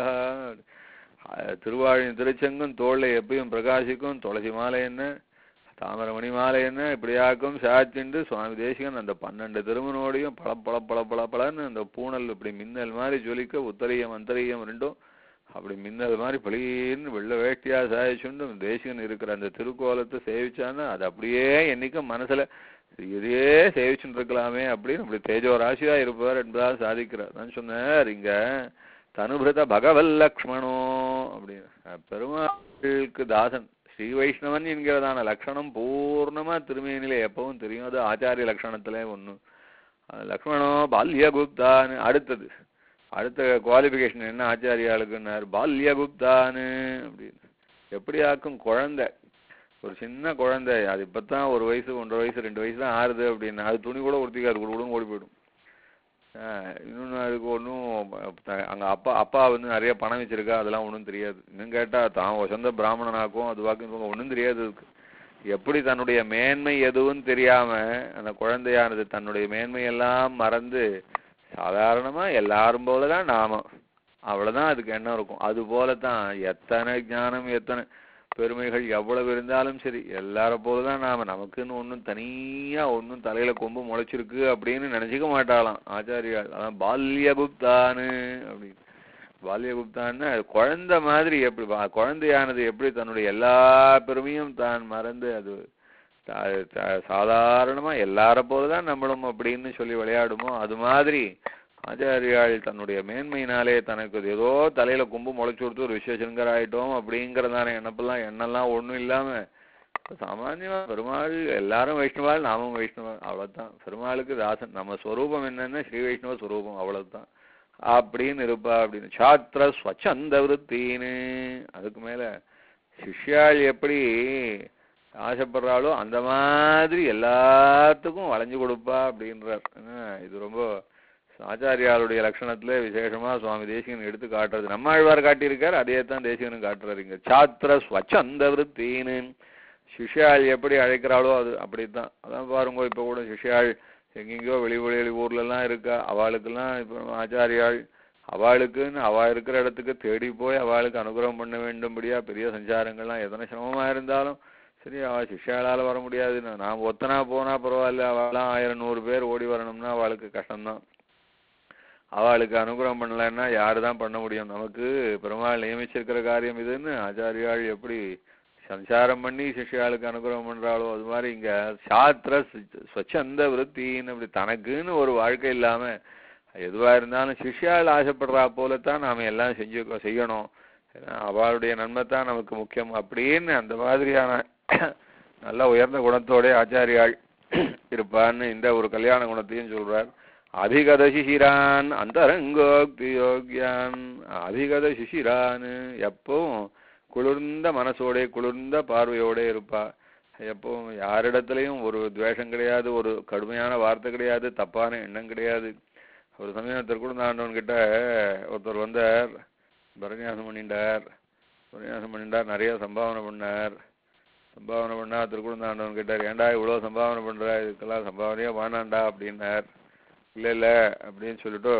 அஹ் திருவாழி திருச்செங்கும் தோல்ல எப்பயும் பிரகாசிக்கும் துளசி மாலை என்ன தாமரமணி மாலை என்ன இப்படியாக்கும் சாத்திண்டு சுவாமி தேசிகன் அந்த பன்னெண்டு திருமணோடையும் பள பள பள பள பளன்னு அந்த பூணல் இப்படி மின்னல் மாதிரி ஜொலிக்க உத்தரியம் அந்தரியம் ரெண்டும் அப்படி மின்னல் மாதிரி பளீர்னு வெள்ள வேட்டியா சாதிச்சுண்டு தேசிகன் இருக்கிற அந்த திருக்கோலத்தை சேவிச்சான்னா அது அப்படியே என்னைக்கும் மனசுல இதையே சேவிச்சுட்டு இருக்கலாமே அப்படின்னு அப்படி தேஜோ ராசியா இருப்பார் என்பதாக சாதிக்கிறார் நான் சொன்னார் இங்க தனுபிருத பகவல் லக்ஷ்மணோ அப்படின்னு அஹ் பெருமாளுக்கு தாசன் ஸ்ரீ வைஷ்ணவன் என்கிறதான லக்ஷணம் பூர்ணமா திருமேனிலே எப்பவும் தெரியும் அது ஆச்சாரிய லக்ஷணத்திலே ஒண்ணு அஹ் லக்ஷ்மணோ பால்யகுப்தான்னு அடுத்தது அடுத்த குவாலிஃபிகேஷன் என்ன ஆச்சாரியாளுக்குன்னார் பால்யகுப்தான்னு அப்படின்னு எப்படி ஆக்கும் குழந்தை ஒரு சின்ன குழந்தை அது இப்பதான் ஒரு வயசு ஒன்றரை வயசு ரெண்டு வயசு தான் ஆறுது அப்படின்னா அது துணி கூட உடுத்திக்காது கூட ஓடி போயிடும் ஆஹ் இன்னொன்னு அதுக்கு ஒன்றும் அங்க அப்பா அப்பா வந்து நிறைய பணம் வச்சிருக்கா அதெல்லாம் ஒன்றும் தெரியாது இன்னும் கேட்டா தான் வசந்த பிராமணனாக்கும் அதுவாக்கும் ஒன்றும் தெரியாது அதுக்கு எப்படி தன்னுடைய மேன்மை எதுவும் தெரியாம அந்த குழந்தையானது தன்னுடைய மேன்மையெல்லாம் மறந்து சாதாரணமா எல்லாரும் போலதான் நாம அவ்வளவுதான் அதுக்கு எண்ணம் இருக்கும் அது போலதான் எத்தனை ஞானம் எத்தனை பெருமைகள் எவ்வளவு இருந்தாலும் சரி எல்லார போலதான் நாம நமக்குன்னு ஒண்ணும் தனியா ஒண்ணும் தலையில கொம்பு முளைச்சிருக்கு அப்படின்னு நினைச்சுக்க மாட்டாளாம் ஆச்சாரியா அதான் பால்யகுப்தான்னு அப்படின்னு பால்யகுப்தான்னு அது குழந்தை மாதிரி எப்படி பா- குழந்தையானது எப்படி தன்னுடைய எல்லா பெருமையும் தான் மறந்து அது சா- சா- சாதாரணமா எல்லார போலதான் நம்மளும் அப்படின்னு சொல்லி விளையாடுமோ அது மாதிரி ஆச்சாரியாள் தன்னுடைய மேன்மையினாலே தனக்கு இது ஏதோ தலையில கும்பு முளைச்சு கொடுத்து ஒரு விஸ்வசங்கர் ஆயிட்டோம் அப்படிங்கறதான எண்ணப்பெல்லாம் எண்ணெல்லாம் ஒண்ணும் இல்லாம சாமானியமா பெருமாள் எல்லாரும் வைஷ்ணவாள் நாமும் வைஷ்ணவா அவ்வளவுதான் பெருமாளுக்கு தாசன் நம்ம ஸ்வரூபம் என்னன்னா ஸ்ரீ வைஷ்ணவ ஸ்வரூபம் அவ்வளவுதான் அப்படின்னு இருப்பா அப்படின்னு சாத்திர ஸ்வச்சந்த விருத்தின்னு அதுக்கு மேல சிஷ்யாள் எப்படி ஆசைப்படுறாளோ அந்த மாதிரி எல்லாத்துக்கும் வளைஞ்சு கொடுப்பா அப்படின்றார் என்ன, இது ரொம்ப ஆச்சாரியாளுடைய லட்சணத்துல விசேஷமா சுவாமி தேசிகன் எடுத்து காட்டுறது நம்மாழ்வார் காட்டியிருக்கார் அதே தான் தேசிகனும் காட்டுறாரு இங்க சாத்திர ஸ்வச்சந்த விருத்தின்னு சிஷ்யாள் எப்படி அழைக்கிறாளோ அது அப்படித்தான் அதான் பாருங்க இப்ப கூட சிஷ்யாள் எங்கெங்கயோ வெளி வெளி ஊர்ல எல்லாம் இருக்கா அவளுக்கெல்லாம் இப்ப ஆச்சாரியாள் அவளுக்குன்னு அவ இருக்கிற இடத்துக்கு தேடி போய் அவளுக்கு அனுகிரகம் பண்ண வேண்டும்படியா பெரிய சஞ்சாரங்கள்லாம் எத்தனை சிரமமா இருந்தாலும் சரி அவ சிஷ்யாளால வர முடியாது நான் ஒத்தனா போனா பரவாயில்ல அவெல்லாம் ஆயிரம் நூறு பேர் ஓடி வரணும்னா அவளுக்கு கஷ்டம்தான் அவளுக்கு அனுகிரகம் பண்ணலைன்னா யாரு தான் பண்ண முடியும் நமக்கு பெருமாள் நியமிச்சிருக்கிற காரியம் இதுன்னு ஆச்சாரியாள் எப்படி சஞ்சாரம் பண்ணி சிஷ்யாளுக்கு அனுகிரகம் பண்றாளோ அது மாதிரி இங்க சாத்திர ஸ்வ- ஸ்வச்சந்த விருத்தின்னு அப்படி தனக்குன்னு ஒரு வாழ்க்கை இல்லாம எதுவா இருந்தாலும் சிஷ்யாள் ஆசைப்படுறா போலத்தான் நாம எல்லாம் செஞ்சு செய்யணும் ஏன்னா அவளுடைய நன்மை தான் நமக்கு முக்கியம் அப்படின்னு அந்த மாதிரியான நல்ல உயர்ந்த குணத்தோட ஆச்சாரியாள் இருப்பான்னு இந்த ஒரு கல்யாண குணத்தையும் சொல்றார் அதிகத சிசிரான் அந்தரங்கோக்தி யோக்யான் அதிகத சிசிரான் எப்பவும் குளிர்ந்த மனசோட குளிர்ந்த பார்வையோட இருப்பா எப்பவும் யாரிடத்துலயும் ஒரு துவேஷம் கிடையாது ஒரு கடுமையான வார்த்தை கிடையாது தப்பான எண்ணம் கிடையாது ஒரு சமயம் திருக்குழந்தாண்டவன் கிட்ட ஒருத்தர் வந்தார் பரநியாசம் பண்ணிட்டார் பரநியாசம் பண்ணிட்டார் நிறைய சம்பாவனை பண்ணார் சம்பாவனை பண்ணா திருக்குழந்தாண்டவன் கேட்டார் ஏன்டா இவ்வளவு சம்பாவனை பண்ற இதுக்கெல்லாம் சம்பாவனையே வேணாண்டா அப்படின்னார் இல்ல இல்ல அப்படின்னு சொல்லிட்டு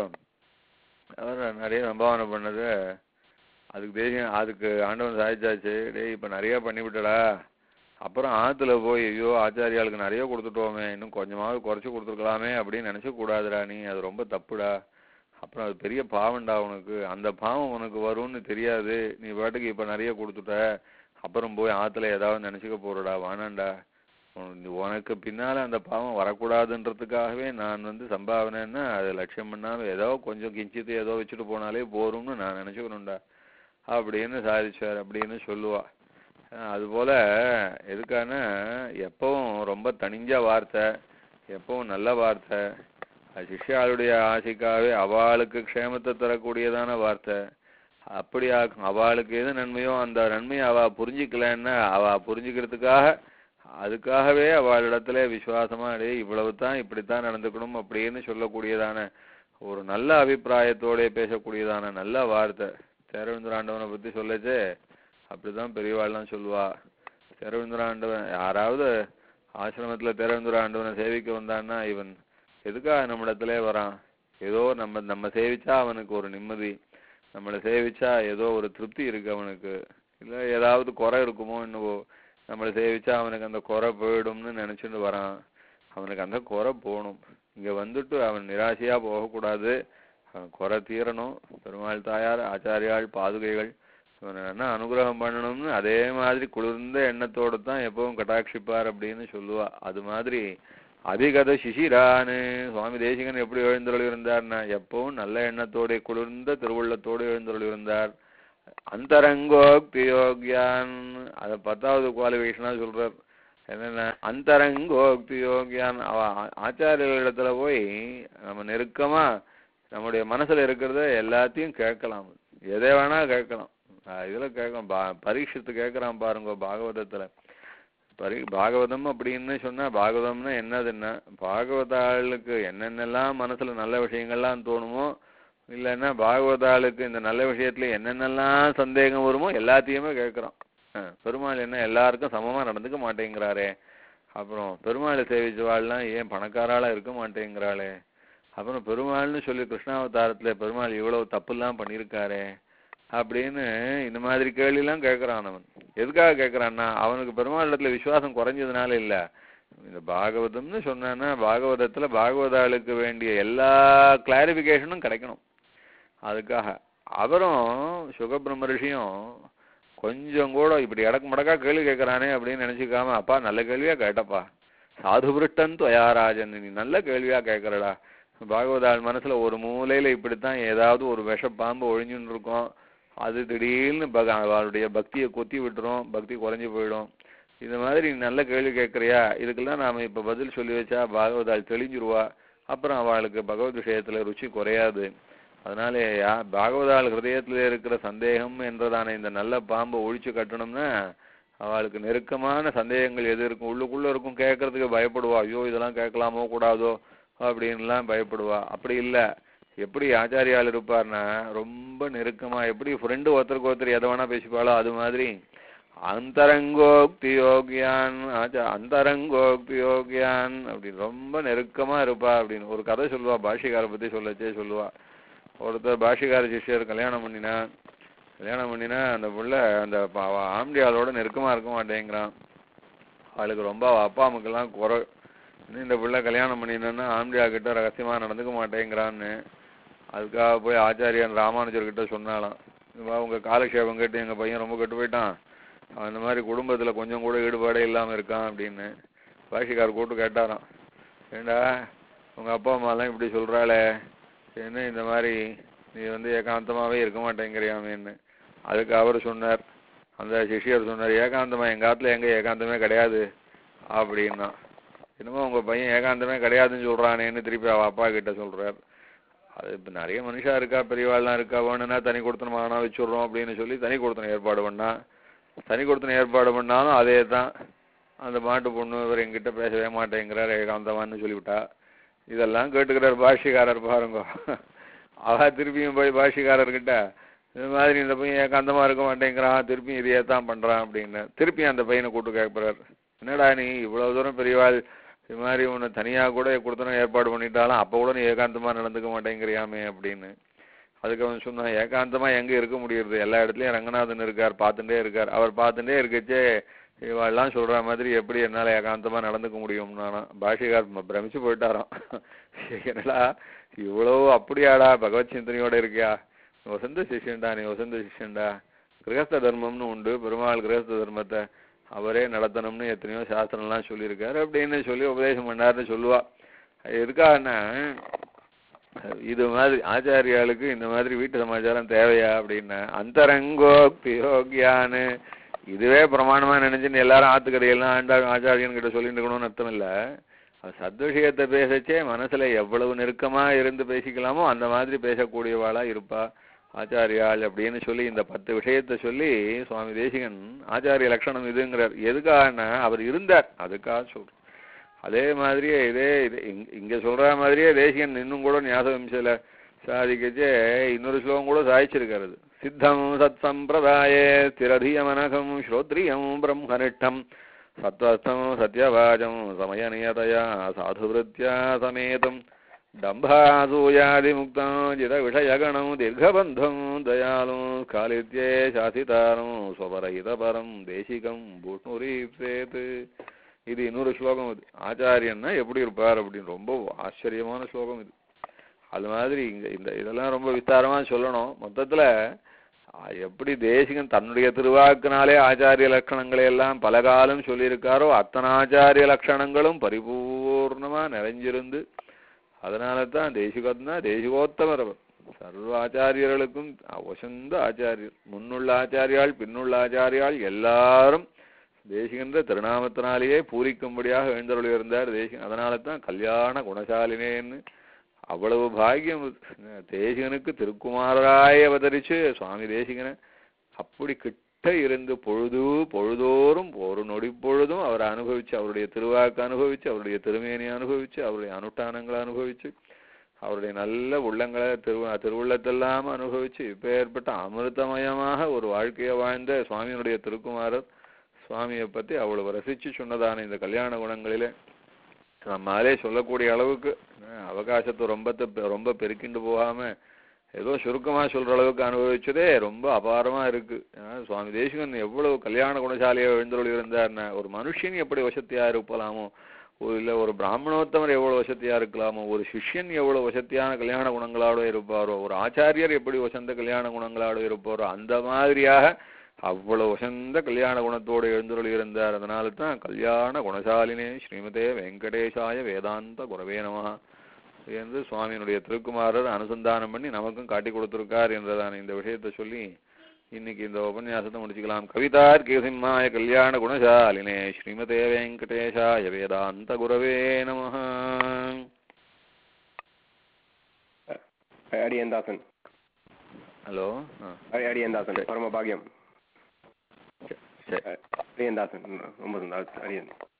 அவர் நிறைய சம்பாவனை பண்ணது அதுக்கு தெரியும் அதுக்கு ஆண்டவன் சாதிச்சாச்சு டேய் இப்ப நிறைய பண்ணிவிட்டடா அப்புறம் ஆத்துல போய் ஐயோ ஆச்சாரியாளுக்கு நிறைய கொடுத்துட்டோமே இன்னும் கொஞ்சமாவது குறைச்சு கொடுத்துருக்கலாமே அப்படின்னு நினைச்ச கூடாதுடா நீ அது ரொம்ப தப்புடா அப்புறம் அது பெரிய பாவம்டா உனக்கு அந்த பாவம் உனக்கு வரும்னு தெரியாது நீ பாட்டுக்கு இப்ப நிறைய கொடுத்துட்ட அப்புறம் போய் ஆத்துல ஏதாவது நினைச்சுக்க போறடா வானாண்டா உன்- உனக்கு பின்னால அந்த பாவம் வரக்கூடாதுன்றதுக்காகவே நான் வந்து சம்பாவனைன்னா அது லட்சியம் பண்ணாம ஏதோ கொஞ்சம் கிஞ்சித்து ஏதோ வச்சுட்டு போனாலே போரும்னு நான் நினைச்சுக்கணும்டா அப்படின்னு சாதிச்சார் அப்படின்னு சொல்லுவா அஹ் அதுபோல எதுக்கான எப்பவும் ரொம்ப தனிஞ்ச வார்த்தை எப்பவும் நல்ல வார்த்தை அது சிஷ்யாளுடைய ஆசைக்காகவே அவளுக்கு க்ஷேமத்தை தரக்கூடியதான வார்த்தை அப்படி ஆக்கும் அவளுக்கு எது நன்மையோ அந்த நன்மையை அவ புரிஞ்சுக்கலன்னா அவ புரிஞ்சுக்கிறதுக்காக அதுக்காகவே அவளிடத்துல விசுவாசமா டேய் இவ்வளவு தான் இப்படித்தான் நடந்துக்கணும் அப்படின்னு சொல்லக்கூடியதான ஒரு நல்ல அபிப்பிராயத்தோட பேசக்கூடியதான நல்ல வார்த்தை தேரவேந்திராண்டவனை பத்தி சொல்லச்சே அப்படிதான் பெரியவாள்லாம் சொல்லுவா தேரவேந்திராண்டவன் யாராவது ஆசிரமத்துல தேரவேந்திராண்டவனை சேவிக்க வந்தான்னா இவன் எதுக்காக நம்மிடத்திலே வரான் ஏதோ நம்ம நம்ம சேவிச்சா அவனுக்கு ஒரு நிம்மதி நம்மளை சேவிச்சா ஏதோ ஒரு திருப்தி இருக்கு அவனுக்கு இல்ல ஏதாவது குறை இருக்குமோ என்னவோ நம்மளை சேவிச்சா அவனுக்கு அந்த குறை போயிடும்னு நினைச்சுட்டு வரான் அவனுக்கு அந்த குறை போகணும் இங்க வந்துட்டு அவன் நிராசையா போகக்கூடாது அவன் குறை தீரணும் பெருமாள் தாயார் ஆச்சாரியாள் பாதுகைகள் இவனை என்ன அனுகிரகம் பண்ணணும்னு அதே மாதிரி குளிர்ந்த எண்ணத்தோட தான் எப்பவும் கட்டாட்சிப்பார் அப்படின்னு சொல்லுவா அது மாதிரி அதிகத சிசிரானு சுவாமி தேசிகன் எப்படி எழுந்தருள் இருந்தார்னா எப்பவும் நல்ல எண்ணத்தோட குளிர்ந்த திருவுள்ளத்தோடு எழுந்தருள் இருந்தார் அந்தரங்கோக்தி யோக்யான் அத பத்தாவது குவாலிஃபிகேஷனா சொல்றார் என்னென்ன அந்தரங்கோக்தி யோக்யான் அவ ஆ- ஆச்சாரியர்களிடத்துல போய் நம்ம நெருக்கமா நம்முடைய மனசுல இருக்கிறத எல்லாத்தையும் கேட்கலாம் எதை வேணா கேட்கலாம் அஹ் இதுல கேட்கலாம் பா- பரீட்சித்து கேட்கறான் பாருங்க பாகவதத்துல பரி பாகவதம் அப்படின்னு சொன்னா பாகவதம்னா என்னதுன்னா பாகவதாளுக்கு என்னென்னலாம் மனசுல நல்ல விஷயங்கள்லாம் தோணுமோ இல்லைன்னா பாகவதாளுக்கு இந்த நல்ல விஷயத்துல என்னென்னலாம் சந்தேகம் வருமோ எல்லாத்தையுமே கேட்கறான் அஹ் பெருமாள் என்ன எல்லாருக்கும் சமமா நடந்துக்க மாட்டேங்கிறாரே அப்புறம் பெருமாளை சேவிச்சவாள்லாம் ஏன் பணக்காராளா இருக்க மாட்டேங்கிறாளே அப்புறம் பெருமாள்னு சொல்லி கிருஷ்ணாவதாரத்துல பெருமாள் இவ்வளவு தப்புலாம் பண்ணியிருக்காரே அப்படின்னு இந்த மாதிரி கேள்வியெல்லாம் கேட்கறான் அவன் எதுக்காக கேட்கறான்னா அவனுக்கு பெருமாள் இடத்துல விசுவாசம் குறைஞ்சதுனால இல்ல இந்த பாகவதம்னு சொன்னான்னா பாகவதத்துல பாகவதாளுக்கு வேண்டிய எல்லா கிளாரிபிகேஷனும் கிடைக்கணும் அதுக்காக அவரும் சுகபிரம்ம ரிஷியும் கொஞ்சம் கூட இப்படி இடக்கு மடக்கா கேள்வி கேட்கறானே அப்படின்னு நினைச்சுக்காம அப்பா நல்ல கேள்வியா கேட்டப்பா சாது விருட்டன் துவயாராஜன் நீ நல்ல கேள்வியா கேட்கறடா பாகவதாள் மனசுல ஒரு மூலையில இப்படித்தான் ஏதாவது ஒரு விஷ பாம்பு ஒழிஞ்சுன்னு இருக்கும் அது திடீர்னு பக அவளுடைய பக்தியை கொத்தி விட்டுரும் பக்தி குறைஞ்சு போயிடும் இந்த மாதிரி நீ நல்ல கேள்வி கேட்கறியா இதுக்கெல்லாம் நாம இப்ப பதில் சொல்லி வச்சா பாகவதாள் தெளிஞ்சிருவா அப்புறம் அவளுக்கு பகவத் விஷயத்துல ருச்சி குறையாது அதனால யா பாகவதாள் ஹிருதயத்துல இருக்கிற சந்தேகம் என்றதான இந்த நல்ல பாம்பை ஒழிச்சு கட்டணும்னா அவளுக்கு நெருக்கமான சந்தேகங்கள் எது இருக்கும் உள்ளுக்குள்ள இருக்கும் கேட்கறதுக்கு பயப்படுவா ஐயோ இதெல்லாம் கேட்கலாமோ கூடாதோ அப்படின்லாம் பயப்படுவா அப்படி இல்ல எப்படி ஆச்சாரியால் இருப்பார்னா ரொம்ப நெருக்கமா எப்படி ஃப்ரெண்டு ஒருத்தருக்கு ஒருத்தர் எதை வேணா பேசிப்பாளோ அது மாதிரி அந்தரங்கோக்தி யோகியான் ஆச்சா அந்தரங்கோக்தி யோகியான் அப்படின்னு ரொம்ப நெருக்கமா இருப்பா அப்படின்னு ஒரு கதை சொல்லுவா பாஷிகாரை பத்தி சொல்லச்சே சொல்லுவா ஒருத்தர் பாஷிகார சிஷ்யர் கல்யாணம் பண்ணினா கல்யாணம் பண்ணினா அந்த புள்ள அந்த ப- அவ ஆம்படியாளோட நெருக்கமா இருக்க மாட்டேங்கிறான் அவளுக்கு ரொம்ப அவ அப்பா அம்மாக்கெல்லாம் குறை இன்னும் இந்த புள்ள கல்யாணம் பண்ணினா ஆம்படியா கிட்ட ரகசியமா நடந்துக்க மாட்டேங்கிறான்னு அதுக்காக போய் ஆச்சாரியன் ராமானுஜர் கிட்ட சொன்னாலாம் "இவா உங்க காலக்ஷேபம் கேட்டு எங்க பையன் ரொம்ப கெட்டு போயிட்டான் அவன் இந்த மாதிரி குடும்பத்துல கொஞ்சம் கூட ஈடுபாடே இல்லாம இருக்கான் அப்படின்னு பாஷிக்கார் கூட்டு கேட்டாராம் ஏண்டா உங்க அப்பா அம்மா எல்லாம் இப்படி சொல்றாளே என்ன இந்த மாதிரி நீ வந்து ஏகாந்தமாவே இருக்க மாட்டேங்கிறியாமேன்னு அதுக்கு அவர் சொன்னார் அந்த சிஷ்யர் சொன்னார் ஏகாந்தமா எங்க ஆத்துல எங்க ஏகாந்தமே கிடையாது அப்படின்னா என்னமோ உங்க பையன் ஏகாந்தமே கிடையாதுன்னு சொல்றானேன்னு திருப்பி அவ அப்பா கிட்ட சொல்றார் அது இப்ப நிறைய மனுஷா இருக்கா பெரியவாள்லாம் இருக்கா வேணும்னா தனி கொடுத்தனம் ஆனா வச்சுடுறோம் அப்படின்னு சொல்லி தனி கொடுத்தனம் ஏற்பாடு பண்ணா தனி கொடுத்தனம் ஏற்பாடு பண்ணாலும் அதே தான் அந்த மாட்டு பொண்ணு இவர் எங்கிட்ட பேசவே மாட்டேங்கிறார் ஏகாந்தமான்னு சொல்லிவிட்டா இதெல்லாம் கேட்டுக்கிறார் பாஷிகாரர் பாருங்க அவ திருப்பியும் போய் பாஷிகாரர்கிட்ட இந்த மாதிரி இந்த பையன் ஏகாந்தமா இருக்க மாட்டேங்கிறான் திருப்பியும் இதையே தான் பண்றான் அப்படின்னு திருப்பி அந்த பையனை கூட்டு கேட்கிறார் என்னடா நீ இவ்வளவு தூரம் பெரியவாள் இது மாதிரி உன்னை தனியா கூட கொடுத்தனும் ஏற்பாடு பண்ணிட்டாலும் அப்ப கூட நீ ஏகாந்தமா நடந்துக்க மாட்டேங்கிறியாமே அப்படின்னு அதுக்கு அவன் சொன்னான் ஏகாந்தமா எங்க இருக்க முடியுது எல்லா இடத்துலயும் ரங்கநாதன் இருக்கார் பார்த்துட்டே இருக்கார் அவர் பார்த்துட்டே இருக்கச்சே இவெல்லாம் சொல்ற மாதிரி எப்படி என்னால ஏகாந்தமா நடந்துக்க முடியும்னா பாஷிகார் ம- பிரமிச்சு போயிட்டாராம் என்னடா இவ்வளவு அப்படியாடா பகவத் சிந்தனையோட இருக்கியா நீ வசந்த சிஷ்யன்டா நீ வசந்த சிஷ்யன்டா கிரகஸ்த தர்மம்னு உண்டு பெருமாள் கிரகஸ்த தர்மத்தை அவரே நடத்தணும்னு எத்தனையோ சாஸ்திரம்லாம் சொல்லியிருக்காரு அப்படின்னு சொல்லி உபதேசம் பண்ணாருன்னு சொல்லுவா அது எதுக்காகன்னா இது மாதிரி ஆச்சாரியாளுக்கு இந்த மாதிரி வீட்டு சமாச்சாரம் தேவையா அப்படின்னா அந்தரங்கோக்தி யோகியான்னு இதுவே பிரமாணமா நினைச்சுன்னு எல்லாரும் ஆத்துக்கடையெல்லாம் ஆண்டா ஆச்சாரியன் கிட்ட சொல்லிட்டு இருக்கணும்னு அர்த்தம் இல்ல அது சத்விஷயத்தை பேசச்சே மனசுல எவ்வளவு நெருக்கமா இருந்து பேசிக்கலாமோ அந்த மாதிரி பேசக்கூடியவாளா இருப்பா ஆச்சாரியாள் அப்படின்னு சொல்லி இந்த பத்து விஷயத்தை சொல்லி சுவாமி தேசிகன் ஆச்சாரிய லட்சணம் இதுங்கிறார் எதுக்காகன்னா அவர் இருந்தார் அதுக்காக சொல்றோம் அதே மாதிரியே இதே இது இங்க- இங்க சொல்ற மாதிரியே தேசிகன் இன்னும் கூட ஞாபகம் சாதிக்கச்சே இன்னொரு ஸ்லோகம் கூட சாதிச்சிருக்காரு அது. சித்தம் சத் சம்பிரதாயே ஸ்திரதியமனகம் ஸ்ரோத்ரியம் பிரம்மனிஷ்டம் சத்வஸ்தம் சத்யவாஜம் சமயநியதயா சாதுவிருத்தியா சமேதம் டம்பாசூயாதிமுக்தம் ஜித விஷயகணம் தீர்க்கபந்தம் தயாலும் காலித்யே சாசிதாரம் ஸ்வபரஹிதபரம் தேசிகம் பூஷ்ணுரீப்சேத் இது இன்னொரு ஸ்லோகம் இது ஆச்சாரியன்னா எப்படி இருப்பார் அப்படின்னு ரொம்ப ஆச்சரியமான ஸ்லோகம் இது அது மாதிரி இங்க இந்த இதெல்லாம் ரொம்ப விஸ்தாரமா சொல்லணும் மொத்தத்துல ஆ, எப்படி தேசிகன் தன்னுடைய திருவாக்குனாலே ஆச்சாரிய லட்சணங்களை எல்லாம் பல காலம் சொல்லியிருக்காரோ அத்தனை ஆச்சாரிய லட்சணங்களும் பரிபூர்ணமா நிறைஞ்சிருந்து அதனால தான் தேசிகத்னா தேசிகோத்தமர் அவர் சர்வ ஆச்சாரியர்களுக்கும் வசந்த ஆச்சாரியர் முன்னுள்ள ஆச்சாரியாள் பின்னுள்ள ஆச்சாரியாள் எல்லாரும் தேசிகன்ற திருநாமத்தினாலேயே பூரிக்கும்படியாக எழுந்தருளி இருந்தார் தேசிகன் அதனால தான் கல்யாண குணசாலினேன்னு அவ்வளவு பாக்கியம் தேசிகனுக்கு திருக்குமாராய் அவதரிச்சு சுவாமி தேசிகனை அப்படி கிட்ட இருந்து பொழுது பொழுதோறும் ஒரு நொடி பொழுதும் அவரை அனுபவிச்சு அவருடைய திருவாக்கு அனுபவிச்சு அவருடைய திருமேனி அனுபவிச்சு அவருடைய அனுஷ்டானங்களை அனுபவிச்சு அவருடைய நல்ல உள்ளங்களை திரு திருவுள்ளத்தெல்லாம் அனுபவிச்சு இப்பேற்பட்ட அமிர்தமயமாக ஒரு வாழ்க்கையை வாழ்ந்த சுவாமியினுடைய திருக்குமாரர் சுவாமியை பத்தி அவ்வளவு ரசிச்சு சொன்னதான இந்த கல்யாண குணங்களிலே நம்மாலே சொல்லக்கூடிய அளவுக்கு அஹ், அவகாசத்தை ரொம்ப தெ- ரொம்ப பெருக்கிண்டு போகாம ஏதோ சுருக்கமா சொல்ற அளவுக்கு அனுபவிச்சதே ரொம்ப அபாரமா இருக்கு ஏன்னா, சுவாமி தேசிகன் எவ்வளவு கல்யாண குணசாலியா எழுந்தருளி இருந்தார்னா ஒரு மனுஷன் எப்படி வசத்தியா இருப்பலாமோ ஒரு இல்ல ஒரு பிராமணோத்தமர் எவ்வளவு வசத்தியா இருக்கலாமோ ஒரு சிஷ்யன் எவ்வளவு வசத்தியான கல்யாண குணங்களோட இருப்பாரோ ஒரு ஆச்சாரியர் எப்படி வசந்த கல்யாண குணங்களோட இருப்பாரோ அந்த மாதிரியாக அவ்வளவு உசந்த கல்யாண குணத்தோடு எழுந்துருளி இருந்தார் அதனால தான் கல்யாண குணசாலினே ஸ்ரீமதே வெங்கடேசாய வேதாந்த குரவே நமஹ என்று சுவாமியினுடைய திருக்குமாரர் அனுசந்தானம் பண்ணி நமக்கும் காட்டி கொடுத்திருக்கார் என்றதான இந்த விஷயத்தை சொல்லி இன்னைக்கு இந்த உபன்யாசத்தை முடிச்சுக்கலாம் கவிதார் சிம்மாய கல்யாண குணசாலினே ஸ்ரீமதே வெங்கடேசாய வேதாந்த குரவே நமஹ அடியந்தாசன் ஹலோ ஆ அடி- அடியந்தாசன் சரி. பரம பாகியம் சரி அடியந்தாசன் ரொம்ப அடியன்